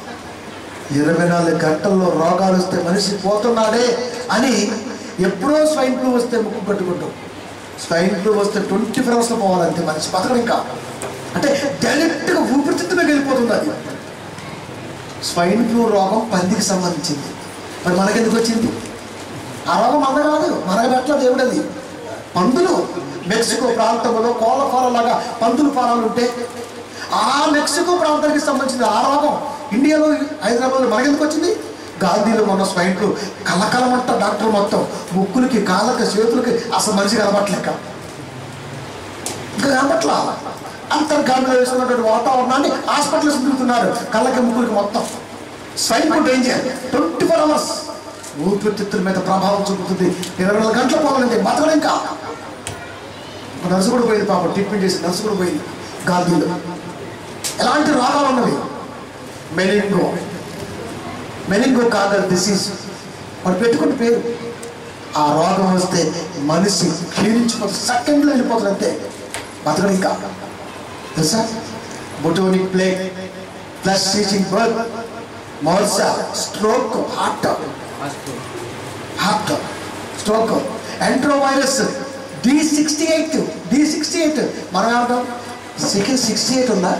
ఇరవై నాలుగు గంటల్లో రోగాలు వస్తే మనిషి పోతున్నాడే అని ఎప్పుడో స్వైన్ ఫ్లూ వస్తే ముక్కు కట్టుకుంటాం స్వైన్ ఫ్లూ వస్తే ట్వంటీ ఫోర్ అవర్స్లో పోవాలంతే మనిషి బతకడం ఇంకా అంటే డైరెక్ట్గా ఊపిరితిత్తులోకి వెళ్ళిపోతుంది అది స్వైన్ ఫ్లూ రోగం పందికి సంబంధించింది మరి మనకెందుకు వచ్చింది ఆ రోగం మన కాదు మనగబెట్ల దేవుడు అది పందులు మెక్సికో ప్రాంతంలో కోళ్ళ ఫారాలాగా పందుల ఫారాలు ఉంటే ఆ మెక్సికో ప్రాంతానికి సంబంధించిన ఆ రోగం ఇండియాలో హైదరాబాద్లో మనకెందుకు వచ్చింది గాంధీలో మొన్న స్వైన్ ఫ్లూ కలకలమంట డాక్టర్ మొత్తం ముక్కులకి కాళ్ళకి చేతులకి అసలు మనిషి కనబట్టలేక ఇంకా కనబట్ల అంతర్గామిలో వేసుకున్నటువంటి వాతావరణాన్ని హాస్పిటల్స్ తిరుగుతున్నారు కళ్ళకి ముక్కులకి మొత్తం swine flu danger twenty four hours ఊపిరితిత్తుల మీద ప్రభావం చూపుతుంది ఇరవై నాలుగు గంటల పోవాలండి బతకడం ఇంకా ఒక నర్సు కూడా పోయింది పాప ట్రీట్మెంట్ చేసి నర్సు కూడా పోయింది గాంధీలో ఎలాంటి రోగాలు ఉన్నవి మెలింగో మెలింగో కాగల్ డిసీజ్ వాడు పెట్టుకున్న పేరు ఆ రోగం వస్తే మనిషి క్షీణించిపోతుంది సెకండ్లో వెళ్ళిపోతుంది అంతే బతకడం ఇంకా తెలుసా బొటోనిక్ ప్లేగ్ ప్లస్ సీచింగ్ బర్త్ మోర్సా stroke heart heart stroke enterovirus D sixty eight D sixty eight మనం ఏమంటాం చికెన్ సిక్స్టీ ఎయిట్ ఉందా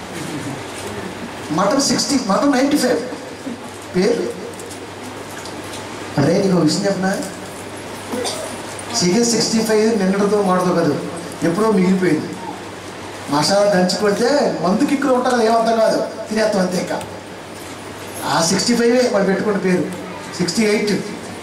mutton sixty mutton ninety five పేరు అరే నీకు ఒక విషయం చెప్పనా చికెన్ సిక్స్టీ ఫైవ్ నిన్నటితో మాటతో కాదు ఎప్పుడో మిగిలిపోయింది మసాలా దంచి కొడితే మందు కిక్కులు ఉంటారు కదా ఏమర్థం కాదు తినేస్తాం అంతే ఇంకా ఆ సిక్స్టీ ఫైవ్ వాళ్ళు పెట్టుకున్న పేరు సిక్స్టీ ఎయిట్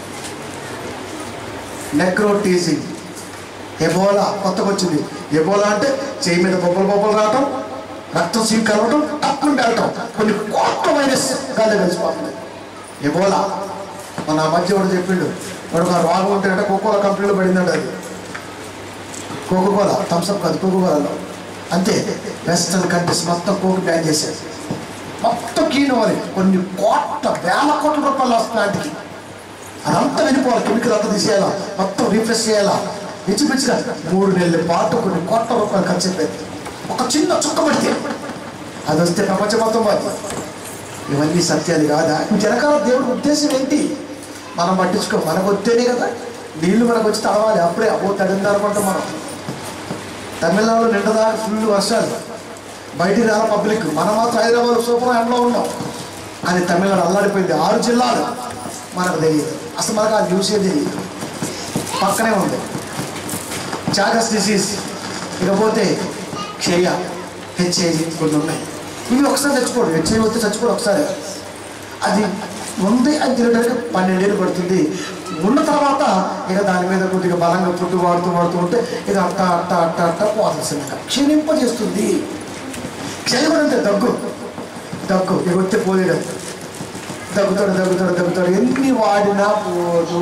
నెక్రోటీజింగ్ ఎబోలా కొత్తగా వచ్చింది ఎబోలా అంటే చేయి మీద బొబ్బలు బొబ్బలు రావటం రక్తం సీమ్ కలవటం టక్కుని వెళ్ళటం కొన్ని కోట్ల వైరస్ గాలి కలిసిపోతుంది ఎబోలా మన ఆ మధ్య వాడు చెప్పిండు వాడు ఒక రోగం ఉంటే అంటే కోకోలా కంపెనీలో పడిందంట అది కోకోకోలా థమ్స్అప్ కాదు కోకోకోలాలో అంతే వెస్టర్న్ కంట్రీస్ మొత్తం కోక్ బ్యాన్ చేశారు మొత్తం కీనోవాలి కొన్ని కోట్ల వేల కోట్ల రూపాయలు వస్తుంది వాటికి అదంతా వెళ్ళిపోవాలి కెమికల్ అంతా తీసేయాలా మొత్తం రీఫ్రెష్ చేయాలా పిచ్చిపిచ్చిగా మూడు నెలల పాటు కొన్ని కోట్ల రూపాయలు ఖర్చు అయిపోయింది ఒక చిన్న చుక్క పడితే అది వస్తే ప్రపంచం మొత్తం పోతుంది ఇవన్నీ సత్యాలు కాదా వెనకాల దేవుడి ఉద్దేశం ఏంటి మనం పట్టించుకో మనకు వస్తేనే కదా నీళ్లు మనకు వచ్చి తడవాలి అప్పుడే అబ్బో తడింది అనుకుంటాం మనం తమిళనాడులో నిండదా ఫుల్ వర్షాలు బయటికి రాల పబ్లిక్ మనం మాత్రం హైదరాబాద్ సూపర్ ఎండలో ఉన్నాం కానీ తమిళనాడు అల్లాడిపోయింది ఆరు జిల్లాలు మనకు తెలియదు అసలు మనకు ఆ న్యూసే తెలియదు పక్కనే ఉంది చాగస్ డిసీజ్ ఇకపోతే క్షయ హెచ్ఐవి కొన్ని ఉన్నాయి ఇవి ఒకసారి చచ్చిపోడు హెచ్ఐవి వస్తే చచ్చిపోడు ఒకసారి అది ఉంది అని తినడానికి పన్నెండేళ్ళు పడుతుంది ఉన్న తర్వాత ఇక దాని మీద కొద్దిగా బలంగా ఫుడ్ వాడుతూ వాడుతూ ఉంటే ఇక అట్ట అట్ట అట్ట అట్ట పోతుంది క్షీణింపజేస్తుంది క్షయ కూడా అంతే దగ్గు దగ్గు ఇక వస్తే పోలేడు దగ్గుతాడు దగ్గుతాడు దగ్గుతాడు ఎన్ని వాడినా పోదు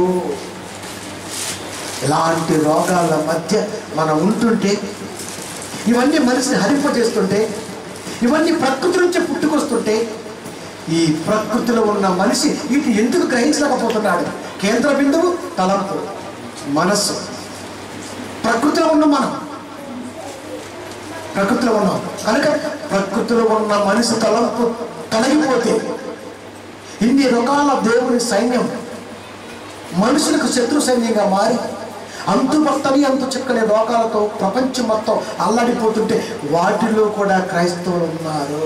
ఇలాంటి రోగాల మధ్య మనం ఉంటుంటే ఇవన్నీ మనిషిని హరింపజేస్తుంటే ఇవన్నీ ప్రకృతి నుంచే పుట్టుకొస్తుంటే ఈ ప్రకృతిలో ఉన్న మనిషి వీటిని ఎందుకు గ్రహించలేకపోతున్నాడు కేంద్ర బిందువు తలంపు మనస్సు ప్రకృతిలో ఉన్న మనం ప్రకృతిలో ఉన్నాం కనుక ప్రకృతిలో ఉన్న మనిషి తలంపు తొలగిపోతే ఇన్ని రకాల దేవుని సైన్యం మనుషులకు శత్రు సైన్యంగా మారి అంతుపట్టని అంతు చిక్కని రోగాలతో ప్రపంచం మొత్తం అల్లాడిపోతుంటే వాటిలో కూడా క్రైస్తవులు ఉన్నారు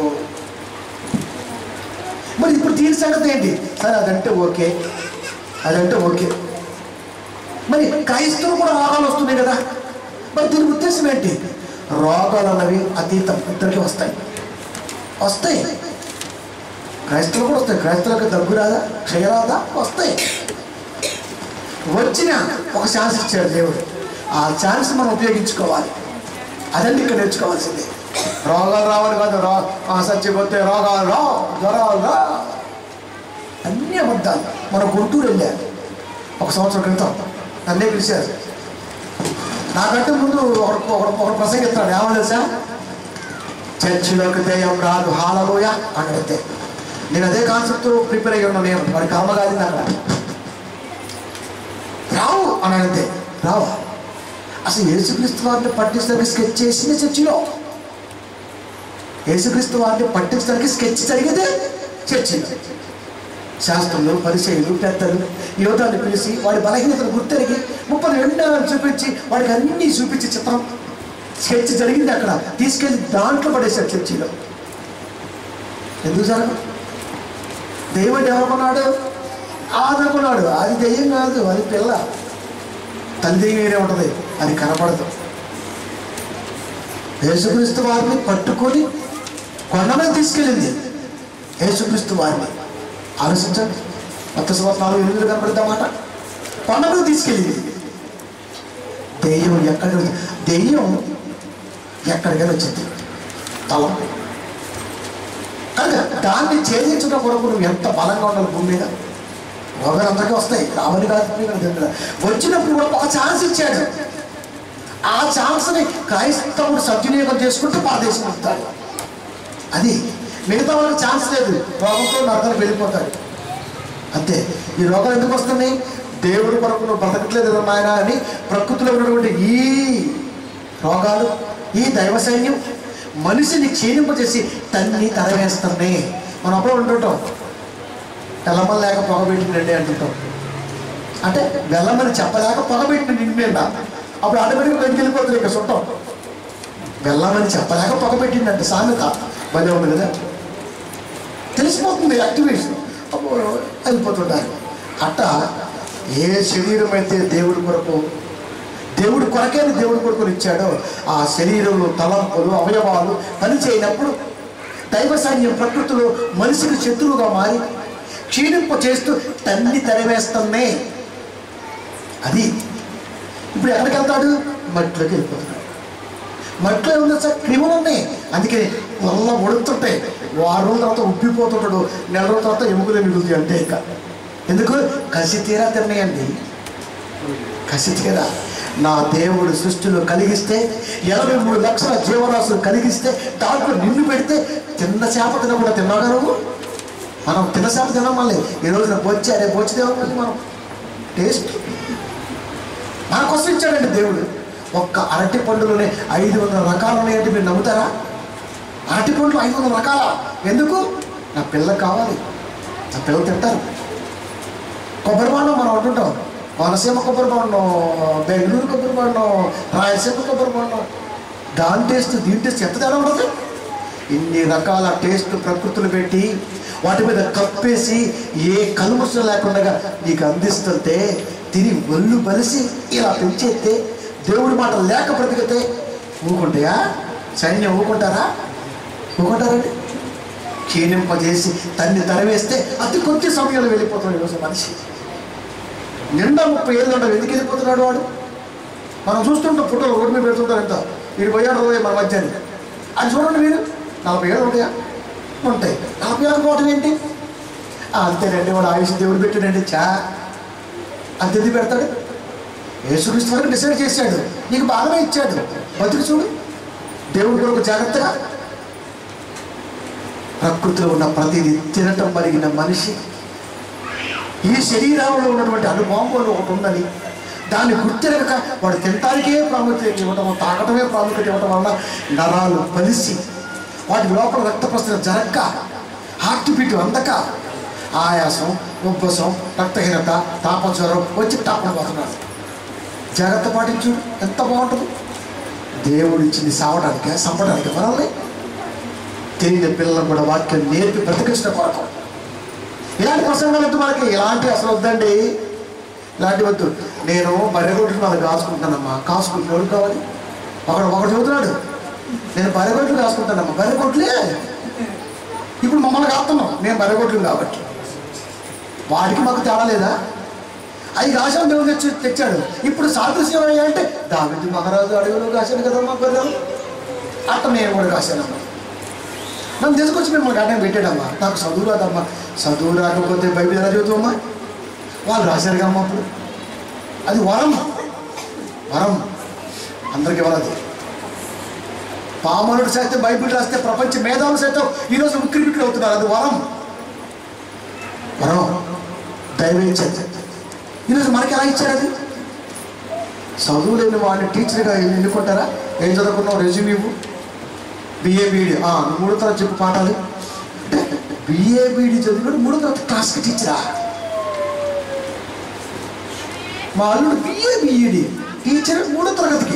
మరి ఇప్పుడు దీని సంగతి ఏంటి సరే అదంటే ఓకే అదంటే ఓకే మరి క్రైస్తవులు కూడా రోగాలు వస్తున్నాయి కదా మరి దీని ఉద్దేశం ఏంటి రోగాలు అన్నవి అతీతం ఇద్దరికి వస్తాయి వస్తాయి క్రైస్తవులు కూడా వస్తాయి క్రైస్తవులకు దగ్గు రాదా క్షయ రాదా వస్తాయి వచ్చిన ఒక ఛాన్స్ ఇచ్చాడు దేవుడు ఆ ఛాన్స్ మనం ఉపయోగించుకోవాలి అదండి ఇక్కడ నేర్చుకోవాల్సింది రోగాలు రావాలి కాదు రా ఆ చచ్చిపోతే రోగాలు రా జ్వరాలు రా అన్ని అబద్ధాలు మన గుంటూరు వెళ్ళారు ఒక సంవత్సరం క్రితం నన్నే పిలిచారు నాకంటే ముందు ఒకడు ఒకడు ఒకడు ప్రసంగిస్తాడు ఏమో తెలుసా చర్చిలోకి దయ్యం రాదు హాలలోయ అని అడిగితే నేను అదే కాన్సెప్ట్ ప్రిపేర్ అయ్యి ఉన్నాను నేను వాడి కర్మ కాదు అక్కడ రావు అని అడిగితే రావా అసలు యేసుక్రీస్తు వారిని పట్టించడానికి స్కెచ్ చేసింది చర్చిలో యేసుక్రీస్తు వారిని పట్టించడానికి స్కెచ్ జరిగేదే చర్చిలో శాస్త్రులు పరిచయులు పెద్దలు యోధాన్ని పిలిచి వాడి బలహీనతను గుర్తెరిగి ముప్పై రెండు చూపించి వాడికి అన్నీ చూపించి చిత్రం స్కెచ్ జరిగింది అక్కడ తీసుకెళ్ళి దాంట్లో పడేశారు చర్చిలో ఎందుకు జరగదు దేవుడు ఎవరుకున్నాడు ఆదనుకున్నాడు అది దెయ్యం కాదు అది పిల్ల తల్లి దెయ్యం వేరే ఉంటుంది అది కనపడదు యేసుక్రీస్తు వారిని పట్టుకొని కొండ మీద తీసుకెళ్ళింది యేసుక్రీస్తు వారిని ఆలోచించండి కొత్త సంవత్సరాలు ఎనిమిది కనపడతామాట కొండ మీద తీసుకెళ్ళింది దెయ్యం ఎక్కడికి వచ్చి- దెయ్యం ఎక్కడికైనా వచ్చింది తలం కనుక దాన్ని ఛేదించడం కొరకు నువ్వు ఎంత బలంగా ఉండాలి భూమి మీద రోగాలు అందరికీ వస్తాయి రావని కాదు మీకు దగ్గర వచ్చినప్పుడు కూడా ఒక ఛాన్స్ ఇచ్చాడు ఆ ఛాన్స్ని క్రైస్తవుడు సద్వినియోగం చేసుకుంటూ పారదేశం వస్తాడు అది మిగతా వాళ్ళకి ఛాన్స్ లేదు రోగంతో నరకలు వెళ్ళిపోతాడు అంతే ఈ రోగాలు ఎందుకు వస్తున్నాయి దేవుడి కొరకు నువ్వు బ్రతకట్లేదు కదా నాయన అని ప్రకృతిలో ఉన్నటువంటి ఈ రోగాలు ఈ దైవ సైన్యం మనిషిని క్షీణింపజేసి తన్ని తరవేస్తున్నాయి మనం అప్పుడు ఉంటుంటాం తెల్లమల లేక పొగబెట్టినండి అంటుంటాం అంటే వెళ్ళమని చెప్పలేక పొగబెట్టిన నిండిన అప్పుడు ఆటోమేటిక్గా బయటికి వెళ్ళిపోతుంది ఇక చుట్టం వెళ్ళమని చెప్పలేక పొగబెట్టిందంటే సామెత భలే ఉంది కదా తెలిసిపోతుంది యాక్టివేషన్ అప్పుడు వెళ్ళిపోతుంటారు అట్ట ఏ శరీరం అయితే దేవుడి కొరకు దేవుడి కొరకే దేవుడి కొరకు ఇచ్చాడో ఆ శరీరంలో తలంపులు అవయవాలు పని చేయనప్పుడు దైవ సైన్యం ప్రకృతిలో మనిషికి శత్రువుగా మారి క్షీణింప చేస్తూ తన్ని తరివేస్తున్నాయి అది ఇప్పుడు ఎక్కడికి వెళ్తాడు మట్టిలోకి వెళ్ళిపోతున్నాడు మట్టిలో ఉన్న సార్ క్రిములు ఉన్నాయి అందుకే వల్ల ఉడుతుంటాయి వారం రోజుల తర్వాత ఉబ్బిపోతుంటాడు నెల రోజుల తర్వాత ఎముకలే మిగులుతాయి అంటే ఇక ఎందుకు కసి తీరా తిన్నాయండి కసి తీరా నా దేవుడు సృష్టిలో కలిగిస్తే ఎనభై మూడు లక్షల జీవరాశులు కలిగిస్తే దాంట్లో నిన్ను పెడితే తిన్న చేప తిన కూడా తిన్నాగా నువ్వు మనం తిన్న చేప తిన్నాం మళ్ళీ ఈ రోజున బొచ్చి అరే బొచ్చిదేమో మళ్ళీ మనం టేస్ట్ మన కోసం ఇచ్చాడండి దేవుడు ఒక్క అరటి పండులోనే ఐదు వందల రకాలు ఉన్నాయంటే మీరు నమ్ముతారా అరటి పండ్లు ఐదు వందల రకాల ఎందుకు నా పిల్ల కావాలి నా పిల్లలు తింటారు కొబ్బరి బాండం మనం అంటుంటాం కోనసీమ కొబ్బరి బాండం బెంగళూరు కొబ్బరి బాండం రాయలసీమ కొబ్బరి బాండం దాని టేస్ట్ దీని టేస్ట్ ఎంత తేడా ఉండదు ఇన్ని రకాల టేస్ట్ ప్రకృతులు పెట్టి వాటి మీద కప్పేసి ఏ కలుముషం లేకుండా నీకు అందిస్తుంటే తిని ఒళ్ళు బలిసి ఇలా పెంచేస్తే దేవుడి మాట లేక బ్రతికితే ఊకుంటాయా సైన్యం ఊకుంటారా ఊకుంటారండి క్షీణింపజేసి తన్ని తరవేస్తే అతి కొద్ది సమయంలో వెళ్ళిపోతాడు ఈరోజు మనిషి నిండా ముప్పై ఏళ్ళు ఉండవు ఎందుకు వెళ్ళిపోతున్నాడు వాడు మనం చూస్తుంటాం ఫోటోలు రోడ్డు మీద పెడుతుంటారు ఎంత వీడు పోయాడు రోజు మన మధ్యాహ్నం అది చూడండి మీరు నలభై ఏళ్ళు ఉంటాయా ఉంటాయి నలభై ఏళ్ళకి పోవటం ఏంటి ఆ, అంతేనండి వాడు ఆయుష్ దేవుడు పెట్టాడండి చా అంత ఎందుకు పెడతాడు యేసుక్రీస్తు వరకు డిసైడ్ చేశాడు నీకు బాగానే ఇచ్చాడు బతుకు చూడు దేవుడి కొరకు జాగ్రత్తగా ప్రకృతిలో ఉన్న ప్రతిదీ తినటం మరిగిన మనిషి ఈ శరీరంలో ఉన్నటువంటి అనుభవం ఒకటి ఉందని దాన్ని గుర్తిరగక వాడు తినటానికే ప్రాముఖ్యత ఇవ్వటం తాగటమే ప్రాముఖ్యత ఇవ్వటం వల్ల నరాలు బలిసి వాటి లోపల రక్త ప్రసరణ జరక్క హార్ట్ బీట్ అందక ఆయాసం ఉబ్బసం రక్తహీనత తాపజ్వరం వచ్చి టాపన పోతున్నాడు జాగ్రత్త పాటించు ఎంత బాగుంటుంది దేవుడు ఇచ్చింది సావడానికి చంపడానికి మనల్ని తెలియని పిల్లలను కూడా వాక్యం నేర్పి బ్రతికించిన కొరకు ఇలాంటి ప్రసంగాలు వద్దు మనకి ఇలాంటి అసలు వద్దండి ఇలాంటి వద్దు నేను బర్రెగొడ్లు నాలుగు కాసుకుంటానమ్మా కాసుకుంటున్న ఎవరు కావాలి ఒకడు ఒకడు చెబుతున్నాడు నేను బర్రెగొడ్లు కాసుకుంటానమ్మా బర్రెగొడ్లే ఇప్పుడు మమ్మల్ని కాస్తున్నాం నేను బర్రెగొడ్లు కాబట్టి వాడికి మాకు తేడా లేదా అవి కాశాను దేవుడు తెచ్చి తెచ్చాడు ఇప్పుడు సాదృశ్యం అంటే దావిది మహారాజు అడవిలో కాశాను కదమ్మా బర్రెలు అట్ట నేను కూడా కాశానమ్మా నన్ను తీసుకొచ్చి మిమ్మల్ని గడ్డం పెట్టాడమ్మా నాకు చదువు రాదమ్మా చదువు రాకపోతే బైబిల్ ఎలా చదువుతామమ్మా వాళ్ళు రాశారుగా అమ్మ అప్పుడు అది వరం వరం అందరికీ వరది పామనుడు సైతం బైబిల్ రాస్తే ప్రపంచ మేధావులు సైతం ఈరోజు ఉక్కిరి బిక్కిరి అవుతున్నారు అది వరం వరం దైవం ఇచ్చేది ఈరోజు మనకి ఎలా ఇచ్చారు అది చదువు లేని వాడిని టీచర్గా ఎన్నుకుంటారా ఏం చదువుకున్నావు రెజ్యూమ్ ఇవ్వు బిఏ బీఈడి నువ్వు మూడో తరగతి చెప్పు పాఠాలు బిఏ బీఈడి చదివినాడు మూడో తరగతి క్లాస్కి టీచరా మా అల్లుడు బిఏ బీఈడి టీచర్ మూడో తరగతికి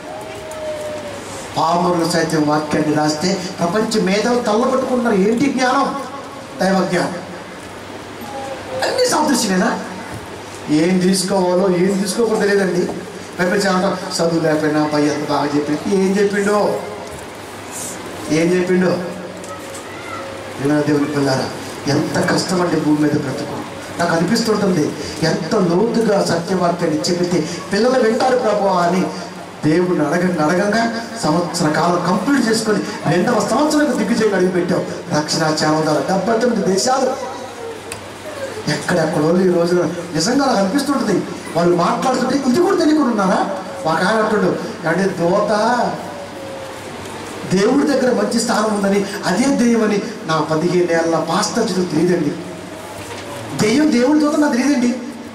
పామురులు సైతం వాక్యాన్ని రాస్తే ప్రపంచ మేధావు తల్లబట్టుకుంటున్నారు ఏంటి జ్ఞానం దైవ జ్ఞానం అన్ని సాదృశ్యమేనా ఏం తీసుకోవాలో ఏం తీసుకోకూడదు తెలియదండి పెంపించాలంట చదువు లేకపోయినా పై ఎంత బాగా చెప్పింది ఏం చెప్పిండో ఏం చెప్పిండో ఏమైనా దేవుని పిల్లారా ఎంత కష్టం అంటే భూమి మీద బ్రతుకు నాకు అనిపిస్తుంటుంది ఎంత లోతుగా సత్యవాక్యాన్ని చెబితే పిల్లలు వింటారు ప్రభు అని దేవుడిని అడగంగా అడగంగా సంవత్సర కాలం కంప్లీట్ చేసుకొని రెండవ సంవత్సరానికి దిగ్గుజేయం అడిగి పెట్టాం రక్షణ ఛానల్ ద్వారా డెబ్బై తొమ్మిది దేశాలు ఎక్కడెక్కడో ఈ రోజున నిజంగా నాకు అనిపిస్తుంటుంది వాళ్ళు మాట్లాడుతుంటే ఇది కూడా తెలియకుండా ఉన్నారా ఒక ఆయన అంటుండు అంటే దోత దేవుడి దగ్గర మంచి స్థానం ఉందని అదే దెయ్యం అని నా పదిహేను ఏళ్ళ పాస్టర్ చదువు తెలియదండి దెయ్యం దేవుడి దూత నాకు తెలియదండి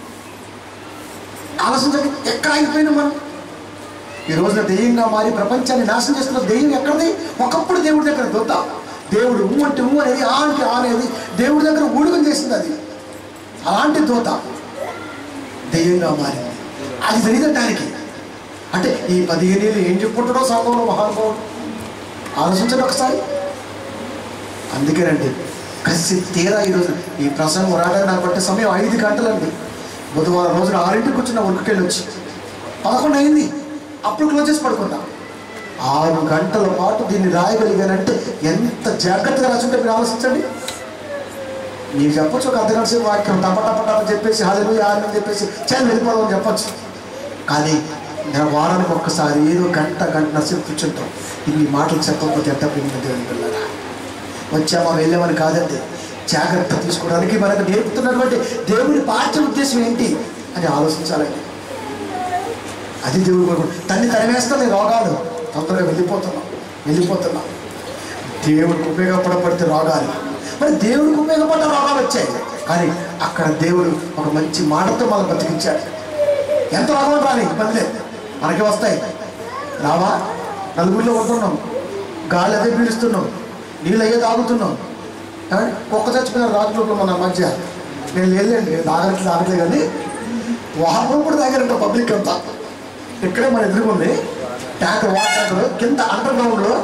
ఆలోచించండి ఎక్కడ ఆగిపోయినా మనం ఈ రోజున దెయ్యంగా మారి ప్రపంచాన్ని నాశనం చేస్తున్న దెయ్యం ఎక్కడిది ఒకప్పుడు దేవుడి దగ్గర దూత దేవుడు ఊ అంటే ఊ అనేది ఆ అంటే ఆ అనేది దేవుడి దగ్గర ఊడుగం చేసింది అది అలాంటి దూత దెయ్యంగా మారింది అది తెలియదంటానికి అంటే ఈ పదిహేను ఏళ్ళు ఏం చెప్పుకుంటాడో సంఘంలో మహానుభావుడు ఆలోచించండి ఒకసారి అందుకేనండి కసి తీరా ఈరోజు ఈ ప్రసంగం రావడానికి నాకు పట్టే సమయం ఐదు గంటలండి బుధవారం రోజున ఆరింటికి వచ్చిన వర్క్కి వెళ్ళి వచ్చి పదకొండు అయింది అప్పుడు క్లోజ్ చేసి పడుకున్నా ఆరు గంటల పాటు దీన్ని రాయగలిగానంటే ఎంత జాగ్రత్తగా రాసుంటే మీరు ఆలోచించండి మీరు చెప్పొచ్చు ఒక అర్ధగంట సేపు వాక్యం టప టప టప చెప్పేసి హాజరు ఆరు చెప్పేసి చాలా వెళ్ళిపోదాం అని చెప్పొచ్చు కానీ నేను వారానికి ఒక్కసారి ఏదో గంట గంట సేపు కూర్చుంటాం ఇన్ని మాటలు చెప్పకపోతే ఎంత ప్రేమ దేవుని పిల్లరా వచ్చామా వెళ్ళామని కాదండి జాగ్రత్త తీసుకోవడానికి మనకు నేర్పుతున్నటువంటి దేవుడి పాఠ్య ఉద్దేశం ఏంటి అని ఆలోచించాలండి అది దేవుడు కోరుకుంటు తన్ని తరిమేస్తాను రోగాలు తొందరగా వెళ్ళిపోతున్నాం వెళ్ళిపోతున్నాం దేవుడికి ఉపయోగపడపడితే రోగాలు మరి దేవుడికి ఉపయోగపడ్డ రోగాలు వచ్చాయి కానీ అక్కడ దేవుడు ఒక మంచి మాటతో మనం బతికించాడు ఎంత రోగం రాని ఇబ్బంది లేదు మనకి వస్తాయి రావా నలుగురిలో ఉంటున్నాం గాలి అదే పీలుస్తున్నాం నీళ్ళు అయ్యే తాగుతున్నాం ఏమండి? కుక్క చచ్చిపోయిన రాత్రులు మన మధ్య నేను లేదండి నేను తాగట్లేదు తాగట్లేదు కానీ వాహనం కూడా తాగారంట పబ్లిక్ అంతా ఇక్కడే మన ఎదురుకుంది ట్యాంకర్ వాటర్ ట్యాంకర్ కింద అండర్ గ్రౌండ్లో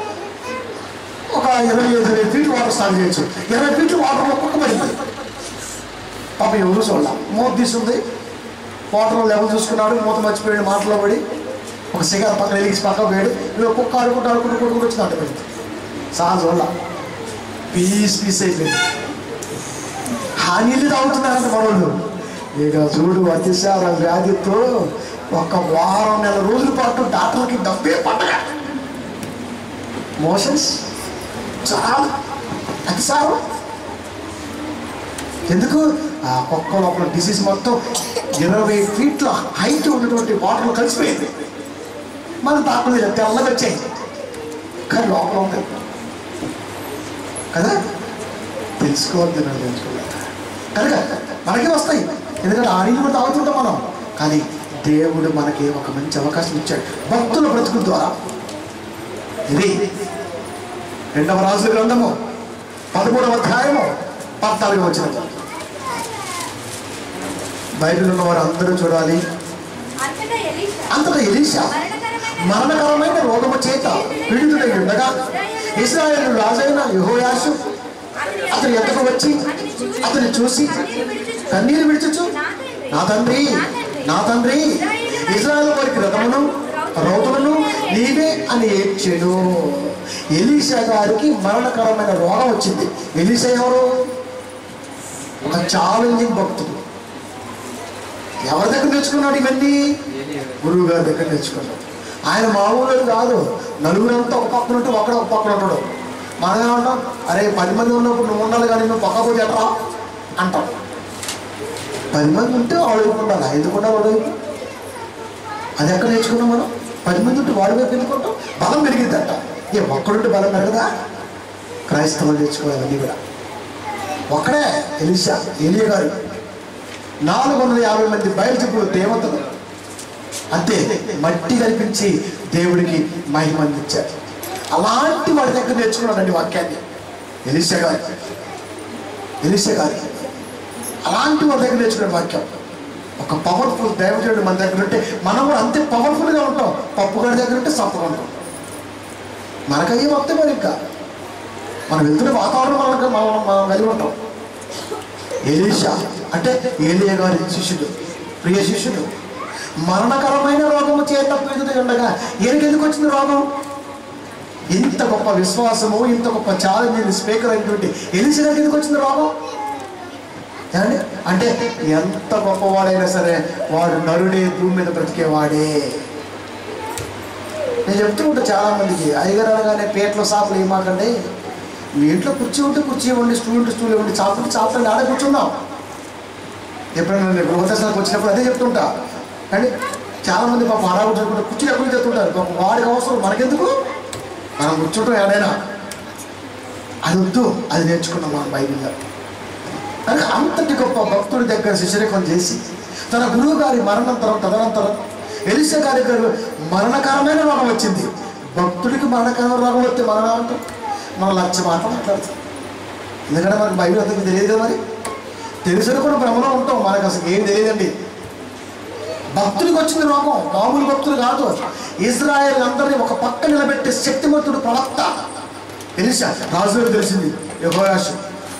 ఒక ఇరవై ఐదు ఇరవై ఫీట్లు వాటర్ స్టార్ట్ చేయొచ్చు ఇరవై ఫీట్లు వాటర్ ఒక్కొక్క పడింది పాప ఎవరు చూడాల మూత తీసుంది వాటర్ లెవెల్ చూసుకున్నాడు మూత మర్చిపోయాడు మాటలో పడి ఒక సిగర్ పక్కన వెలిగి పక్క పోయాడు ఇవి ఒక్కొక్క ఆడుకుంటూ ఆడుకుంటూ కొడుకుంటూ వచ్చింది అంట పడింది సహజ వల్ల పీస్ పీస్ అయిపోయింది ఆ నీళ్ళు తాగుతున్నారంట మనోళ్ళు ఇక చూడు అతిసార వ్యాధితో ఒక వారం నెల రోజుల పాటు డాక్టర్కి డబ్బే పట్టక మోషన్స్ చాలా అతిసారం ఎందుకు ఆ కుక్క లోపల డిసీజ్ మొత్తం ఇరవై ఫీట్ల హైట్ ఉన్నటువంటి వాటర్లో కలిసిపోయింది మన డాక్టర్లు తెల్లగా వచ్చాయి కానీ లోపల ఉంది కదా తెలుసుకోవద్దు నాకు తెలుసుకోవాలి కనుక మనకే వస్తాయి ఎందుకంటే ఆ నీళ్ళు కూడా తాగుతుంటాం మనం కానీ దేవుడు మనకి ఒక మంచి అవకాశం ఇచ్చాడు భక్తుల బ్రతుకుల ద్వారా ఇది రెండవ రాజుల గ్రంథము పదమూడవ అధ్యాయము పద్నాలుగు వచ్చిన బైబిల్ ఉన్న వారు అందరూ చూడాలి అంతటా ఎలీషా అంతటా ఎలీషా మరణకరమైన మరణకరమైన రోగము చేత పీడితుడై ఉండగా ఇస్రాయేల్ రాజైన యెహోయాషు అతని ఎద్దకు వచ్చి అతని చూసి కన్నీరు విడిచచ్చు నా తండ్రి నా తండ్రి ఇజ్రాయల్ వారికి రథమును రౌతులను నీవే అని ఏడ్చాడు ఎలీషా గారికి మరణకరమైన రోగం వచ్చింది ఎలీషా ఎవరు ఒక ఛాలెంజింగ్ భక్తుడు ఎవరి దగ్గర నేర్చుకున్నాడు ఇవన్నీ గురువు గారి దగ్గర నేర్చుకున్నాడు ఆయన మామూలు కాదు నలుగురంతా ఒక పక్కన ఉంటే ఒకడు ఒక పక్కన ఉంటాడు మనం ఏమంటాం అరే పది మంది ఉన్నప్పుడు నువ్వు ఉండాలి కానీ నువ్వు పక్క పోతే ఎట్రా అంటాం పది మంది ఉంటే వాడు వైపు ఉండాలి ఎందుకు ఉండాలి వాడు వైపు అది ఎక్కడ నేర్చుకున్నాం మనం పది మంది ఉంటే వాడి వైపు ఎందుకుంటాం బలం పెరిగిద్దంట ఏ ఒక్కడుంటే బలం పెరగదా క్రైస్తవులు నేర్చుకోవాలి అన్నీ కూడా ఒక్కడే ఎలిషా ఎలియ గారు నాలుగు వందల యాభై మంది బయలుచెప్పుడు దేవతలు అంతే మట్టి కల్పించి దేవుడికి మహిమ అందించారు అలాంటి వాడి దగ్గర నేర్చుకున్నాడండి వాక్యాన్ని ఎలిషా గారు ఎలిషా గారు అలాంటి వాడి దగ్గర నేర్చుకునే వాక్యం ఒక పవర్ఫుల్ దైవజనుడు మన దగ్గర ఉంటే మనం కూడా అంతే పవర్ఫుల్గా ఉంటాం పప్పు గారి దగ్గర ఉంటే సప్పగా ఉంటాం మనకయ్యే వస్తే మరి ఇంకా మనం వెళ్తున్న వాతావరణం మనకు మనం మనం కలిగి ఉంటాం ఎలీషా అంటే ఏలియా గారి శిష్యుడు ప్రియ శిష్యుడు మరణకరమైన రోగము చేత పీడితుడు ఉండగా ఈయనకి ఎందుకు వచ్చింది రోగం ఇంత గొప్ప విశ్వాసము ఇంత గొప్ప ఛాలెంజ్ స్పీకర్ అయినటువంటి ఎలిసా గారికి ఎందుకు వచ్చింది రోగం ఏమండి? అంటే ఎంత గొప్పవాడైనా సరే వాడు నరుడే భూమి మీద బ్రతికేవాడే నేను చెప్తూ ఉంటా చాలా మందికి అయ్యగారు అనగానే పేటలో సాపులు ఏమాకండి మీ ఇంట్లో కుర్చీ ఉంటే కుర్చీ ఇవ్వండి స్టూల్ ఉంటే స్టూల్ ఇవ్వండి చాపులు చాపలు ఆడ కూర్చుందాం ఎప్పుడైనా నేను గృహదర్శనానికి వచ్చినప్పుడు అదే చెప్తుంటా కానీ చాలా మంది పాపం ఆడ కూర్చోకుండా కుర్చీలు ఎక్కడ చెప్తుంటారు పాపం వాడికి అవసరం మనకెందుకు మనం కూర్చుంటాం ఏడైనా అది వద్దు అది నేర్చుకున్నాం మనం బైబిల్లో కనుక అంతటి గొప్ప భక్తుడి దగ్గర శిష్యరేఖం చేసి తన గురువు గారి మరణంతరం తదనంతరం ఎలిసా గారి గారు మరణకరమైన రోగం వచ్చింది భక్తుడికి మరణకరమైన రోగం వస్తే మనం ఏమంటాం మనం లక్ష మాట మాట్లాడతాం ఎందుకంటే మనకు బైబిల్ అంతకు తెలియదు కదా మరి తెలిసిన కూడా భ్రమలో ఉంటాం మనకు అసలు ఏం తెలియదండి భక్తుడికి వచ్చింది రోగం మామూలు భక్తులు కాదు ఇజ్రాయెల్ అందరినీ ఒక పక్క నిలబెట్టే శక్తిమంతుడు ప్రవక్త ఎలిసా రాజులకు తెలిసింది యహోయాషు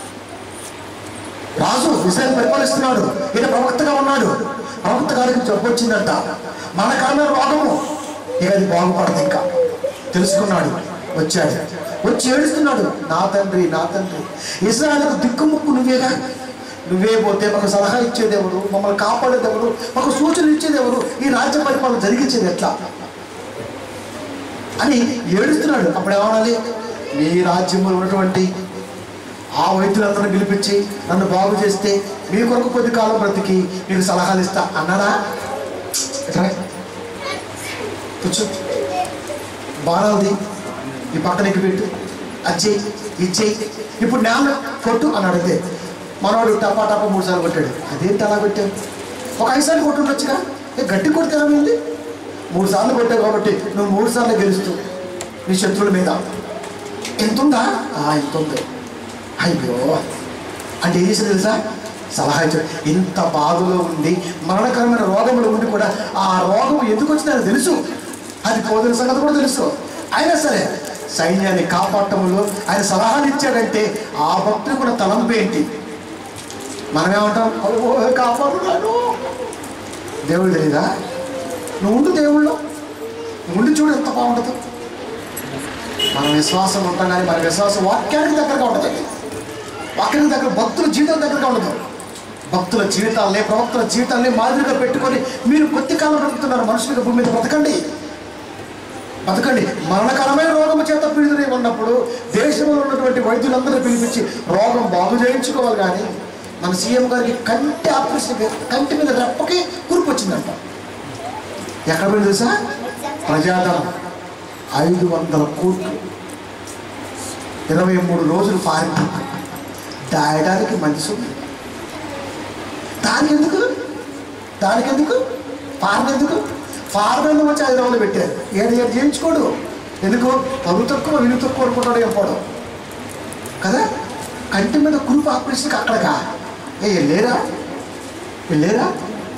రాజు ఇస్రాయల్ పరిపాలిస్తున్నాడు ఈయన ప్రవక్తగా ఉన్నాడు ప్రవక్త గారికి జబ్బు వచ్చిందంట మన కరమైన రోగము ఇక అది బాగుపడదు ఇంకా తెలుసుకున్నాడు వచ్చాడు వచ్చి ఏడుస్తున్నాడు నా తండ్రి నా తండ్రి ఇస్రాయల్కు దిక్కుముక్కు నువ్వేగా నువ్వే పోతే మాకు సలహా ఇచ్చేదెవరు మమ్మల్ని కాపాడేదెవరు మాకు సూచనలు ఇచ్చేదెవరు ఈ రాజ్య పరిపాలన జరిగించేది ఎట్లా అని ఏడుస్తున్నాడు అప్పుడు ఏమనాలి మీ రాజ్యంలో ఉన్నటువంటి ఆ వైద్యులందరూ పిలిపించి నన్ను బాగు చేస్తే మీ కొరకు కొద్ది కాలం బ్రతికి మీకు సలహాలు ఇస్తా అన్నాడా ఎట్రా? కూర్చో బాణాలది ఈ పక్కనకి పెట్టు అచ్చేయి ఇచ్చేయి ఇప్పుడు నాన్న కొట్టు అని అడిగితే మనవాడు టపా టపా మూడు సార్లు కొట్టాడు అదేంటి అలా కొట్టావు ఒక ఐదు సార్లు కొట్టుండొచ్చుగా ఏ గట్టి కొడితే ఏమైంది మూడు సార్లు కొట్టావు కాబట్టి నువ్వు మూడు సార్లు గెలుస్తూ నీ శత్రువుల మీద ఎంత ఉందా ఆ, ఎంత ఉంది అయ్యో అంటే ఏం చేసింది తెలుసా సలహా ఇచ్చాడు ఇంత బాధలో ఉండి మరణకరమైన రోగములు ఉండి కూడా ఆ రోగం ఎందుకు వచ్చిందో తెలుసు అది పోదిన సంగతి కూడా తెలుసు అయినా సరే సైన్యాన్ని కాపాడటంలో ఆయన సలహాలు ఇచ్చాడంటే ఆ భక్తుడు కూడా తలంపు ఏంటి మనమేమంటాం ఓ కాపాడున్నాను దేవుడు తెలీదా నువ్వు ఉండు దేవుళ్ళు నువ్వు ఉండి చూడు ఎంత బాగుంటుందో మన విశ్వాసం ఉంటాం కానీ మన విశ్వాసం వాక్యానికి దగ్గరగా ఉండదండి వాక్యానికి దగ్గర భక్తుల జీవితం దగ్గరగా ఉండదు భక్తుల జీవితాలని ప్రవక్తుల జీవితాలని మాదిరిగా పెట్టుకొని మీరు కొద్ది కాలం బ్రతుకుతున్నారు మనుషులుగా భూమి మీద బ్రతకండి బతకండి మరణకరమైన రోగం చేత పీడితులై ఉన్నప్పుడు దేశంలో ఉన్నటువంటి వైద్యులందరూ పిలిపించి రోగం బాగు చేయించుకోవాలి కానీ మన సీఎం గారికి కంటి ఆపరేషన్ కంటి మీద రెప్పకి కురుపు వచ్చిందంట ఎక్కడ పోయింది తెలుసా ప్రజాధనం ఐదు వందల కోట్లు ఇరవై మూడు రోజులు ఫారిన్ దాయడానికి మంచి ఉంది దానికి ఎందుకు దానికి ఎందుకు ఫారెన్ ఎందుకు ఫారెన్ వచ్చి ఐదు వందలు పెట్టారు ఏడు ఏడు చేయించుకోడు ఎందుకు పరువు తక్కువ విలువ తక్కువ అనుకుంటాడు చెప్పడం కదా కంటి మీద కురుపు ఆపరేషన్కి అక్కడగా ఏ లేరా లేరా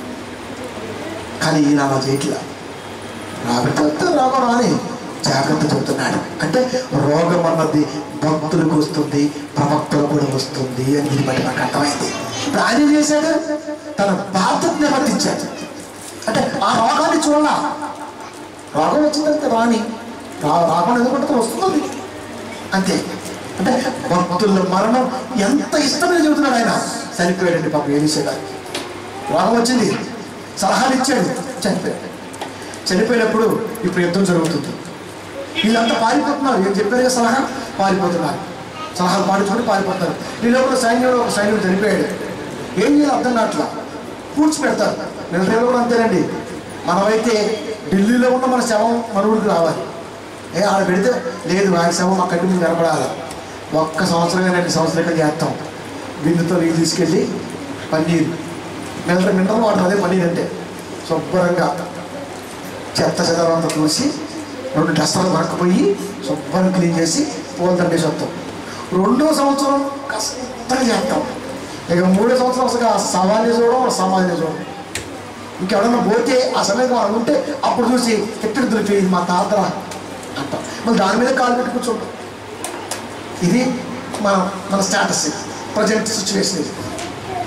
కానీ ఈయన అలా చేయట్లా రాబట్టే రోగం రాని జాగ్రత్త చెబుతున్నాడు అంటే రోగం అన్నది భక్తులకు వస్తుంది ప్రవక్తలకు కూడా వస్తుంది అని దీన్ని బట్టి నాకు అర్థమైంది ఇప్పుడు ఆయన ఏం చేశాడు తన బాధ్యతను నిర్వర్తించాడు అంటే ఆ రోగాన్ని చూడాల రోగం వచ్చిందంటే రాని రా రాకుండా ఎందుకంటే వస్తుంది అంతే అంటే భక్తుల మరణం ఎంత ఇష్టమని చెబుతున్నాడు ఆయన చనిపోయాడండి పాపం ఏలిసే గారు రోగం వచ్చింది సలహాలు ఇచ్చాడు చనిపోయాడు చనిపోయినప్పుడు ఇప్పుడు యుద్ధం జరుగుతుంది వీళ్ళంతా పారిపోతున్నారు ఏం చెప్పారు కదా సలహా పారిపోతున్నారు సలహాలు పాటించుకొని పారిపోతారు ఈ లోపల సైన్యంలో ఒక సైన్యం చనిపోయాడు ఏం చేయాలి అర్థం కావట్లా పూడ్చి పెడతారు మిలిటరీలో కూడా అంతేనండి మనమైతే ఢిల్లీలో ఉన్న మన శవం మన ఊరికి రావాలి ఏ ఆడ పెడితే లేదు ఆయన శవం మా కంటి ముందు కనపడాలి ఒక్క సంవత్సరమే రెండు సంవత్సరాలు చేస్తాం బిందుతో నీళ్ళు తీసుకెళ్ళి పన్నీరు మినరల్ మినరల్ వాటర్ అదే పన్నీర్ అంటే శుభ్రంగా చెత్త చెదరంతా చూసి రెండు డస్టర్లు మరకపోయి శుభ్రంగా క్లీన్ చేసి పూల దండేసి వస్తాం రెండో సంవత్సరం కష్టంగా చేస్తాం ఇక మూడో సంవత్సరం అసలు ఆ సవాల్ని చూడడం సమాధిని చూడడం ఇంకెవడన్నా పోతే ఆ సమయం మనం ఉంటే అప్పుడు చూసి ఎక్కడ దొరికింది మా తాతరా అంటాం మళ్ళీ దాని మీద కాలు పెట్టి కూర్చుంటాం ఇది మన మన స్టేటస్ ప్రజెంట్ సిచ్యువేషన్ ఇది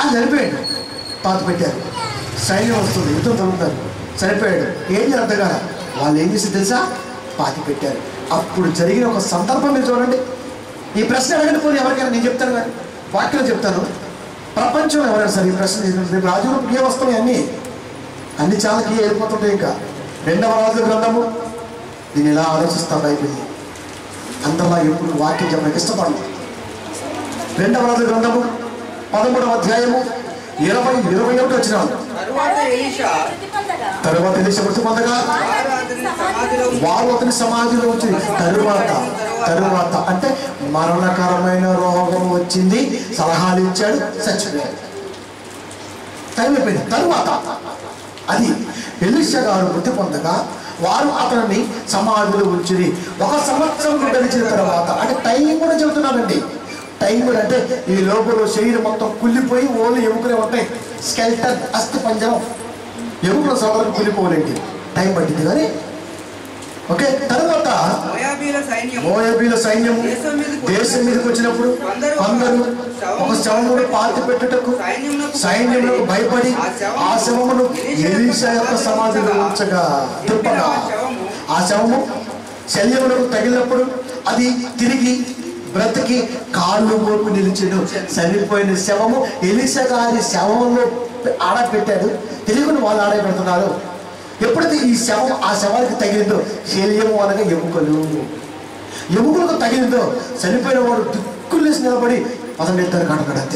ఆ చనిపోయాడు పాత పెట్టారు సైన్యం వస్తుంది యుద్ధం జరుగుతారు చనిపోయాడు ఏం అర్థం కాల వాళ్ళు ఏం చేసి తెలుసా పాతి పెట్టారు అప్పుడు జరిగిన ఒక సందర్భం మీరు చూడండి ఈ ప్రశ్న అడగండి పోనీ ఎవరికైనా నేను చెప్తాను కానీ వాక్యం చెప్తాను ప్రపంచంలో ఎవరైనా సరే ఈ ప్రశ్న చేసినప్పుడు రేపు రాజులకు ఏ వస్తున్నాయి అన్నీ అన్ని చాలా కీ వెళ్ళిపోతుంటాయి ఇంకా రెండవ రాజు గ్రంథము నేను ఇలా ఆలోచిస్తా బైబిల్ అందరిలా ఎప్పుడు వాక్యం చెప్పడానికి ఇష్టపడను రెండవ రాజు గ్రంథము పదమూడవ అధ్యాయము ఇరవై ఇరవై ఒకటి వచ్చిన తరువాత ఎలీషా మృతి పొందగా తరువాత దేశపడుతూ పొందగా వారు అతని సమాధిలో వారు అతని సమాధిలో వచ్చి తరువాత తరువాత అంటే మరణకరమైన రోగం వచ్చింది సలహాలు ఇచ్చాడు చచ్చిపోయాడు టైం అయిపోయింది తరువాత అది ఎలిషా గారు మృతి పొందగా వారు అతనిని సమాధిలో ఉంచిరి ఒక సంవత్సరం గడిచిన తర్వాత అంటే టైం కూడా చెబుతున్నానండి టైం కూడా అంటే ఈ లోపల శరీరం మొత్తం కుళ్ళిపోయి ఓన్లీ ఎముకలే ఉంటాయి స్కెల్టన్ అస్థి పంజరం ఎముకల సోదరులు కుళ్ళిపోలేంటి టైం పట్టింది కానీ ఓకే తర్వాత మోయాబీల సైన్యం మోయబీల సైన్యము దేశం మీదకి వచ్చినప్పుడు అందరూ ఒక శవమును పాతి పెట్టుటకు సైన్యములకు భయపడి ఆ శవమును ఎలీషా యొక్క సమాధిలో ఉంచగా తిప్పగా ఆ శవము శల్యములకు తగిలినప్పుడు అది తిరిగి బ్రతికి కాళ్ళు మోపు నిలిచెను చనిపోయిన శవము ఎలీషా గారి శవంలో ఆడపెట్టాడు తెలియకుండా వాళ్ళు ఆడే పెడుతున్నారు ఎప్పుడైతే ఈ శవం ఆ శవానికి తగిలిందో శల్యము అనగా ఎముకలు ఎముకలకు తగిలిందో చనిపోయిన వాడు దిక్కులేసి నిలబడి పదం ఎత్తారు కాటకాడు అంతే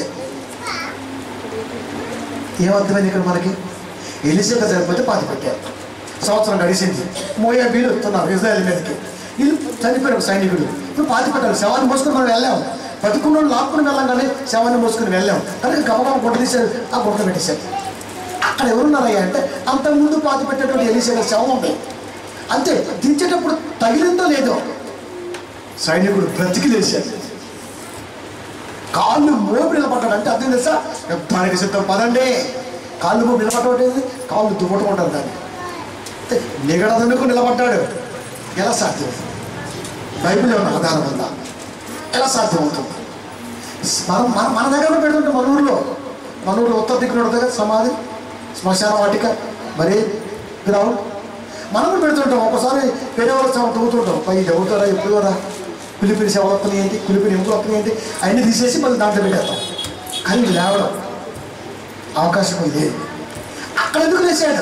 ఏమర్థమైంది ఇక్కడ మనకి ఎలిసేక చనిపోతే పాతి పెట్టారు సంవత్సరం గడిచింది మోయా బీలు వస్తున్నారు ఇజ్రాయల్ మీదకి వీళ్ళు చనిపోయిన ఒక సైనికుడు ఇప్పుడు పాతి పెట్టారు శవాన్ని మోసుకొని మనం వెళ్ళాం బతుకున్న వాళ్ళు లాక్కుని వెళ్ళంగానే శవాన్ని మోసుకొని వెళ్ళాం కనుక గమగమ గుడ్డ తీశారు ఆ గుడ్డ పెట్టేశారు అక్కడ ఎవరున్నారయ్యా అంటే అంతకుముందు పాతి పెట్టేటువంటి ఎలిసేక శవం ఉంది అంతే దించేటప్పుడు తగిలిందో లేదో సైనికుడు బ్రతికి లేచాడు కాళ్ళు మోపు నిలబడ్డాడు అంటే అర్థం తెలుసా యుద్ధానికి సిద్ధం పదండి కాళ్ళు మోపు నిలబడటం కాళ్ళు దువ్వటం ఉంటారు దాన్ని అంటే నిగడదనుకు నిలబడ్డాడు ఎలా సాధ్యం బైబిల్ ఏమన్నా ఆధారం ఉందా ఎలా సాధ్యమవుతుంది మన మన మన దగ్గర పెడుతుంటే మన ఊర్లో మన ఊర్లో ఉత్తర దిక్కున ఉంటుంది కదా సమాధి శ్మశాన వాటిక మరి గ్రౌండ్ మనం కూడా పెడుతుంటాం ఒకసారి వేరే వాళ్ళ శవం తవ్వుతుంటాం పై ఇది అవుతారా ఎప్పుడు కూడా కులిపిని శవం వస్తున్నాయి ఏంటి కులిపిని ఎముకలు వస్తున్నాయి ఏంటి అవన్నీ తీసేసి మళ్ళీ దాంట్లో పెట్టేస్తాం కానీ ఇది లేవడం అవకాశం లేదు అక్కడ ఎందుకు లేచాడు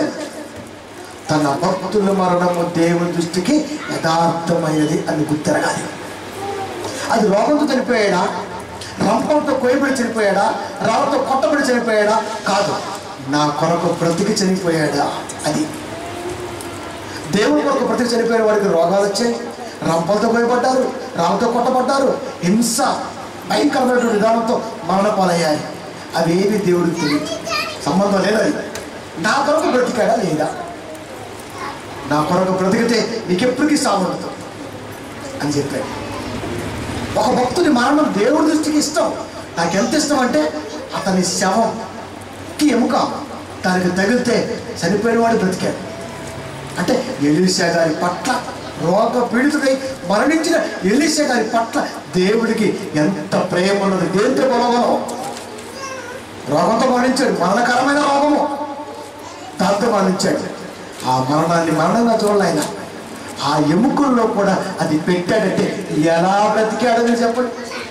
తన భక్తుల మరణము దేవుని దృష్టికి యథార్థమైనది అని గుర్తెరగాలి అది రోగంతో చనిపోయాడా రంపంతో కోయబడి చనిపోయాడా రాళ్ళతో కొట్టబడి చనిపోయాడా కాదు నా కొరకు బ్రతికి చనిపోయాడా అది దేవుని కొరకు బ్రతికి చనిపోయిన వాడికి రోగాలు వచ్చాయి రంపలతో కోయబడ్డారు రాళ్ళతో కొట్టబడ్డారు హింస భయంకరమైనటువంటి విధానంతో మరణ పాలయ్యాయి అవి ఏవి దేవుడికి తెలియదు సంబంధం లేదు అది నా కొరకు బ్రతికాడా లేదా నా కొరకు బ్రతికితే నీకెప్పటికీ సాగుండదు అని చెప్పాడు ఒక భక్తుని మరణం దేవుడి దృష్టికి ఇష్టం నాకు ఎంత ఇష్టం అంటే అతని శవంకి ఎముక దానికి తగిలితే చనిపోయిన వాడు బ్రతికాడు అంటే ఎలీషా గారి పట్ల రోగ పీడితుడై మరణించిన ఎలీషా గారి పట్ల దేవుడికి ఎంత ప్రేమ ఉన్నది దేంతో పొలగలం రోగంతో మరణించాడు మరణకరమైన రోగము దాంతో మరణించాడు ఆ మరణాన్ని మరణంగా చూడాలి ఆయన ఆ ఎముకల్లో కూడా అది పెట్టాడంటే ఎలా బ్రతికాడో మీరు చెప్పండి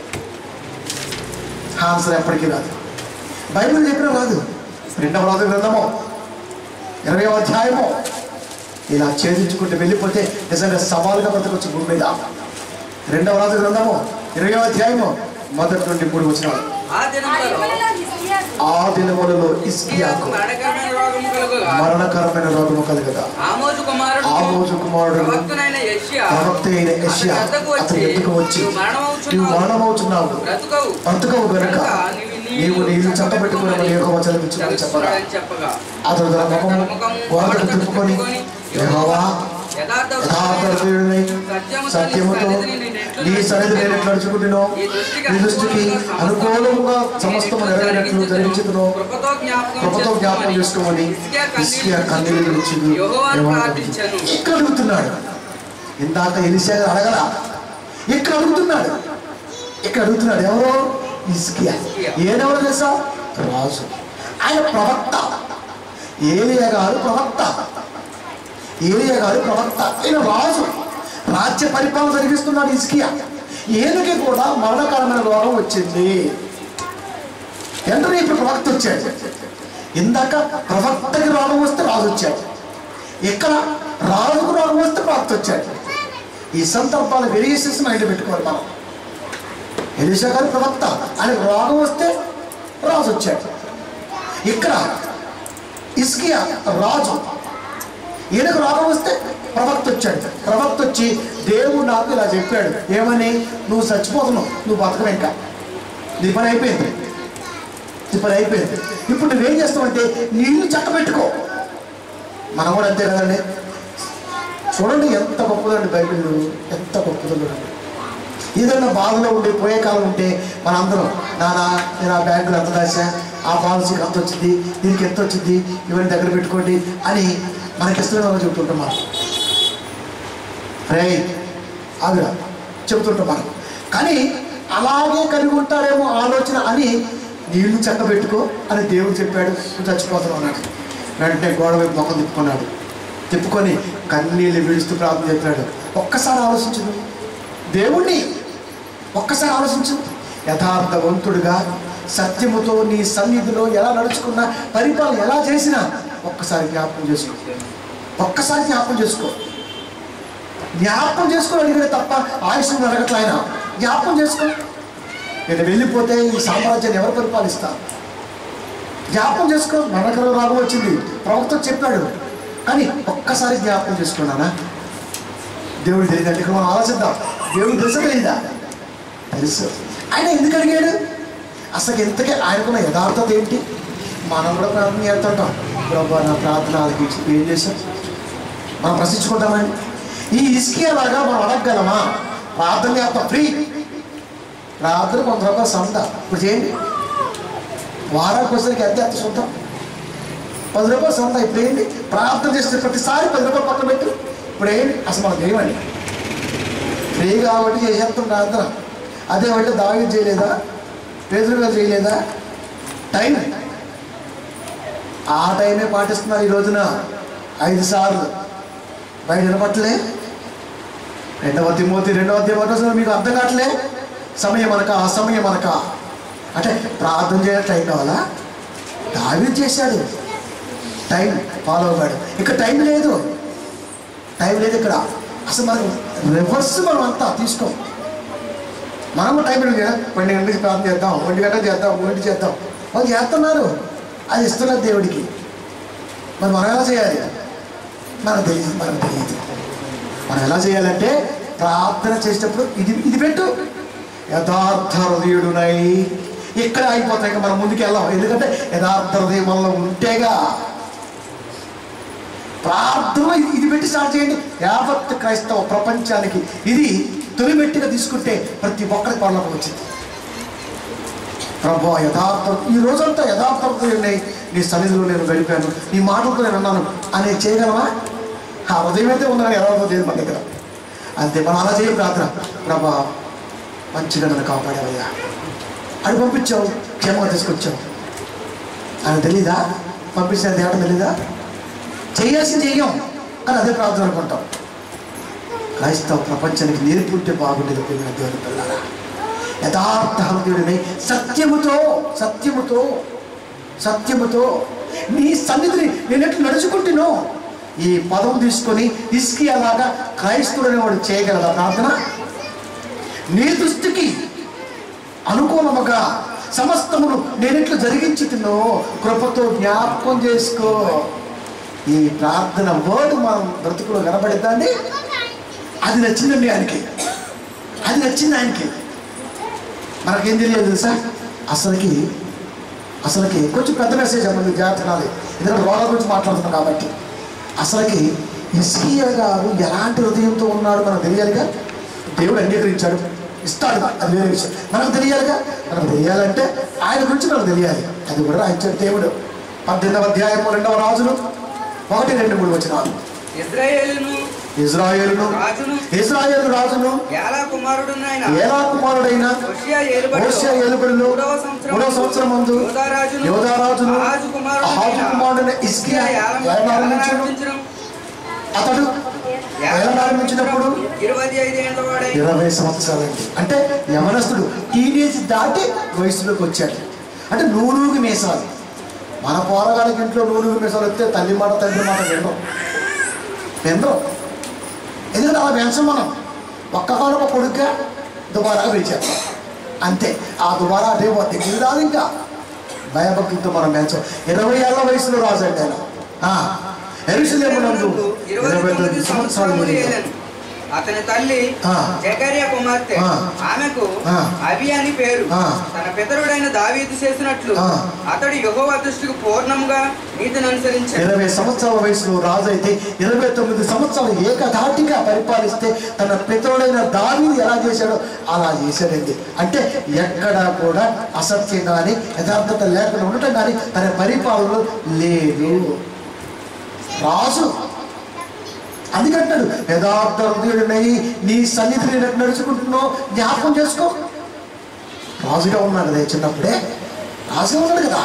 ఆన్సర్ ఎప్పటికీ రాదు బైబిల్ చెప్పిన రాదు రెండవ రాజు గ్రంథము ఇరవై అధ్యాయము ఇలా ఛేదించుకుంటూ వెళ్ళిపోతే నిజంగా సవాలుగా బ్రతకొచ్చు భూమి మీద రెండవ రాజు గ్రంథము ఇరవై అధ్యాయము మొదటి నుండి మూడు వచ్చినాడు ఆ ఆ దినములలో దినములలో హిజ్కియాకు ఆ దినములలో ఇస్కియాకు మరణకరమైన రోగము కలుగుగా మరణకరమైన రోగము కలగదా ఆమోజు కుమారుడు ఆమోజు కుమారుడు ప్రవక్తనైన యెషయా ప్రవక్త అయిన యెషయా అతని ఎత్తుకు వచ్చి నీవు మరణమవుతున్నావు బ్రతుకవు బ్రతుకవు గనుక నీవు నీళ్ళు చక్కబెట్టుకుని యొక్క వచనం ఇచ్చుకొని చెప్పగా చెప్పగా అతడు తన ముఖము గోడకు తిప్పుకొని యెహోవా యథార్థుడై సత్యముతో నీ సన్నిధి నేను ఎట్లా నడుచుకుంటున్నావు నీ దృష్టికి అనుకూలంగా సమస్తము నెరవేరినట్లు జరిగించుతున్నావు కృపతో జ్ఞాపకం కృపతో జ్ఞాపకం చేసుకోమని ఇస్కియా కన్నీళ్ళు విడిచి యెహోవాను ప్రార్థించాను ఇక్కడ అడుగుతున్నాడు ఇందాక ఎలిసా గారు అడగల ఇక్కడ అడుగుతున్నాడు ఇక్కడ అడుగుతున్నాడు ఎవరో ఇస్కియా ఏడెవరు తెలుసా రాజు ఆయన ప్రవక్త ఏలియా గారు ప్రవక్త ఏలియా గారు ప్రవక్త ఆయన రాజు రాజ్య పరిపాలన జరిగిస్తున్నాడు ఇస్కియా ఏనుకి కూడా మరణకరమైన రోగం వచ్చింది వెంటనే ఇప్పుడు ప్రవక్త వచ్చాడు ఇందాక ప్రవక్తకి రోగం వస్తే రాజు వచ్చాడు ఇక్కడ రాజుకు రోగం వస్తే ప్రవక్త వచ్చాడు ఈ సందర్భాలు వెరిగేసేసి మైండ్ పెట్టుకోవాలి మనం ఎలిషా గారి ప్రవక్త ఆయన రోగం వస్తే రాజు వచ్చాడు ఇక్కడ ఇస్కియా రాజు ఈయనకు రోగం వస్తే ప్రవక్త వచ్చాడు ప్రవక్త వచ్చి దేవుడు నాకు ఇలా చెప్పాడు ఏమని నువ్వు చచ్చిపోతున్నావు నువ్వు బతకవు ఇంకా నీ పని అయిపోయింది నీ పని అయిపోయింది ఇప్పుడు నువ్వేం చేస్తావంటే నీళ్లు చక్క పెట్టుకో మనం కూడా అంతే కదండి చూడండి ఎంత గొప్పదండి బైబిల్ ఎంత గొప్పదో చూడండి ఏదైనా బాధలో ఉండి పోయే కాలం ఉంటే మనందరం నానా నేను ఆ బ్యాంకులో ఎంత దాచా ఆ పాలసీకి ఎంత వచ్చింది దీనికి ఎంత వచ్చింది ఇవన్నీ దగ్గర పెట్టుకోండి అని మనకి ఇష్టమైన వాళ్ళు చెప్తుంటాం మనం రే ఆవిడ చెబుతుంటాం మనం కానీ అలాగే కలిగి ఉంటారేమో ఆలోచన అని నీళ్లు చక్క పెట్టుకో అని దేవుడు చెప్పాడు నువ్వు చచ్చిపోతున్నావు అన్నాడు వెంటనే గోడ వైపు ముఖం తిప్పుకున్నాడు తిప్పుకొని కన్నీళ్ళు విడుస్తూ ప్రార్థన చెప్పాడు ఒక్కసారి ఆలోచించు నువ్వు. దేవుణ్ణి ఒక్కసారి ఆలోచించు యథార్థవంతుడుగా సత్యముతో నీ సన్నిధిలో ఎలా నడుచుకున్నా పరిపాలన ఎలా చేసినా ఒక్కసారి జ్ఞాపకం చేసుకో ఒక్కసారి జ్ఞాపకం చేసుకో జ్ఞాపకం చేసుకుని అడిగిన తప్ప ఆయుష్ అడగట్ల ఆయన జ్ఞాపకం చేసుకో నేను వెళ్ళిపోతే ఈ సామ్రాజ్యాన్ని ఎవరు పరిపాలిస్తారు జ్ఞాపకం చేసుకో మనకర రాగం వచ్చింది ప్రవక్త చెప్పాడు కానీ ఒక్కసారి జ్ఞాపకం చేసుకున్నానా దేవుడు తెలియదంటే ఇక్కడ మనం ఆలోచిద్దాం దేవుడు తెలుసా తెలీదా తెలుసు ఆయన ఎందుకు అడిగాడు అసలు ఇంతకీ ఆయనకున్న యథార్థత ఏంటి మనం కూడా ప్రార్థన చేస్తుంటాం ప్రభా నా ప్రార్థన ఆలకించి ఏం చేశాం మనం ప్రశ్నించుకుంటామండి ఈ ఇసుకే లాగా మనం అడగగలమా ప్రార్థన చేస్తాం ఫ్రీ ప్రార్థన కొంత రూపాయలు సంత ఇప్పుడు చేయండి వారానికి వచ్చేసరికి ఎంత ఎంత సొంతం పది రూపాయలు సంత ఇప్పుడు ఏంటి ప్రార్థన చేస్తే ప్రతిసారి పది రూపాయలు పక్కన పెట్టు ఇప్పుడు ఏంటి అసలు మనం చేయమండి ఫ్రీ కాబట్టి చేసేస్తాం ప్రార్థన అదే అంటే దావి చేయలేదా పేదలు గారు చేయలేదా టైం ఆ టైమే పాటిస్తున్నారు ఈ రోజున ఐదు సార్లు బయట నిలబట్టలే రెండవ తిమోతి రెండవ తిమోతి మీకు అర్థం కావట్లే సమయం అనక ఆ సమయం అనక అంటే ప్రార్థన చేయడం టైం కావాలా దావి చేశాడు టైం ఫాలో అవ్వాడు ఇక్కడ టైం లేదు టైం లేదు ఇక్కడ అసలు మనం రివర్స్ మనం అంతా తీసుకోం మనము టైం లేదు కదా పన్నెండు గంటలకి ప్రార్థన చేద్దాం ఒంటి గంట చేద్దాం ఒంటి చేద్దాం వాళ్ళు చేస్తున్నారు అది ఇస్తున్నారు దేవుడికి మరి మనం ఎలా చేయాలి మనకు తెలియదు మనకు తెలియదు మనం ఎలా చేయాలంటే ప్రార్థన చేసేటప్పుడు ఇది ఇది పెట్టు యథార్థ హృదయుడునై ఇక్కడ అయిపోతాయి ఇంకా మనం ముందుకు వెళ్ళాం ఎందుకంటే యథార్థ హృదయం మనలో ఉంటేగా ప్రార్థన ఇది- ఇది పెట్టి స్టార్ట్ చేయండి యావత్ క్రైస్తవ ప్రపంచానికి ఇది తొలిమెట్టిగా తీసుకుంటే ప్రతి ఒక్కరి పనులకు వచ్చింది ప్రభు యథార్థ ఈ రోజంతా యథార్థతలు ఉన్నాయి నీ సన్నిధిలో నేను గడిపాను నీ మాటలతో నేను అన్నాను అనేది చేయగలమా ఆ హృదయం అయితే ఉందని యథార్థం లేదు మన దగ్గర అంతే మనం అలా చేయ ప్రార్థన ప్రభా మంచిగా నన్ను కాపాడావయ్యా అది పంపించావు క్షేమంగా తీసుకొచ్చావు ఆయన తెలీదా పంపించిన దేవుడు తెలీదా చేయాల్సింది చెయ్యం కానీ అదే ప్రార్థన అనుకుంటాం క్రైస్తవ ప్రపంచానికి నేర్పుంటే బాగుండేది ప్రియమైన దేవుని పిల్లరా యథార్థ హృదయుడిని సత్యముతో సత్యముతో సత్యముతో నీ సన్నిధిని నేను ఎట్లు నడుచుకుంటున్నో ఈ పదం తీసుకొని ఇస్కి అలాగా క్రైస్తవుడని వాడు చేయగలరా ప్రార్థన నీ దృష్టికి అనుకూలముగా సమస్తమును నేనెట్లు జరిగించి తిన్నో కృపతో జ్ఞాపకం చేసుకో ఈ ప్రార్థన వర్డ్ మనం బ్రతుకులో కనబడిద్దండి అది నచ్చిందండి ఆయనకి అది నచ్చింది ఆయనకి మనకేం తెలియదు తెలుసా అసలుకి అసలుకి కొంచెం పెద్ద మెసేజ్ అమ్మ మీరు జాగ్రత్త వినాలి ఎందుకంటే రోగాల గురించి మాట్లాడుతున్నాం కాబట్టి అసలుకి ఇస్కియా గారు ఎలాంటి హృదయంతో ఉన్నాడు మనకు తెలియాలిగా దేవుడు అంగీకరించాడు ఇస్తాడు అది వేరే విషయం మనకు తెలియాలిగా మనకు తెలియాలంటే ఆయన గురించి మనకు తెలియాలి అది కూడా రాయించాడు దేవుడు పద్దెనిమిదవ అధ్యాయము రెండవ రాజులు ఒకటి రెండు మూడు వచ్చినాలు ఇజ్రాయేలును ఇజ్రాయేలును రాజును ఇజ్రాయేలు రాజును ఎలా కుమారుడు ఆయన ఏలా కుమారుడైన ఓషియా ఏలుబడిలో ఓషియా ఏలుబడిలో మూడవ సంవత్సరం మూడవ సంవత్సరం మందు యోధారాజును యోధారాజును ఆహాజు కుమారుడైన ఆహాజు కుమారుడైన ఇస్కియా ఏలాడించును ఏలాడించును. అతడు ఏలాడించినప్పుడు ఇరవై ఐదు ఏళ్ళ వాడై ఇరవై సంవత్సరాలండి అంటే యవనస్తుడు టీనేజ్ దాటి వయసులోకి వచ్చాడు అంటే నూనూగు మీసాలు మన పోరగాళ్ళకి ఇంట్లో నూనూగు మీసాలు వస్తే తల్లి మాట తండ్రి మాట వినరు వినరు ఎందుకంటే అలా పెంచం మనం ఒక్క కాలం కొడుగ్గా దుబారా పెంచాం అంతే ఆ దుబారా అదే పోతే ఇది రాదు ఇంకా భయభక్తులతో మనం పెంచం ఇరవై ఏళ్ళ వయసులో రాజండి ఆయన ఎరుసలేమునందు ఇరవై ఇరవై తొమ్మిది తొమ్మిది సంవత్సరాలు సంవత్సరములు నిలిచాడు. ఏలెను. అతని తల్లి ఆ. జకర్య కుమార్తె ఆ. ఆమెకు ఆ. అవి అని పేరు ఆ. తన పితరుడైన దావీదు చేసినట్లు ఆ. అతడు యహోవ దృష్టికి పూర్ణంగా నీతిని అనుసరించాడు ఇరవై సంవత్సరాల వయసులో రాజు అయితే ఇరవై తొమ్మిది సంవత్సరాలు ఏకధాటిగా పరిపాలిస్తే తన పితరుడైన దావీని ఎలా చేశాడో అలా చేశాడండి అంటే ఎక్కడ కూడా అసత్యం కానీ యథార్థత లేకుండా ఉండటం కానీ తన పరిపాలనలో లేదు రాజు అందుకంటాడు యథార్థ హృదయుడినై నీ సన్నిధిని నడుచుకుంటున్నావు జ్ఞాపకం చేసుకో రాజుగా ఉన్నాడు కదా చిన్నప్పుడే రాజుగా ఉన్నాడు కదా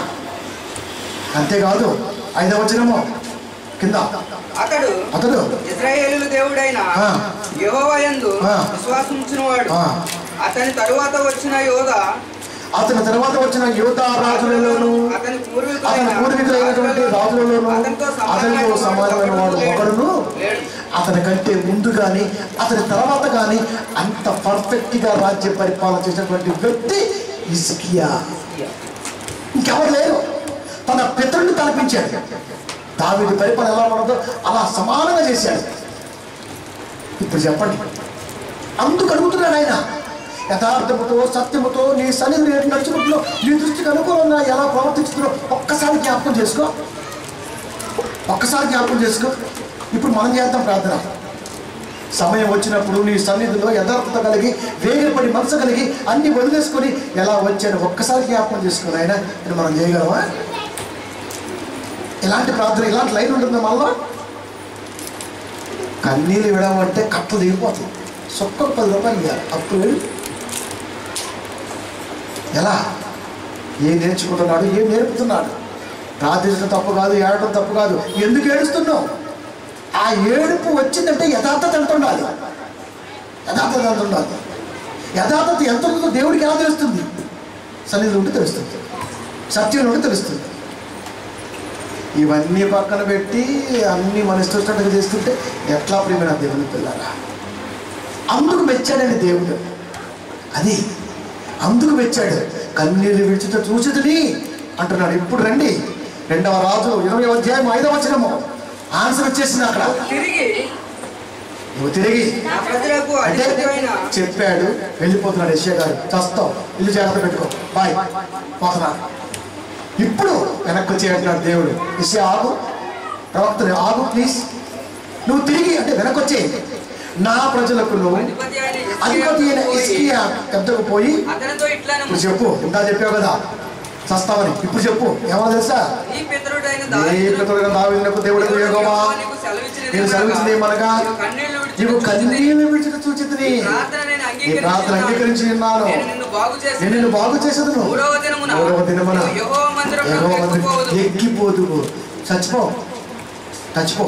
అంతేకాదు ఐదవ వచనము కింద అతడు అతడు ఇజ్రాయేలు దేవుడైన ఆ. యెహోవాయందు ఆ. విశ్వాసించినవాడు ఆ, అతని తరువాత వచ్చిన యోధ అతని తర్వాత వచ్చిన యువత రాజులలోను అతని అతని పూర్వీకులైన పూర్వీకులైనటువంటి రాజులలోను అతనితో అతనితో సమానమైన వాడు ఒకడును లేడు. అతని కంటే ముందు కానీ అతని తర్వాత కానీ అంత పర్ఫెక్ట్ గా రాజ్య పరిపాలన చేసినటువంటి వ్యక్తి ఇస్కియా ఇంకెవరు లేరు తన పితరుని తలపించాడు దావిడి పరిపాలన ఎలా ఉన్నదో అలా సమానంగా చేశాడు ఇప్పుడు చెప్పండి అందుకు అడుగుతున్నాడు ఆయన యథార్థముతో సత్యముతో నీ సన్నిధిని ఎటు నడుచుకుంటున్నావు నీ దృష్టికి అనుకూలంగా ఎలా ప్రవర్తిస్తున్నావు ఒక్కసారి జ్ఞాపకం చేసుకో ఒక్కసారి జ్ఞాపకం చేసుకో ఇప్పుడు మనం చేద్దాం ప్రార్థన సమయం వచ్చినప్పుడు నీ సన్నిధిలో యథార్థత కలిగి వేగిరపడి మనసు కలిగి అన్ని వదిలేసుకొని ఎలా వచ్చాడు ఒక్కసారి జ్ఞాపకం చేసుకుని ఆయన ఇది మనం చేయగలమా ఇలాంటి ప్రార్థన ఇలాంటి లైన్ ఉంటుంది మనలో కన్నీళ్ళు విడమంటే కట్టలు దిగిపోతాయి సొక్క పది రూపాయలు ఇవ్వాలి అప్పుడు వెళ్ళు. ఎలా ఏం నేర్చుకుంటున్నాడు ఏం నేర్పుతున్నాడు ప్రార్థించడం తప్పు కాదు ఏడటం తప్పు కాదు ఎందుకు ఏడుస్తున్నావు ఆ ఏడుపు వచ్చిందంటే యథార్థత ఎంత ఉండాలి యథార్థత ఎంత ఉండాలి యథార్థత ఎంత ఉంటుందో దేవుడికి ఎలా తెలుస్తుంది సన్నిధి ఉంటే తెలుస్తుంది సత్యం ఉంటే తెలుస్తుంది ఇవన్నీ పక్కన పెట్టి అన్ని మన ఇష్టం చేసుకుంటే ఎట్లా ప్రేమైన దేవుని పిల్లరా అందుకు మెచ్చాడండి దేవుడు అది అందుకు మెచ్చాడు కన్నీళ్ళు విడిచిట చూసిదని అంటున్నాడు ఇప్పుడు రండి రెండవ రాజు ఇరవై అధ్యాయం ఐదవ వచనము ఆన్సర్ వచ్చేసింది అక్కడ తిరిగి నువ్వు తిరిగి నా ప్రజలకు అంటే అధిపతివైన చెప్పాడు వెళ్ళిపోతున్నాడు యశ్య గారు చస్తావు ఇల్లు జాగ్రత్త పెట్టుకో బాయ్ పోతున్నా ఇప్పుడు వెనక్కి వచ్చేయంటున్నాడు దేవుడు యశ్య ఆగు ప్రవక్తని ఆగు ప్లీజ్ నువ్వు తిరిగి అంటే వెనక్కి వచ్చే నా ప్రజలకు నువ్వు అధిపతి అయిన అధిపతి అయిన పోయి, ఇస్కియా పెద్దకు పోయి అతనితో ఇట్లాను ఇప్పుడు చెప్పు ఇంకా చెప్పావు కదా చస్తావని ఇప్పుడు చెప్పు ఏమో తెలుసా నీ పితరుడైన ఏ దావీదును పితరుడైన దావీదునకు దేవుడు ఉపయోగమా నీకు సెలవిచ్చినది నేను ఏమనగా, సెలవించింది ఏమనగా నీవు కన్నీళ్లు విడిచి నీవు చూచితిని. కన్నీళ్ళు విడిచిన సూచితిని ప్రార్థన నేను ఈ ప్రార్థన అంగీకరించి ఉన్నాను నేను నిన్ను బాగు చేసి నేను నిన్ను బాగు చేసేదను మూడవ దినమున మూడవ దినమున నీవు యెహోవా మందిరమునకు యెహోవా మందిరం ఎక్కిపోవదు. ఎక్కిపోదు చచ్చిపో చచ్చిపో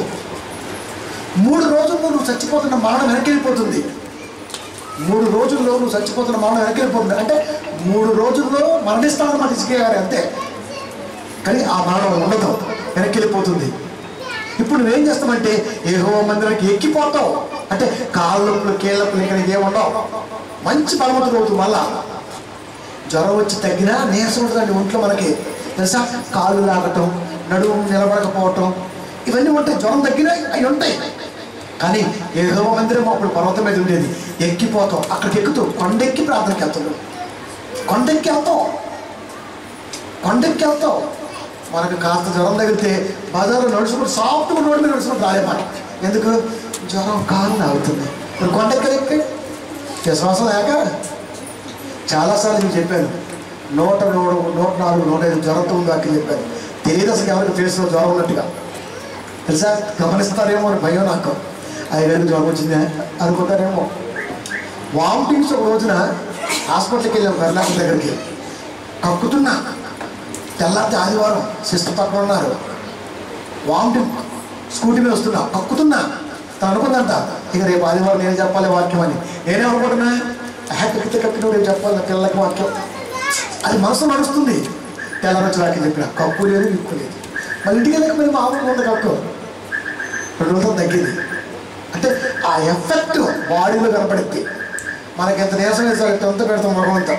మూడు రోజుల్లో నువ్వు చచ్చిపోతున్న మరణం వెనక్కి వెళ్ళిపోతుంది మూడు రోజుల్లో నువ్వు చచ్చిపోతున్న మరణం వెనక్కి వెళ్ళిపోతుంది అంటే మూడు రోజుల్లో మరణిస్తానన్నమాట ఇసుకే గారు అంతే కానీ ఆ మరణం ఉండదు వెనక్కి వెళ్ళిపోతుంది ఇప్పుడు నువ్వేం చేస్తావంటే ఏహో మందిరానికి ఎక్కిపోతావు అంటే కాళ్ళప్పుడు కీళ్ళప్పుడు ఇక్కడ ఏముండవు మంచి బలవంతుడు అవుతుంది మళ్ళా జ్వరం వచ్చి తగ్గినా నీరసం ఉంటుందండి ఒంట్లో మనకి తెలుసా కాళ్ళు లాగటం నడుము నిలబడకపోవటం ఇవన్నీ ఉంటాయి జ్వరం తగ్గినా అవి ఉంటాయి కానీ ఏదో మందిరం అప్పుడు పర్వతం మీద ఉండేది ఎక్కిపోతాం అక్కడికి ఎక్కుతూ కొండెక్కి ప్రార్థనకి వెళ్తున్నాం కొండెక్కి వెళ్తాం కొండెక్కి వెళ్తాం మనకు కాస్త జ్వరం తగిలితే బజార్లో నడుచుకుంటూ సాఫ్ట్గా రోడ్డు మీద నడుచుకుంటూ రాలేమాట ఎందుకు జ్వరం కాళ్ళు అవుతుంది ఇప్పుడు కొండెక్కలు ఎక్కి విశ్వాసం లేక చాలాసార్లు నేను చెప్పాను నూట నూరు నూట నాలుగు నూట ఐదు జ్వరంతో ఉందో అక్కడ చెప్పాను తెలియదు అసలు ఎవరికి ఫేస్లో జ్వరం ఉన్నట్టుగా తెలుసా గమనిస్తారేమో అని భయం నాకు ఐదు జ్వరం వచ్చిందే అనుకుంటారేమో వామిటింగ్స్ ఒక రోజున హాస్పిటల్కి వెళ్ళాం కర్ణాటక దగ్గరికి కక్కుతున్నా తెల్లారితే ఆదివారం సిస్టర్ పక్కన ఉన్నారు వామిటింగ్ స్కూటీ మీద వస్తున్నా కక్కుతున్నా తను అనుకుందంట ఇక రేపు ఆదివారం నేను చెప్పాలి వాక్యం అని నేనే అనుకుంటున్నా హ్యాపీ కక్కిన రేపు చెప్పాలి నా పిల్లలకి వాక్యం అది మనసు నడుస్తుంది తెల్లరొచ్చి వాక్యం చెప్పిన కక్కు లేదు ఇక్కు లేదు మళ్ళీ ఇంటికి వెళ్ళక మరి మామూలుగా ఉంది కక్కు రెండు రోజులు తగ్గింది అంటే ఆ ఎఫెక్ట్ బాడీలో కనపడింది మనకి ఎంత నీరసం వేసారు ఎంత పెడతాం భగవంతం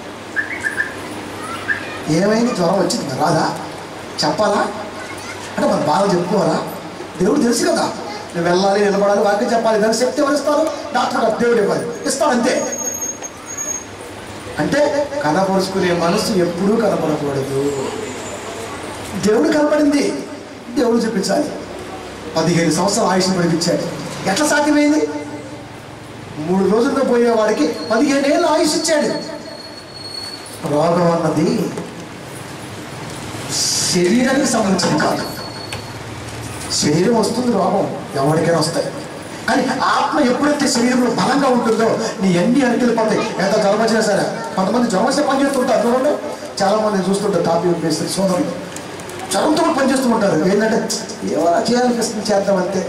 ఏమైంది జ్వరం వచ్చింది మరి రాదా చెప్పాలా అంటే మన బాధ చెప్పుకోవాలా దేవుడు తెలుసు కదా నువ్వు వెళ్ళాలి నిలబడాలి వాక్యం చెప్పాలి దానికి శక్తి ఎవరు ఇస్తారు డాక్టర్ గారు దేవుడు ఇవ్వాలి ఇస్తాడు అంతే అంటే కనపరుచుకునే మనసు ఎప్పుడూ కనపడకూడదు దేవుడు కనపడింది దేవుడు చూపించాలి పదిహేను సంవత్సరాలు ఆయుష్ పడిపించాడు ఎట్లా సాధ్యమైంది మూడు రోజుల్లో పోయేవాడికి పదిహేను ఏళ్ళు ఆయుష్ ఇచ్చాడు రోగం అన్నది శరీరానికి సంబంధించింది కాదు శరీరం వస్తుంది రోగం ఎవరికైనా వస్తాయి కానీ ఆత్మ ఎప్పుడైతే శరీరంలో బలంగా ఉంటుందో నీ ఎన్ని అరికలు పోతాయి ఎంత జ్వరం వచ్చినా సరే కొంతమంది జ్వరం వస్తే పని చేస్తుంటారు చూడండి చాలా మంది చూస్తుంటారు తాపీ ఉపయోగిస్తారు సోదరులు జ్వరంతో కూడా పనిచేస్తూ ఉంటారు ఏంటంటే ఏమైనా చేయాలనిపిస్తుంది చేద్దాం అంతే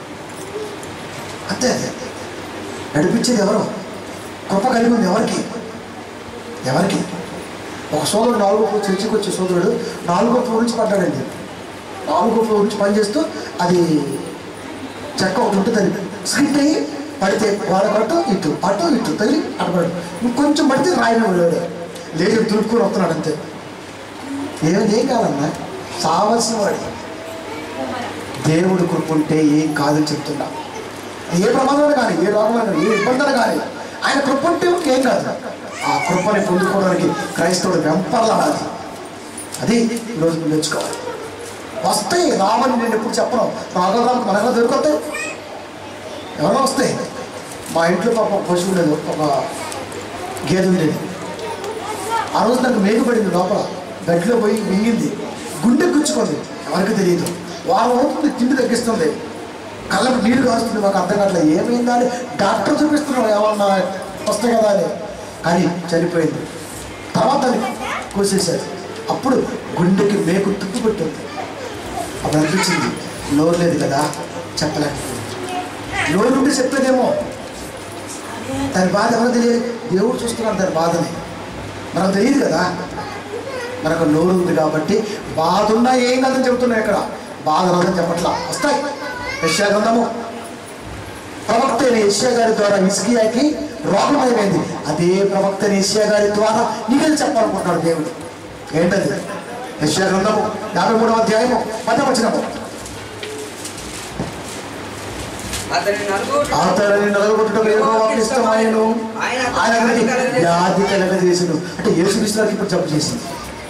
అంతే అదే నడిపించేది ఎవరు కృప కలిగి ఉంది ఎవరికి ఎవరికి ఒక సోదరుడు నాలుగో ఫ్లోర్ చర్చికి వచ్చే సోదరుడు నాలుగో ఫ్లోర్ నుంచి పడ్డాడండి నాలుగో ఫ్లోర్ నుంచి పనిచేస్తూ అది చెక్క ఒకటి ఉంటుంది అది స్కిట్ అయ్యి పడితే వాడకట్టు ఇటు అటు ఇటు తగిలి అటు పడు ఇంకొంచెం పడితే రాయన వెళ్ళాడు లేదు దులుపుకొని వస్తున్నాడు అంతే ఏమైంది ఏం కాదన్నా చావలసిన వాడు దేవుడు కృపుంటే ఏం కాదని చెప్తున్నా ఏ ప్రమాదమైనా కానీ ఏ రోగమైనా కానీ, ఏ ఇబ్బందులు కానీ ఆయన కృప ఉంటే ఏం కాదు ఆ కృపని పొందుకోవడానికి క్రైస్తవుడు వెంపర్లాడాలి అది ఈరోజు నువ్వు నేర్చుకోవాలి వస్తాయి రావని నేను ఎప్పుడు చెప్పను రాగలు రాకు మనలో దొరుకుతాయి ఎవరో వస్తాయి మా ఇంట్లో పాప పశువు ఉండేది ఒక గేదె ఉండేది ఆ రోజు నాకు మేకపడింది లోపల గడ్డిలో పోయి మింగింది గుండె గుచ్చుకుంది ఎవరికి తెలియదు వారం అవుతుంది తిండి తగ్గిస్తుంది కళ్ళకు నీరు కాస్తుంది మాకు అర్థం కావట్లేదు ఏమైందా అని డాక్టర్ చూపిస్తున్నాడు ఏమన్నా వస్తాయి కదా అని కానీ చనిపోయింది తర్వాత అది కోసేశారు అప్పుడు గుండెకి మేకు తుప్పు పెట్టింది అప్పుడు అనిపించింది నోరు లేదు కదా చెప్పలేకపోయింది నోరు ఉంటే చెప్పేదేమో దాని బాధ ఎవరు తెలియదు దేవుడు చూస్తున్నాడు దాని బాధని మనకు తెలియదు కదా మనకు నోరు ఉంది కాబట్టి బాధ ఉన్నా ఏం కాదని చెబుతున్నాయి ఇక్కడ బాధ రాదని చెప్పట్లా వస్తాయి యశ్యా గ్రంథము ప్రవక్త అయిన యశ్యా గారి ద్వారా ఇస్కియాకి రోగమయమైంది అదే ప్రవక్త అయిన యశ్యా గారి ద్వారా నీకు చెప్పాలనుకుంటున్నాడు దేవుడు ఏంటది యశ్యా గ్రంథము యాభై మూడవ అధ్యాయము పదవచనము అతని నలుగురు అతడిని నలగొట్టడం యెహోవాకు ఇష్టమాయను ఆయన ఆయన అతనికి అతనికి వ్యాధి కలగజేసును అంటే యేసుక్రీస్తులకు ఇప్పుడు జబ్బు చేసింది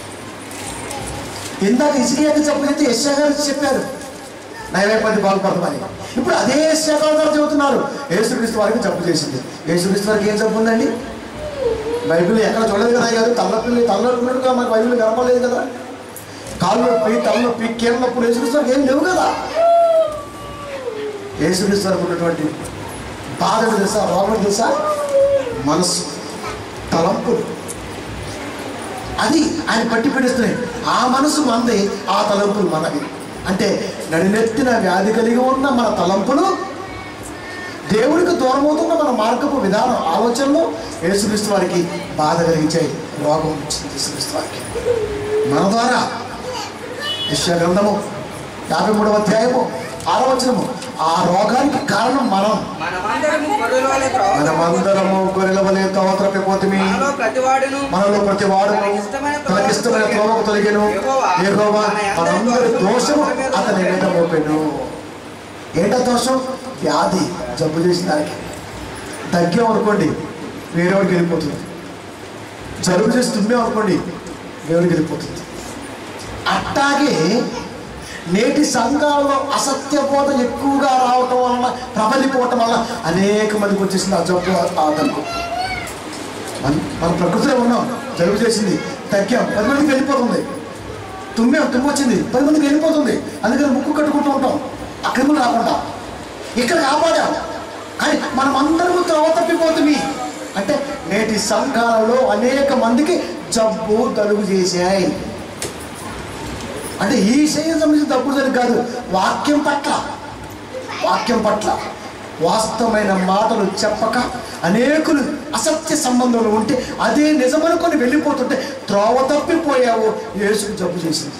ఇందాక ఇసుకేది జబ్బు చేస్తే యశ్యా గారు చెప్పారు నైవేపది బాగుపడతామని ఇప్పుడు అదే యశ్యా గారు గారు చెబుతున్నారు యేసుక్రీస్తు వారికి జబ్బు చేసింది యేసుక్రీస్తు వారికి ఏం జబ్బు ఉందండి బైబిల్ ఎక్కడ చూడలేదు కదా అయ్యారు తల్లపిల్లి తల్లపిల్లిగా మనకు బైబిల్ కనపడలేదు కదా కాళ్ళు నొప్పి తలనొప్పి కీళ్ళ నొప్పులు యేసుక్రీస్తు వారికి ఏం లేవు కదా యేసుక్రీస్తు వారికి ఉన్నటువంటి బాధలు తెలుసా రోగం తెలుసా మనసు తలంపులు అది ఆయన పట్టి పీడిస్తున్నాయి ఆ మనసు మనది ఆ తలంపులు మనవి అంటే నడినెత్తిన వ్యాధి కలిగి ఉన్న మన తలంపులు దేవుడికి దూరమవుతున్న మన మార్గపు విధానం ఆలోచనలు యేసుక్రీస్తు వారికి బాధ కలిగించాయి రోగం వచ్చింది యేసుక్రీస్తు వారికి మన ద్వారా యశ్యా గ్రంథము యాభై మూడవ అధ్యాయము ఆరవచనము ఆ రోగానికి కారణం మనం మనమందరము గొర్రెల వలె త్రోవ మనమందరము గొర్రెల వలె తోత్రపోతిమి మనలో ప్రతివాడును మనలో ప్రతి వాడు తనకిష్టమైన త్రోవకు తొలగెను యెహోవా మనందరి దోషము అతని మీద మోపెను ఏంటో దోషం వ్యాధి జబ్బు చేసిన దానికి దగ్గాం అనుకోండి వేరేవాడికి వెళ్ళిపోతుంది జలుబు చేసి తుమ్మాం అనుకోండి వేరేవాడికి వెళ్ళిపోతుంది అట్టాగే నేటి సంఘాలలో అసత్య బోధ ఎక్కువగా రావటం వలన ప్రబలిపోవటం వలన అనేక మందికి వచ్చేసింది ఆ జబ్బు ఆ దగ్గు మన మన ప్రకృతిలో ఉన్నాం జలుబు చేసింది తగ్గాం పది మందికి వెళ్ళిపోతుంది తుమ్మాం తుమ్ము వచ్చింది పది మందికి వెళ్ళిపోతుంది అందుకని ముక్కు కట్టుకుంటూ ఉంటాం ఆ క్రిములు రాకుండా ఇక్కడ కాపాడాం కానీ మనం అందరము త్రోవ తప్పిపోతుంది అంటే నేటి సంఘాలలో అనేక మందికి జబ్బు తలుగు చేశాయి అంటే ఈ శరీరం సంబంధించిన తప్పుడు జరిగి కాదు వాక్యం పట్ల వాక్యం పట్ల వాస్తవమైన మాటలు చెప్పక అనేకులు అసత్య సంబంధంలో ఉంటే అదే నిజమనుకొని వెళ్ళిపోతుంటే త్రోవ తప్పిపోయావు యేసుకు జబ్బు చేసింది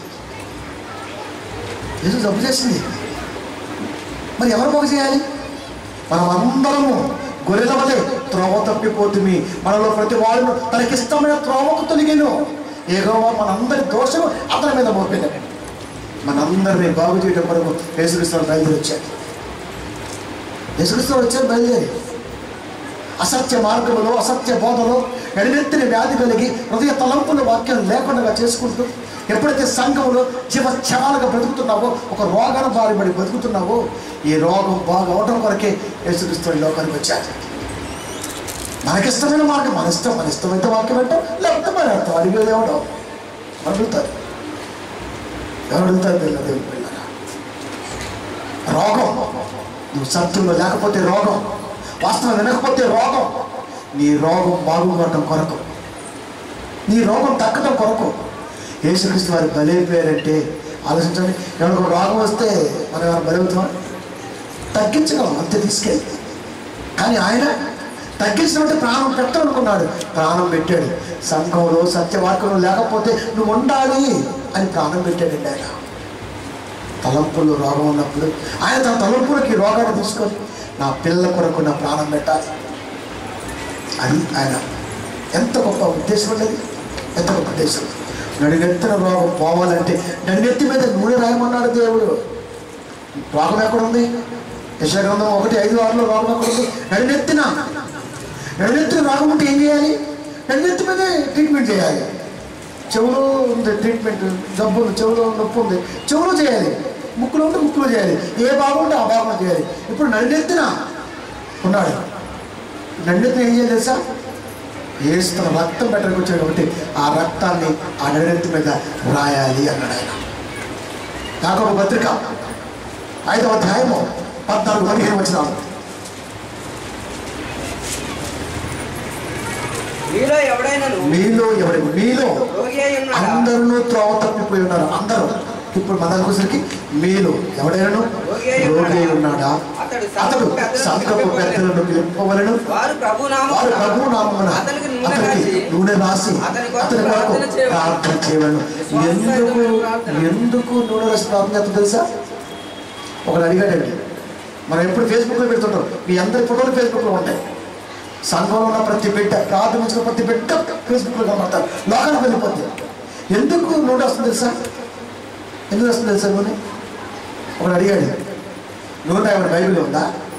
యేసు జబ్బు చేసింది మరి ఎవరు బాగు చేయాలి మనం అందరము గొర్రెల వలె త్రోవ తప్పిపోతుంది మనలో ప్రతి వాడు తనకిష్టమైన త్రోవకు తొలిగేను ఏగోవా మనందరి దోషము అతని మీద మోపింది మనందరినీ బాగు చేయడం కొరకు యేసుక్రీస్తు బయలుదేరి వచ్చాడు యేసుక్రీస్తు వచ్చారు బయలుదేరి అసత్య మార్గంలో అసత్య బోధలో ఎడనెత్తిన వ్యాధి కలిగి హృదయ తలంపుల వాక్యం లేకుండా చేసుకుంటూ ఎప్పుడైతే సంఘంలో జీవచ్ఛవాలుగా బ్రతుకుతున్నావో ఒక రోగాన బారిపడి బ్రతుకుతున్నావో ఈ రోగం బాగా అవడం కొరకే యేసుక్రీస్తు ఈ లోకానికి వచ్చాడు మనకిష్టమైన మార్గం మన ఇష్టం మన ఇష్టమైతే వాక్యం పెట్టాం లేకపోతే మన అర్థం అడిగేది ఎవడో అడుగుతారు ఎవరు అడుగుతారు పిల్లలు దేవుని పిల్లరా రోగం నువ్వు సత్యంలో లేకపోతే రోగం వాస్తవం వినకపోతే రోగం నీ రోగం బాగుపడటం కొరకు నీ రోగం తగ్గటం కొరకు యేసుక్రీస్తు వారి బలైపోయారంటే ఆలోచించండి ఎవరికి ఒక రోగం వస్తే మనం ఎవరు బలవుతామా తగ్గించగలం అంతే తీసుకెళ్ళి కానీ ఆయన తగ్గించినట్టు ప్రాణం పెట్టాలనుకున్నాడు ప్రాణం పెట్టాడు సంఘంలో సత్యవాక్యంలో లేకపోతే నువ్వు ఉండాలి అని ప్రాణం పెట్టాడండి ఆయన తలంపుల్లో రోగం ఉన్నప్పుడు ఆయన తన తలంపులకి ఈ రోగాన్ని తీసుకొని నా పిల్లల కొరకు నా ప్రాణం పెట్టాలి అది ఆయన ఎంత గొప్ప ఉద్దేశం ఉండేది ఎంత గొప్ప ఉద్దేశం నడిగెత్తిన రోగం పోవాలంటే నన్నెత్తి మీద నూనె రాయమన్నాడు దేవుడు రోగం ఎక్కడుంది యశగ్రంథం ఒకటి ఐదు ఆరులో రోగం ఎక్కడుంది నడినెత్తిన నడినెత్తిన రోగం ఉంటే ఏం చేయాలి నడినెత్తి మీదే ట్రీట్మెంట్ చేయాలి చెవులో ఉంది ట్రీట్మెంట్ జబ్బు ఉంది చెవులో నొప్పి ఉంది చెవులో చేయాలి ముక్కులో ఉంటే ముక్కులో చేయాలి ఏ భాగం ఉంటే ఆ భాగంలో చేయాలి ఇప్పుడు నడినెత్తిన ఉన్నాడు నడినెత్తిన ఏం చేయాలి తెలుసా ఏస్తున్న రక్తం పెట్టడానికి వచ్చాడు కాబట్టి ఆ రక్తాన్ని ఆ నడినెత్తి మీద రాయాలి అన్నాడు ఆయన యాకోబు పత్రిక ఐదవ అధ్యాయము పద్నాలుగు పదిహేను వచ్చినాము మీలో ఎవడైనాను మీలో ఎవరి మీలో రోగి అయి ఉన్నాడా అందరూ త్రోవ తప్పిపోయి ఉన్నారు అందరూ ఇప్పుడు మన వచ్చరికి మీలో ఎవడైనా రోగి అయి ఉన్నాడా అతడు సంఘపు పెద్దలను పిలుపుకోవలను వారు ప్రభు వారు ప్రభు నామమున నామమున అతనికి నూనె అతనికి రాసి నూనె రాసి అతని కొరకు అతని కొరకు ప్రార్థన చేయవలెను. ప్రార్థన చేయవలను ఎందుకు ఎందుకు నూనె రాసి ప్రార్థన చేస్తుందో తెలుసా ఒకడు అడిగాడండి మనం ఎప్పుడు ఫేస్బుక్లో పెడుతుంటాం మీ అందరి ఫోటోలు ఫేస్బుక్లో ఉంటాయి సంఘంలో ఉన్న ప్రతి బిడ్డ ప్రార్థించిన ప్రతి బిడ్డ ఫేస్బుక్లో కనబడతారు లోకానికి వెళ్ళిపోద్ది ఎందుకు నూనె వస్తుంది తెలుసా ఎందుకు వస్తుంది తెలుసా నూనె ఒకడు అడిగాడు నూనె ఏమైనా బైబిల్ ఉందా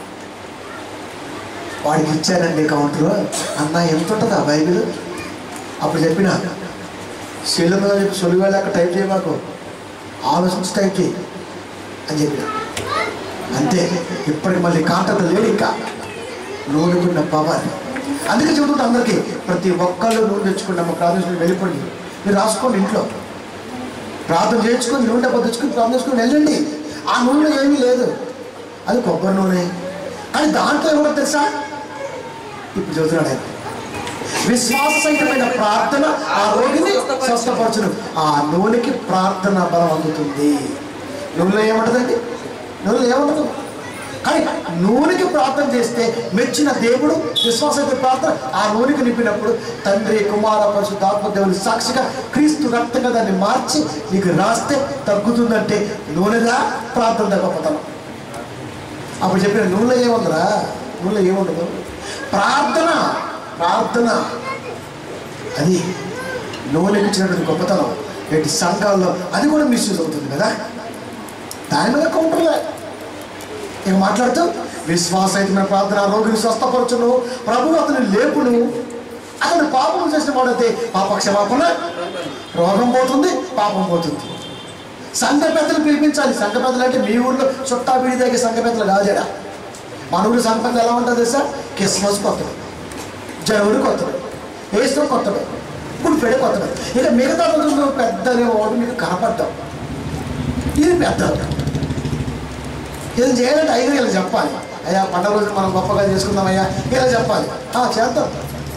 వాడికి ఇచ్చానండి కౌంటర్ అన్న ఎంత ఉంటుంది ఆ బైబిల్ అప్పుడు చెప్పిన సెల్లు మీద చెప్పి సొలి వెళ్ళాక టైప్ చేయ మాకు ఆలోచించి టైప్ చేయి అని చెప్పిన అంతే ఇప్పటికి మళ్ళీ కాంటాక్ట్ లేడు ఇంకా నూనెకున్న పవర్ అందుకే చెబుతుంటా అందరికీ ప్రతి ఒక్కళ్ళు నూనె తెచ్చుకున్నాము ప్రార్థన వెళ్ళిపోండి మీరు రాసుకోండి ఇంట్లో ప్రార్థన చేయించుకొని నూనె డబ్బా తెచ్చుకొని ప్రార్థన చేసుకొని వెళ్ళండి ఆ నూనె ఏమీ లేదు అది కొబ్బరి నూనె కానీ దాంట్లో ఏమో తెలుసా ఇప్పుడు చదువుతున్నాడు ఆయన విశ్వాససహితమైన ప్రార్థన ఆ రోగిని స్వస్థపరచును ఆ నూనెకి ప్రార్థన బలం అందుతుంది నూనెలో ఏముంటుందండి నూనెలో ఏముండదు కానీ నూనెకి ప్రార్థన చేస్తే మెచ్చిన దేవుడు విశ్వాసత ప్రార్థన ఆ నూనెకి నింపినప్పుడు తండ్రి కుమార పరిశుద్ధాత్మ దేవుని సాక్షిగా క్రీస్తు రక్తంగా దాన్ని మార్చి నీకు రాస్తే తగ్గుతుందంటే నూనెగా ప్రార్థన గొప్పతనం అప్పుడు చెప్పిన నూనెలో ఏముందిరా నూనెలో ఏముండదు ప్రార్థన ప్రార్థన అది నూనెకి ఇచ్చినటువంటి గొప్పతనం నేటి సంఘాల్లో అది కూడా మిస్యూజ్ అవుతుంది కదా దాని మీద కౌంటర్లే ఇక మాట్లాడుతూ విశ్వాసహితమైన ప్రార్థన రోగిని స్వస్థపరచును ప్రభు అతని లేపును అతను పాపం చేసిన వాడైతే పాప క్షమాపణ రోగం పోతుంది పాపం పోతుంది సంఘ పెద్దలు పిలిపించాలి సంఘ పెద్దలు అంటే మీ ఊర్లో చుట్టా బిడి దగ్గర సంఘ పెద్దలు కాదేడా మన ఊరు సంఘ పెద్దలు ఎలా ఉంటుంది తెలుసా క్రిస్మస్ కొత్తడు జనవరి కొత్తడు ఏస్టర్ కొత్తడు ఇప్పుడు పెడ కొత్తడు ఇక మిగతా రోజుల్లో పెద్దలు ఒకటి మీకు కనపడ్డాం ఇది పెద్దలు ఇది చేయాలంటే ఐదు ఇలా చెప్పాలి అయ్యా పండుగ రోజు మనం గొప్పగా చేసుకుందాం అయ్యా ఇలా చెప్పాలి ఆ, చేద్దాం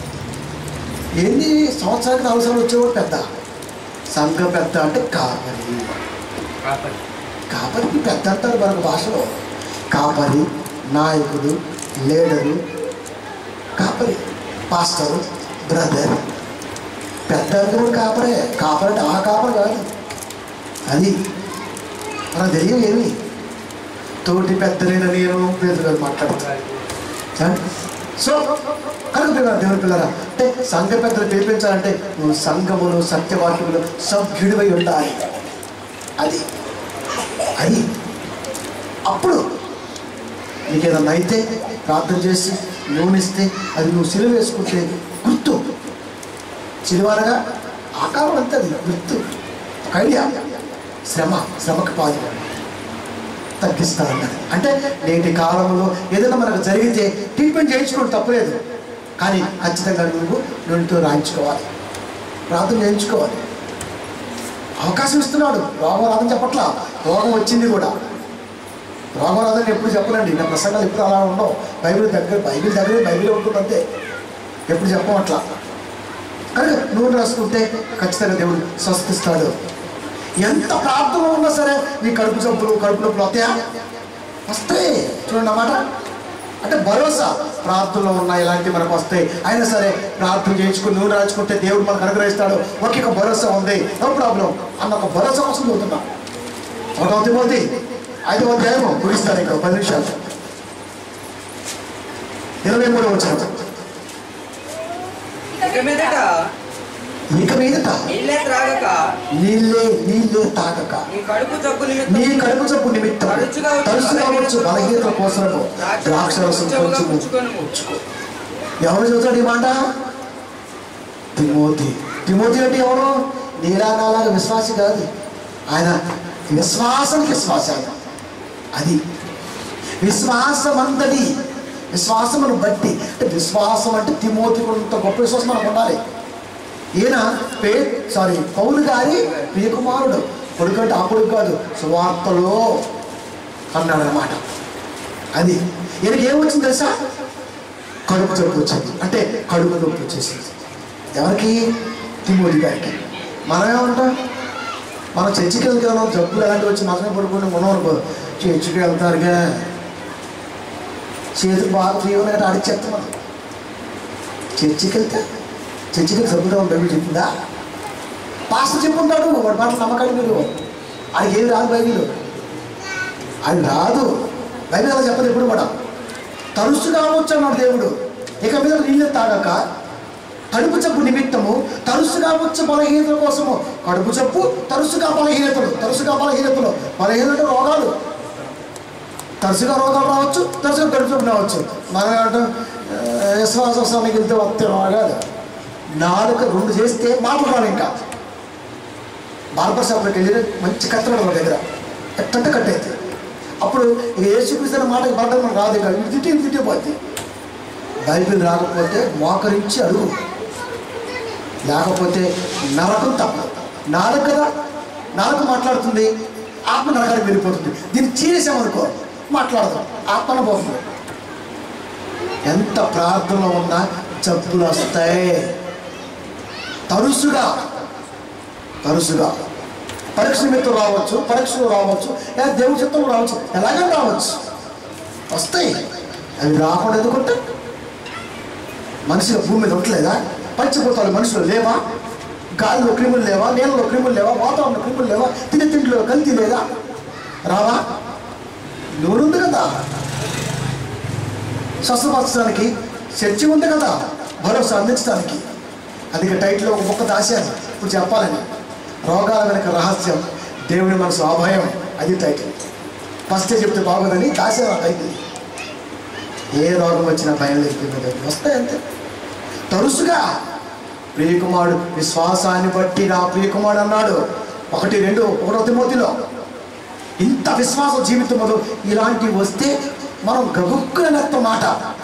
ఏంది సంవత్సరానికి నాలుగు సార్లు వచ్చేవాడు పెద్ద సంఘ పెద్ద అంటే కాపరి కాపరికి పెద్ద అంటారు మరొక భాషలో కాపరి నాయకుడు లీడరు కాపరి పాస్టరు బ్రదర్ పెద్ద అంటే కూడా కాపరే కాపరి అంటే ఆ కాపరి కాదు అది మనకు తెలియదు ఏమి తోటి పెద్దలైన నేను పేరు గారు మాట్లాడతాను సో కనుక పిల్లరా దేవుని పిల్లరా అంటే సంఘ పెద్దలు పిలిపించాలంటే నువ్వు సంఘములు సత్యవాక్యములు సభ్యుడివై ఉండాలి అది అది అప్పుడు నీకు ఏదన్నా అయితే ప్రార్థన చేసి నూనెస్తే అది నువ్వు సిలువ వేసుకుంటే గుర్తు సిలువనగా ఆకారం అంతే అది గుర్తు ఒక ఐడియా శ్రమ శ్రమకు పాదు తగ్గిస్తారన్నది అంటే నేటి కాలంలో ఏదైనా మనకు జరిగితే ట్రీట్మెంట్ చేయించుకోవడం తప్పలేదు కానీ ఖచ్చితంగా నువ్వు నూనెతో రాయించుకోవాలి ప్రార్థన చేయించుకోవాలి అవకాశం ఇస్తున్నాడు రోగం రాదని చెప్పట్లా రోగం వచ్చింది కూడా రోగం రాదని ఎప్పుడు చెప్పనండి నా ప్రసంగాలు ఎప్పుడు అలా ఉండవు బైబిల్ దగ్గర బైబిల్ దగ్గర బైబిల్ ఉంటుంది అంతే ఎప్పుడు చెప్పం అట్లా కానీ నూనె రాసుకుంటే ఖచ్చితంగా దేవుడు స్వస్థిస్తాడు ఎంత ప్రార్థన ఉన్నా సరే నీ కడుపు జబ్బులు కడుపు నొప్పులు వస్తాయా వస్తాయి చూడండి అన్నమాట అంటే భరోసా ప్రార్థనలో ఉన్న ఇలాంటివి మనకు వస్తాయి అయినా సరే ప్రార్థన చేయించుకుని నూనె రాచుకుంటే దేవుడు మనకు అనుగ్రహిస్తాడు ఒకే ఒక భరోసా ఉంది నో ప్రాబ్లం అన్న ఒక భరోసా కోసం చదువుతున్నా ఒకటో తిమోతి ఐదవ అధ్యాయము ముగిస్తాను ఇక్కడ పది నిమిషాలు ఇరవై మూడు వచ్చాను ఇక మీదట ఇక మీదట నీళ్ళే త్రాగక నీళ్ళే నీళ్ళే తాగక నీ కడుపు జబ్బు నీ నిమిత్తం కడుపు జబ్బు నిమిత్తం తరచుగా వచ్చు తరచుగా వచ్చు బలహీనత కోసము ద్రాక్షరసం కొంచెముగా కొంచెము పుచ్చుకొనుము. ఎవరు చదువుతాడు ఈ మాట తిమోతి తిమోతి అంటే ఎవరు నీలా నాలాగా విశ్వాసి కాదు ఆయన విశ్వాసానికి విశ్వాస ఆయన అది విశ్వాసం అందది విశ్వాసమును బట్టి అంటే విశ్వాసం అంటే తిమోతి కొంత గొప్ప విశ్వాసం మనకు ఉండాలి ఈయన పే సారీ పౌలు గారి ప్రియకుమారుడు కొడుకంటే ఆ కొడుకు కాదు సువార్తలో అన్నాడు అనమాట అది ఈయనకి ఏమొచ్చింది తెలుసా కడుపు జబ్బు వచ్చింది అంటే కడుపు నొప్పి వచ్చేసింది ఎవరికి తిమోతి గారికి మనం ఏమంటాం మనం చర్చికి వెళ్తాం జబ్బులు అలాంటివి వచ్చి మనమే పడుకుని మనం అనుకో చర్చికి వెళ్తారుగా చేతులు బాగా తీవ్రంగా అంటే అడిగి చెప్తాం మనం చర్చికి వెళ్తే చర్చికి వెళ్తే జబ్బుగా బైబిల్ చెప్పిందా పాస్టర్ చెప్పుంటాడు వాడి మాటలు నమ్మకాలు మీరు ఆయనకి ఏది రాదు బైబిల్ అది రాదు బైబిల్ అలా చెప్పదు ఎప్పుడు కూడా తరుసుగా వచ్చు అన్నాడు దేవుడు ఇక మీద నీళ్ళు తాగక కడుపు జబ్బు నిమిత్తము తరుసుగా వచ్చు బలహీనతల కోసము కడుపు జబ్బు తరుసుగా బలహీనతలు తరుసుగా బలహీనతలు బలహీనత రోగాలు తరచుగా రోగాలు రావచ్చు తరచుగా కడుపు జబ్బు రావచ్చు మనం ఏమంటాం "ఆ, విశ్వాసానికి వెళ్తే వస్తే రోగాలు నాలుగు రెండు చేస్తే మాటలు రావు ఇంకా బార్బర్ షాప్లోకి వెళ్ళి మంచి కత్తెర వాళ్ళ దగ్గర ఎట్టంటే కట్టేది అప్పుడు ఇక ఏసుకృష్ణ మాట పడడం మనకు రాదు ఇక ఇటు తిట్టి ఇటు తిట్టి పోద్ది బైబిల్ రాకపోతే మోకరించి అడుగు లేకపోతే నరకం తప్పదు నాలుగు కదా నాలుగు మాట్లాడుతుంది ఆత్మ నరకానికి వెళ్ళిపోతుంది దీన్ని చీరేసామనుకో మాట్లాడదాం ఆత్మన పోతుంది ఎంత ప్రార్థనలో ఉన్నా జబ్బులు వస్తాయి తరుసుగా తరచుగా పరీక్ష నిమిత్తం రావచ్చు పరీక్షలు రావచ్చు లేదా దేవుడి చిత్తం రావచ్చు ఎలాగైనా రావచ్చు వస్తాయి అవి రాకుండా ఎందుకుంటే మనిషిగా భూమి మీద ఉండలేదా పంచభూతాలు మనుషులు లేవా గాలిలో క్రిములు లేవా నీళ్ళలో క్రిములు లేవా వాతావరణంలో క్రిములు లేవా తినే తిండిలో కల్తీ లేదా రావా నూరుంది కదా స్వస్థపరచడానికి చర్చి ఉంది కదా భరోసా అందించడానికి అందుకే టైటిల్లో ఒక ముక్క దాశాను ఇప్పుడు చెప్పాలని రోగాల వెనక రహస్యం దేవుని మనసు అభయం అది టైటిల్ ఫస్టే చెప్తే బాగోదని దాశాను ఆ టైటిల్ ఏ రోగం వచ్చినా భయం లేదు వస్తాయి అంతే తరుసుగా ప్రియకుమారుడు విశ్వాసాన్ని బట్టి నా ప్రియకుమారుడు అన్నాడు ఒకటి రెండు ఒకటో తిమోతిలో ఇంత విశ్వాస జీవితంలో ఇలాంటివి వస్తే మనం గబుక్కున నెత్త మాట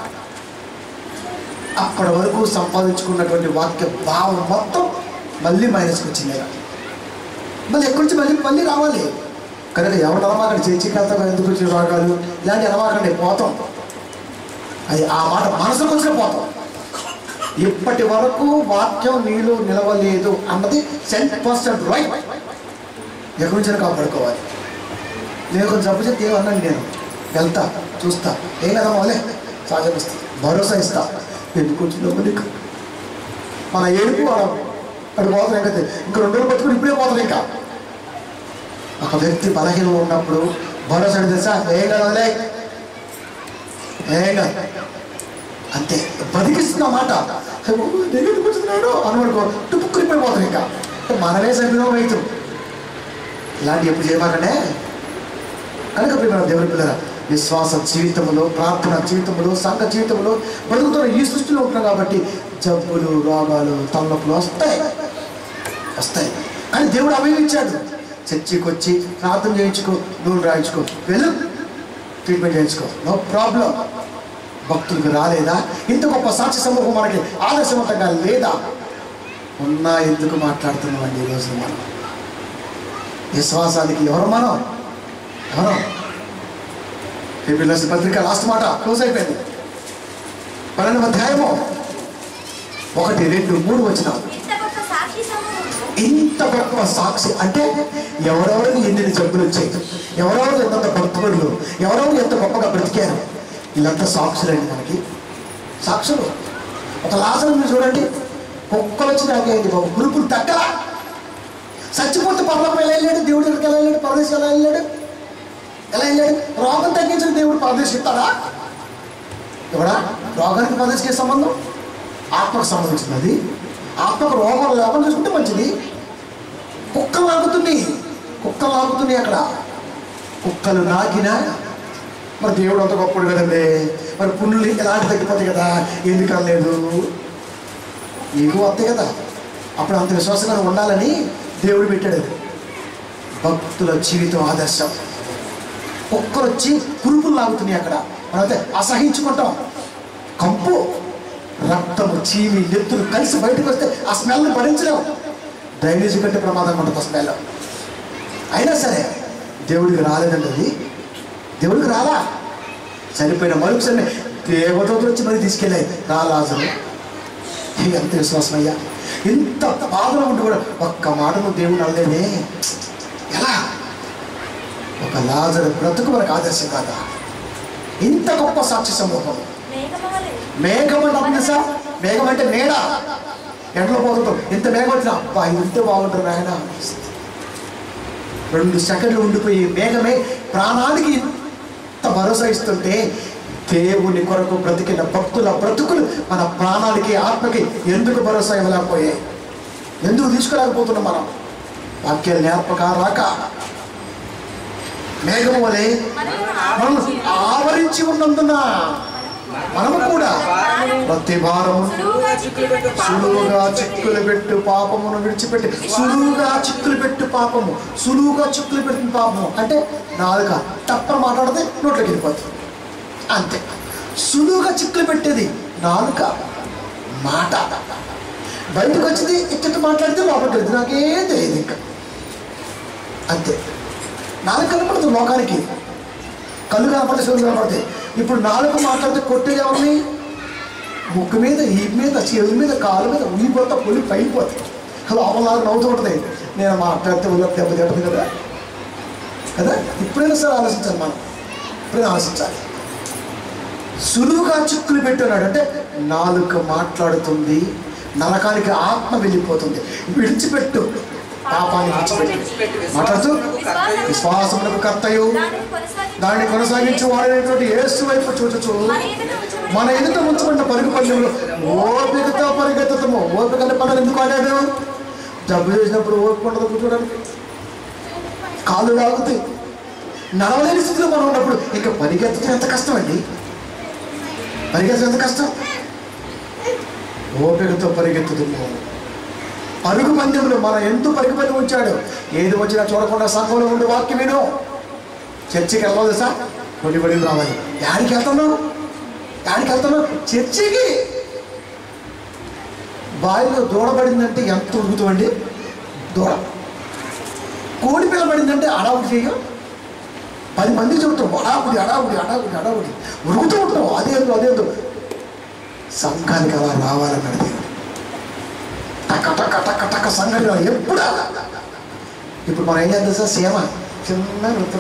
అప్పటి వరకు సంపాదించుకున్నటువంటి వాక్య భావం మొత్తం మళ్ళీ మైనస్కి వచ్చింది ఇలా. మళ్ళీ ఎక్కడి నుంచి మళ్ళీ మళ్ళీ రావాలి కనుక ఎవరు అనమాకండి చర్చికి వెళ్తాం ఎందుకు వచ్చిన రాగాలు ఇలాంటి అనమాకండి పోతాం అది ఆ మాట మనసుకు వచ్చిన పోతాం ఇప్పటి వరకు వాక్యం నీలో నిలవలేదు అన్నది సెంట్ పర్సెంట్ రైట్ ఎక్కడి నుంచి కాపాడుకోవాలి నేను కొంచెం జబ్బు చెప్తే ఏమన్నాను నేను వెళ్తా చూస్తా ఏం కదా వాళ్ళే సహజమిస్తా భరోసా ఇస్తా ఎందుకు వచ్చిందో నీకు మన ఏడుపు వాడు అక్కడ పోతాం ఇంకా ఇంకా రెండు రోజులు పట్టుకుని ఇప్పుడే పోతాం ఇంకా ఒక వ్యక్తి బలహీనంగా ఉన్నప్పుడు భరోసా ఏంటి తెలుసా ఏం కదా వదిలే ఏం కాదు అంతే బతికిస్తున్న మాట దగ్గరికి కూర్చున్నాడు అనుకో టుప్పుకుని పోతాం ఇంకా మనమే సభ్యులం రైతు ఇలాంటి ఎప్పుడు చేయమాకండే కనుక ప్రేమ దేవుని పిల్లల విశ్వాస జీవితంలో ప్రార్థన జీవితంలో సంఘ జీవితంలో బతుకుతున్న ఈ సృష్టిలో ఉంటున్నాం కాబట్టి జబ్బులు రోగాలు తలనొప్పులు వస్తాయి వస్తాయి కానీ దేవుడు అవి ఇచ్చాడు చర్చికి వచ్చి ప్రార్థన చేయించుకో నూనె రాయించుకో వెళ్ళు ట్రీట్మెంట్ చేయించుకో నో ప్రాబ్లం భక్తులకు రాలేదా ఇంత గొప్ప సాక్షి సమూహం మనకి ఆదర్శవంతంగా లేదా ఉన్నా ఎందుకు మాట్లాడుతున్నామండి ఈ రోజున మనం విశ్వాసానికి ఎవరు మనం ఎవరు పిల్లర్స్ పత్రిక లాస్ట్ మాట క్లోజ్ అయిపోయింది పన్నెండు అధ్యాయము ఒకటి రెండు మూడు వచ్చిన ఇంత గొప్ప సాక్షి సమూహము ఇంత గొప్ప సాక్షి అంటే ఎవరెవరికి ఎన్ని జబ్బులు వచ్చాయి ఎవరెవరు ఎంత భక్తులు ఎవరెవరు ఎంత గొప్పగా బ్రతికారు వీళ్ళంతా సాక్షులండి మనకి సాక్షులు ఒక లాసరం మీరు చూడండి కుక్కలు వచ్చి నాకేంటి బాబు పురుపులు తగ్గలా చచ్చిపోతే పర్లోకం ఎలా వెళ్ళాడు దేవుడి దగ్గరికి ఎలా వెళ్ళాడు పరదేశం ఎలా వెళ్ళాడు ఎలా వెళ్ళాడు రోగం తగ్గించిన దేవుడు పరదేశం ఇస్తాడా ఎవడా రోగానికి పరదేశకి ఏ సంబంధం ఆత్మకు సంబంధించింది అది ఆత్మకు రోగం లేకుండా చూసుకుంటే మంచిది కుక్కలు లాగుతున్నాయి కుక్కలు లాగుతున్నాయి అక్కడ కుక్కలు నాకినా మరి దేవుడు అంత గొప్పడు కదండి మరి పుణ్యులు ఎలాంటి తగ్గిపోతాయి కదా ఎందుకు లేదు నీకు వస్తాయి కదా అప్పుడు అంత విశ్వాసంగా ఉండాలని దేవుడు పెట్టాడు అది భక్తుల జీవితం ఆదర్శం కుక్కలు వచ్చి కురుపులు లాగుతున్నాయి అక్కడ మనమైతే అసహించుకుంటాం కంపు రక్తము చీమి నెత్తులు కలిసి బయటకు వస్తే ఆ స్మెల్ని భరించలేము డ్రైనేజీ కంటే ప్రమాదం ఉంటుంది ఆ స్మెల్ అయినా సరే దేవుడికి రాలేదండి అది దేవుడికి రాలా చనిపోయిన మరుసరిని దేవదూతలు వచ్చి మరి తీసుకెళ్ళాయి రా లాజరు ఇది ఎంత విశ్వాసం అయ్యా ఇంత బాధలో ఉండి కూడా ఒక్క మాటను దేవుడు అనలేదే ఎలా ఒక లాజరు బ్రతుకు మనకు ఆదర్శం కాదా ఇంత గొప్ప సాక్షి సమూహం మేఘమాలే మేఘం అంటే అర్థం తెలుసా మేఘం అంటే మేడ ఎండలో పోతుంటాం ఇంత మేఘం వచ్చినా అబ్బా ఇది ఉంటే బాగుంటుంది ఆయన రెండు సెకండ్లు ఉండిపోయి మేఘమే ప్రాణానికి ఇంత భరోసా ఇస్తుంటే దేవుని కొరకు బ్రతికిన భక్తుల బ్రతుకులు మన ప్రాణాలకి ఆత్మకి ఎందుకు భరోసా ఇవ్వలేకపోయాయి ఎందుకు తీసుకోలేకపోతున్నాం మనం వాక్యాలు నేర్పక రాక మేఘం వలె మనం ఆవరించి ఉన్నందున మనము కూడా ప్రతి భారము సులువుగా చిక్కులు పెట్టు సులువుగా చిక్కులు పెట్టు పాపమును విడిచిపెట్టి సులువుగా చిక్కులు పెట్టు పాపము సులువుగా చిక్కులు పెట్టిన పాపము అంటే నాలుక తప్ప మాట్లాడితే నోట్లోకి వెళ్ళిపోతుంది అంతే సులువుగా చిక్కులు పెట్టేది నాలుక మాట బయటకు వచ్చింది ఇచ్చట మాట్లాడితే లోపలికి వెళ్తుంది నాకేం తెలియదు ఇంకా అంతే నాలుగు కనపడుతుంది లోకానికి కళ్ళు కనపడితే చెవులు కనపడతాయి ఇప్పుడు నాలుగు మాట్లాడితే కొట్టేది ఎవరిని ముక్కు మీద ఈ మీద చెవి మీద కాలు మీద ఊగిపోతా పులి పైపోతాయి లోపలలాగా నవ్వుతూ ఉంటుంది నేను మాట్లాడితే ఉల్ల దెబ్బ తింటుంది కదా కదా ఇప్పుడైనా సరే ఆలోచించాలి మనం ఇప్పుడైనా ఆలోచించాలి సులువుగా చిక్కులు పెట్టున్నాడు అంటే నాలుక మాట్లాడుతుంది నరకానికి ఆత్మ వెళ్ళిపోతుంది విడిచిపెట్టు పాపాన్ని విడిచిపెట్టు మాట్లాడుతూ విశ్వాసములకు కర్తయు దానిని కొనసాగించు దాన్ని కొనసాగించి వాడైనటువంటి యేసు వైపు చూచుచు మన ఎదుట ఉంచబడిన మన ఎదుట ఉంచబడిన పరుగు పందెంలో ఓపికతో పరిగెత్తుతాము ఓపిక అనే పదాలు ఎందుకు ఆడాడు జబ్బు చేసినప్పుడు ఓపిక ఉండదు కూర్చోడానికి కాళ్ళు లాగుతాయి నడవలేని స్థితిలో మనం ఉన్నప్పుడు ఇంకా పరిగెత్తడం ఎంత కష్టం అండి పరిగెత్తడం ఎంత కష్టం ఓపికతో పరిగెత్తుతున్నాము పరుగు పందెంలో మన ఎందుకు పరుగు పందెం ఉంచాడు ఏది వచ్చినా చూడకుండా సంఘంలో ఉండే వాక్యం విను చర్చికి వెళ్ళదు సార్ కొన్ని పడి రావాలి యాడికి వెళ్తున్నావు యాడికి వెళ్తున్నావు చర్చికి బావిలో దూడ పడిందంటే ఎంత ఉడుకుతామండి దూడ కోడి పిల్ల పడిందంటే అడావుడి చేయం పది మంది చెబుతాం అడావుడి అడావుడి అడావుడి అడావుడి ఉరుగుతూ ఉంటాం అదేందు అదేందు సంఘానికి అలా రావాలన్నాడు దేవుడు టక్క టక్క టక్క టక్క సంఘానికి రావాలి ఎప్పుడు అలా ఇప్పుడు మనం ఏం చేద్దాం సార్ సీమ చిన్న వృత్తం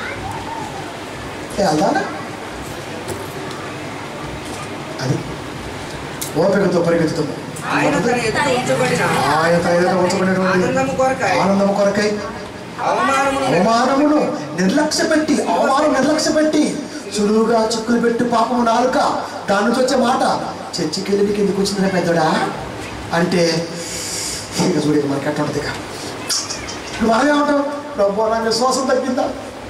ఏ వెళ్దానా అది ఓపికతో పరిగెత్తుతాము ఆయన తన ఎదుట ఉంచబడిన ఆయన తన ఉంచబడినటువంటి ఆనందము కొరకై ఆనందము కొరకై అవమానమును అవమానమును నిర్లక్ష్య పెట్టి అవమానం నిర్లక్ష్య పెట్టి సులువుగా చిక్కులు పెట్టి పాపము నాలుక దాని నుంచి వచ్చే మాట చర్చికి వెళ్ళి నీకు ఎందుకు వచ్చిందిరా పెద్దడా అంటే ఇక చూడేది మనకి ఎట్లా ఉంటుంది ఇక ఇప్పుడు మనం ఏమంటాం ప్రభు నా విశ్వాసం తగ్గిందా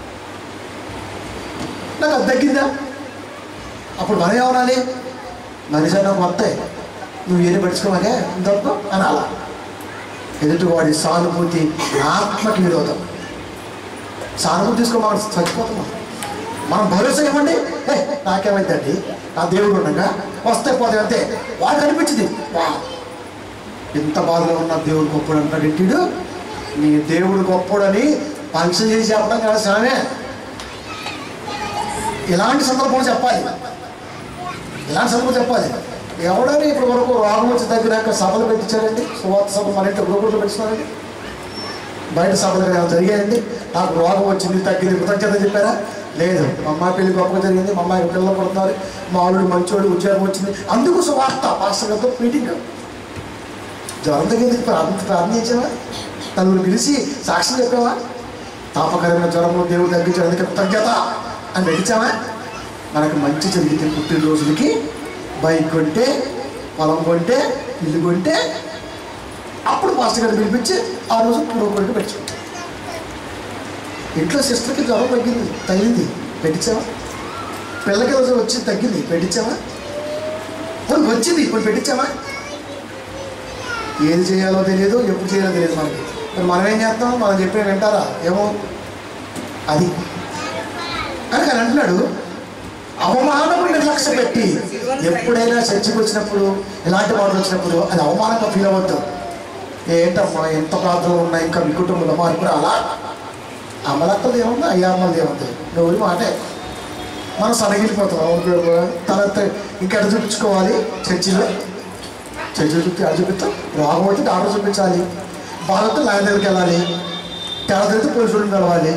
నాకు అది తగ్గిందా అప్పుడు మనం ఏమనాలి మనిషి నాకు వస్తాయి నువ్వు ఏది పట్టించుకోమాకే తప్ప అనాలా ఎదుటివాడి సానుభూతి ఆత్మకి విరోధం సానుభూతి తీసుకోమని చచ్చిపోతున్నాం మనం భరోసా ఇవ్వండి ఏ నాకేమైందండి నా దేవుడు ఉండగా వస్తే పోతే అంతే వాడు కనిపించింది వా ఎంత బాధలో ఉన్న దేవుడు గొప్పడు అంటాడు ఇంటిడు నీ దేవుడు గొప్పడని ఫంక్షన్ చేసి చెప్పడం కాదు సామే ఇలాంటి సందర్భంలో చెప్పాలి ఇలాంటి సందర్భం చెప్పాలి ఎవడని ఇప్పటి వరకు రోగం వచ్చి తగ్గినాక సభలు పెట్టించారండి సువార్త సభ మన ఇంటి గురుకులు పెట్టిస్తున్నారండి బయట సభలు ఏమైనా జరిగాయండి నాకు రోగం వచ్చింది తగ్గింది కృతజ్ఞత చెప్పారా లేదు మా అమ్మాయి పెళ్లి గొప్పగా జరిగింది మా అమ్మాయికి పిల్లలు పడుతున్నారు మా ఆవిడ మంచోడు ఉద్యోగం వచ్చింది అందుకు సువార్త పాస్టర్ గారితో మీటింగ్ జ్వరం తగ్గింది ప్రార్థన ప్రార్థించావా నలుగురు పిలిచి సాక్ష్యం చెప్పావా తాపకరమైన జ్వరంలో దేవుడు తగ్గించాడు అందుకే కృతజ్ఞత అని పెట్టించావా మనకు మంచి జరిగితే పుట్టినరోజులకి బైక్ కొంటే పొలం కొంటే ఇల్లు కొంటే అప్పుడు మాస్టర్ గారు పిలిపించి ఆ రోజు పూర్వ కొడుకు పెట్టించాం ఇంట్లో సిస్టర్కి జ్వరం తగ్గింది తగిలింది పెట్టించావా పిల్లకి రోజు వచ్చి తగ్గింది పెట్టించావా ఇప్పుడు వచ్చింది ఇప్పుడు పెట్టించావా ఏది చేయాలో తెలియదు ఎప్పుడు చేయాలో తెలియదు మనకి మరి మనం ఏం చేస్తాం మనం చెప్పే వింటారా ఏమో అది అని ఆయన అంటున్నాడు అవమానము నిర్లక్ష్య పెట్టి ఎప్పుడైనా చర్చకు వచ్చినప్పుడు ఇలాంటి మాటలు వచ్చినప్పుడు అది అవమానంగా ఫీల్ అవ్వద్దు ఏంటమ్మా ఎంత ప్రార్థనలు ఉన్నాయి ఇంకా మీ కుటుంబంలో మార్పు రాలా అమలక్కలు ఏముంది అయ్యామ్మలు ఏముంది నువ్వు మాటే మనం సడగిలిపోతాం అవును ప్రభు. తర్వాత ఇంకా ఎక్కడ చూపించుకోవాలి చర్చిలో చర్చిలో చూపి అక్కడ చూపిస్తాం రోగం అయితే డాక్టర్ చూపించాలి బాధతో లాయర్ దగ్గరికి వెళ్ళాలి తేడా తెలిస్తే పోలీసులను కలవాలి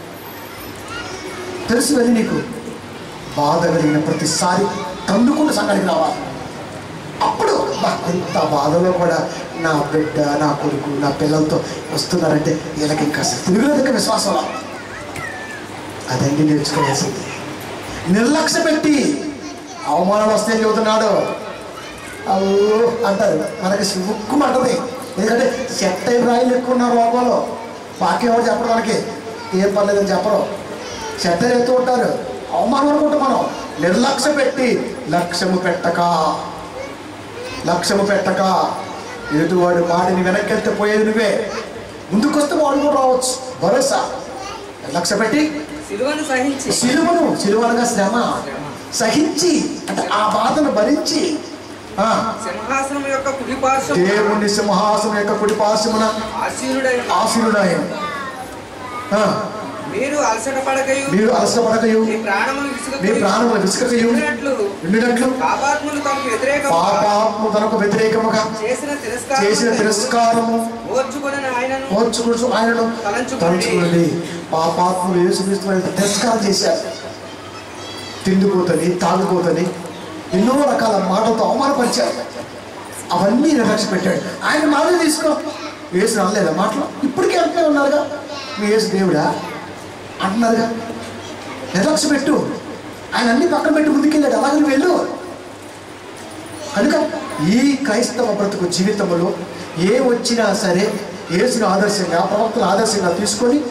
తెలుసు వెళ్ళి నీకు బాధ కలిగిన ప్రతిసారి తందుకున్న సంఘానికి రావాలి అప్పుడు బా, ఇంత బాధలో కూడా నా బిడ్డ నా కొడుకు నా పిల్లలతో వస్తున్నారంటే వీళ్ళకి ఇంకా తిరుగులేదు ఇంకా విశ్వాసం రా. అదండి నేర్చుకోవాల్సింది నిర్లక్ష్య పెట్టి అవమానాలు వస్తే ఏం చెబుతున్నాడు అయ్యో అంటారు మనకి సిగ్గు అంటది ఎందుకంటే చెట్ట రాయిలు ఎక్కువ ఉన్నారు లోపల వాక్యం ఎవరు చెప్పరు మనకి ఏం పర్లేదని చెప్పరు చెట్ట ఎత్తు ఉంటారు అవమానం అనుకుంటాం మనం నిర్లక్ష్య పెట్టి లక్ష్యము పెట్టక లక్ష్యము పెట్టక ఎదుటివాడు వాడిని వెనక్కెళ్తే పోయేది నువ్వే ముందుకొస్తే వాడు కూడా రావచ్చు భరోసా లక్ష్య పెట్టి సిలువను సహించి సిలువను సిలువనగా శ్రమ సహించి అంటే ఆ బాధను భరించి ఆ, సింహాసనం యొక్క కుడి పార్శ్వం దేవుని సింహాసనం యొక్క కుడి పార్శ్వమున ఆశీనుడైన ఆశీనుడాయను ఆ, మీరు అలసట పడకయు మీరు అలసపడకయు మీ ప్రాణములు మీ విసుగకయు ప్రాణముల విసుకయు ఉండినట్లు ఉండినట్లు పాపాత్ములు తమకు వ్యతిరేకముగా పాపాత్మ తనకు వ్యతిరేకముగా చేసిన చేసిన తిరస్కారం తిరస్కారము ఓర్చుకుని ఆయనను ఓర్చుకుంటూ ఆయనను తలుచుకోండి పాపాత్ములు యేసుక్రీస్తు తిరస్కారం చేశారు తిండిపోతని తాగుపోతని ఎన్నో రకాల మాటలతో అవమానపరిచారు అవన్నీ నిర్లక్ష్య పెట్టాడు ఆయన మాటలు తీసుకో వేసు అనలేదా మాటలు ఇప్పటికే అంటూనే ఉన్నారుగా మీ యేసు దేవుడా అంటున్నారుగా నిర్లక్ష్య పెట్టు ఆయన అన్ని పక్కన పెట్టి ముందుకెళ్ళాడు అలాగే నువ్వు వెళ్ళు కనుక ఈ క్రైస్తవ బ్రతుకు జీవితంలో ఏ వచ్చినా సరే యేసును ఆదర్శంగా ప్రవక్తను ఆదర్శంగా తీసుకొని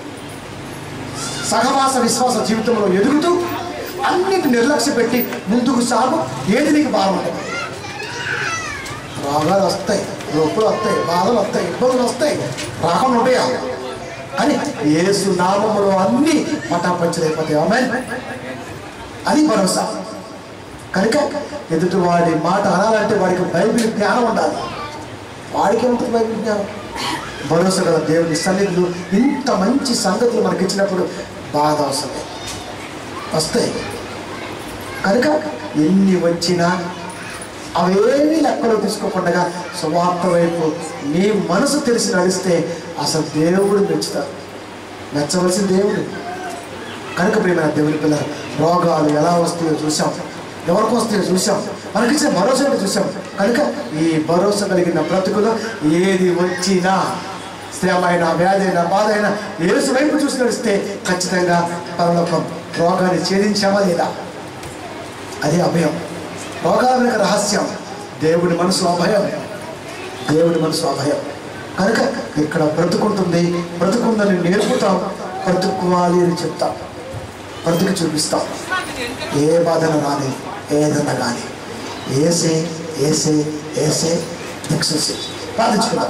సహవాస విశ్వాస జీవితంలో ఎదుగుతూ అన్నిటి నిర్లక్ష్య పెట్టి ముందుకు సాగు ఏది నీకు బాగుంటుంది రోగాలు వస్తాయి నొప్పులు వస్తాయి బాధలు వస్తాయి ఇబ్బందులు వస్తాయి రాకుండా ఉంటాయా అని ఏసు నామములో అన్నీ పటాపంచలైపోతాయి ఆమె అది భరోసా కనుక ఎదుటి వాడి మాట అనాలంటే వాడికి బైబిల్ జ్ఞానం ఉండాలి వాడికి ఉంటుంది బైబిల్ జ్ఞానం భరోసా గల దేవుని సన్నిధులు ఇంత మంచి సంగతులు మనకి ఇచ్చినప్పుడు బాధ వస్తుంది వస్తాయి కనుక ఎన్ని వచ్చినా అవేమీ లెక్కలో తీసుకోకుండా సువార్త వైపు నీ మనసు తెలిసి నడిస్తే అసలు దేవుడు మెచ్చుతారు మెచ్చవలసిన దేవుడు కనుక ప్రియమైన దేవుని పిల్లల రోగాలు ఎలా వస్తాయో చూసాం ఎవరికి వస్తాయో చూసాం మనకిచ్చే భరోసా చూసాం కనుక ఈ భరోసా కలిగిన బ్రతుకులో ఏది వచ్చినా శ్రమైన వ్యాధి అయినా బాధ అయినా ఏసు వైపు చూసి నడిస్తే ఖచ్చితంగా పరలోకం రోగాన్ని ఛేదించామా లేదా అదే అభయం రోగాల వెనుక రహస్యం దేవుడి మనసు అభయం దేవుడి మనసు అభయం కనుక ఇక్కడ బ్రతుకుంటుంది బ్రతుకుందని నేర్పుతాం బ్రతుకోవాలి అని చెప్తాం బ్రతుకు చూపిస్తాం ఏ బాధన రాని ఏదన్నా కానీ ఏసే ఏసే ఏసే దిక్సూసి ప్రార్థించుకున్నాం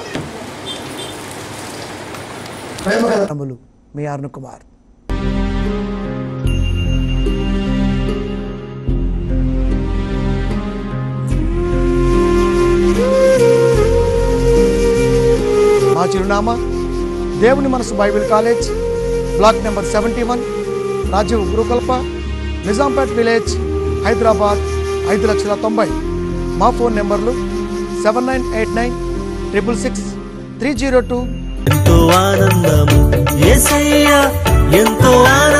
ప్రేమ గల వందనములు మీ అరుణ్ కుమార్ మా చిరునామా దేవుని మనసు Bible college block number seventy one Rajiv Gurukalpa Nizampet village Hyderabad ఐదు లక్షల తొంభై మా ఫోన్ నెంబర్లు seven nine eight nine triple six three zero two ఎంతో ఆనందము ఏసయ్యా ఎంతో ఆనందము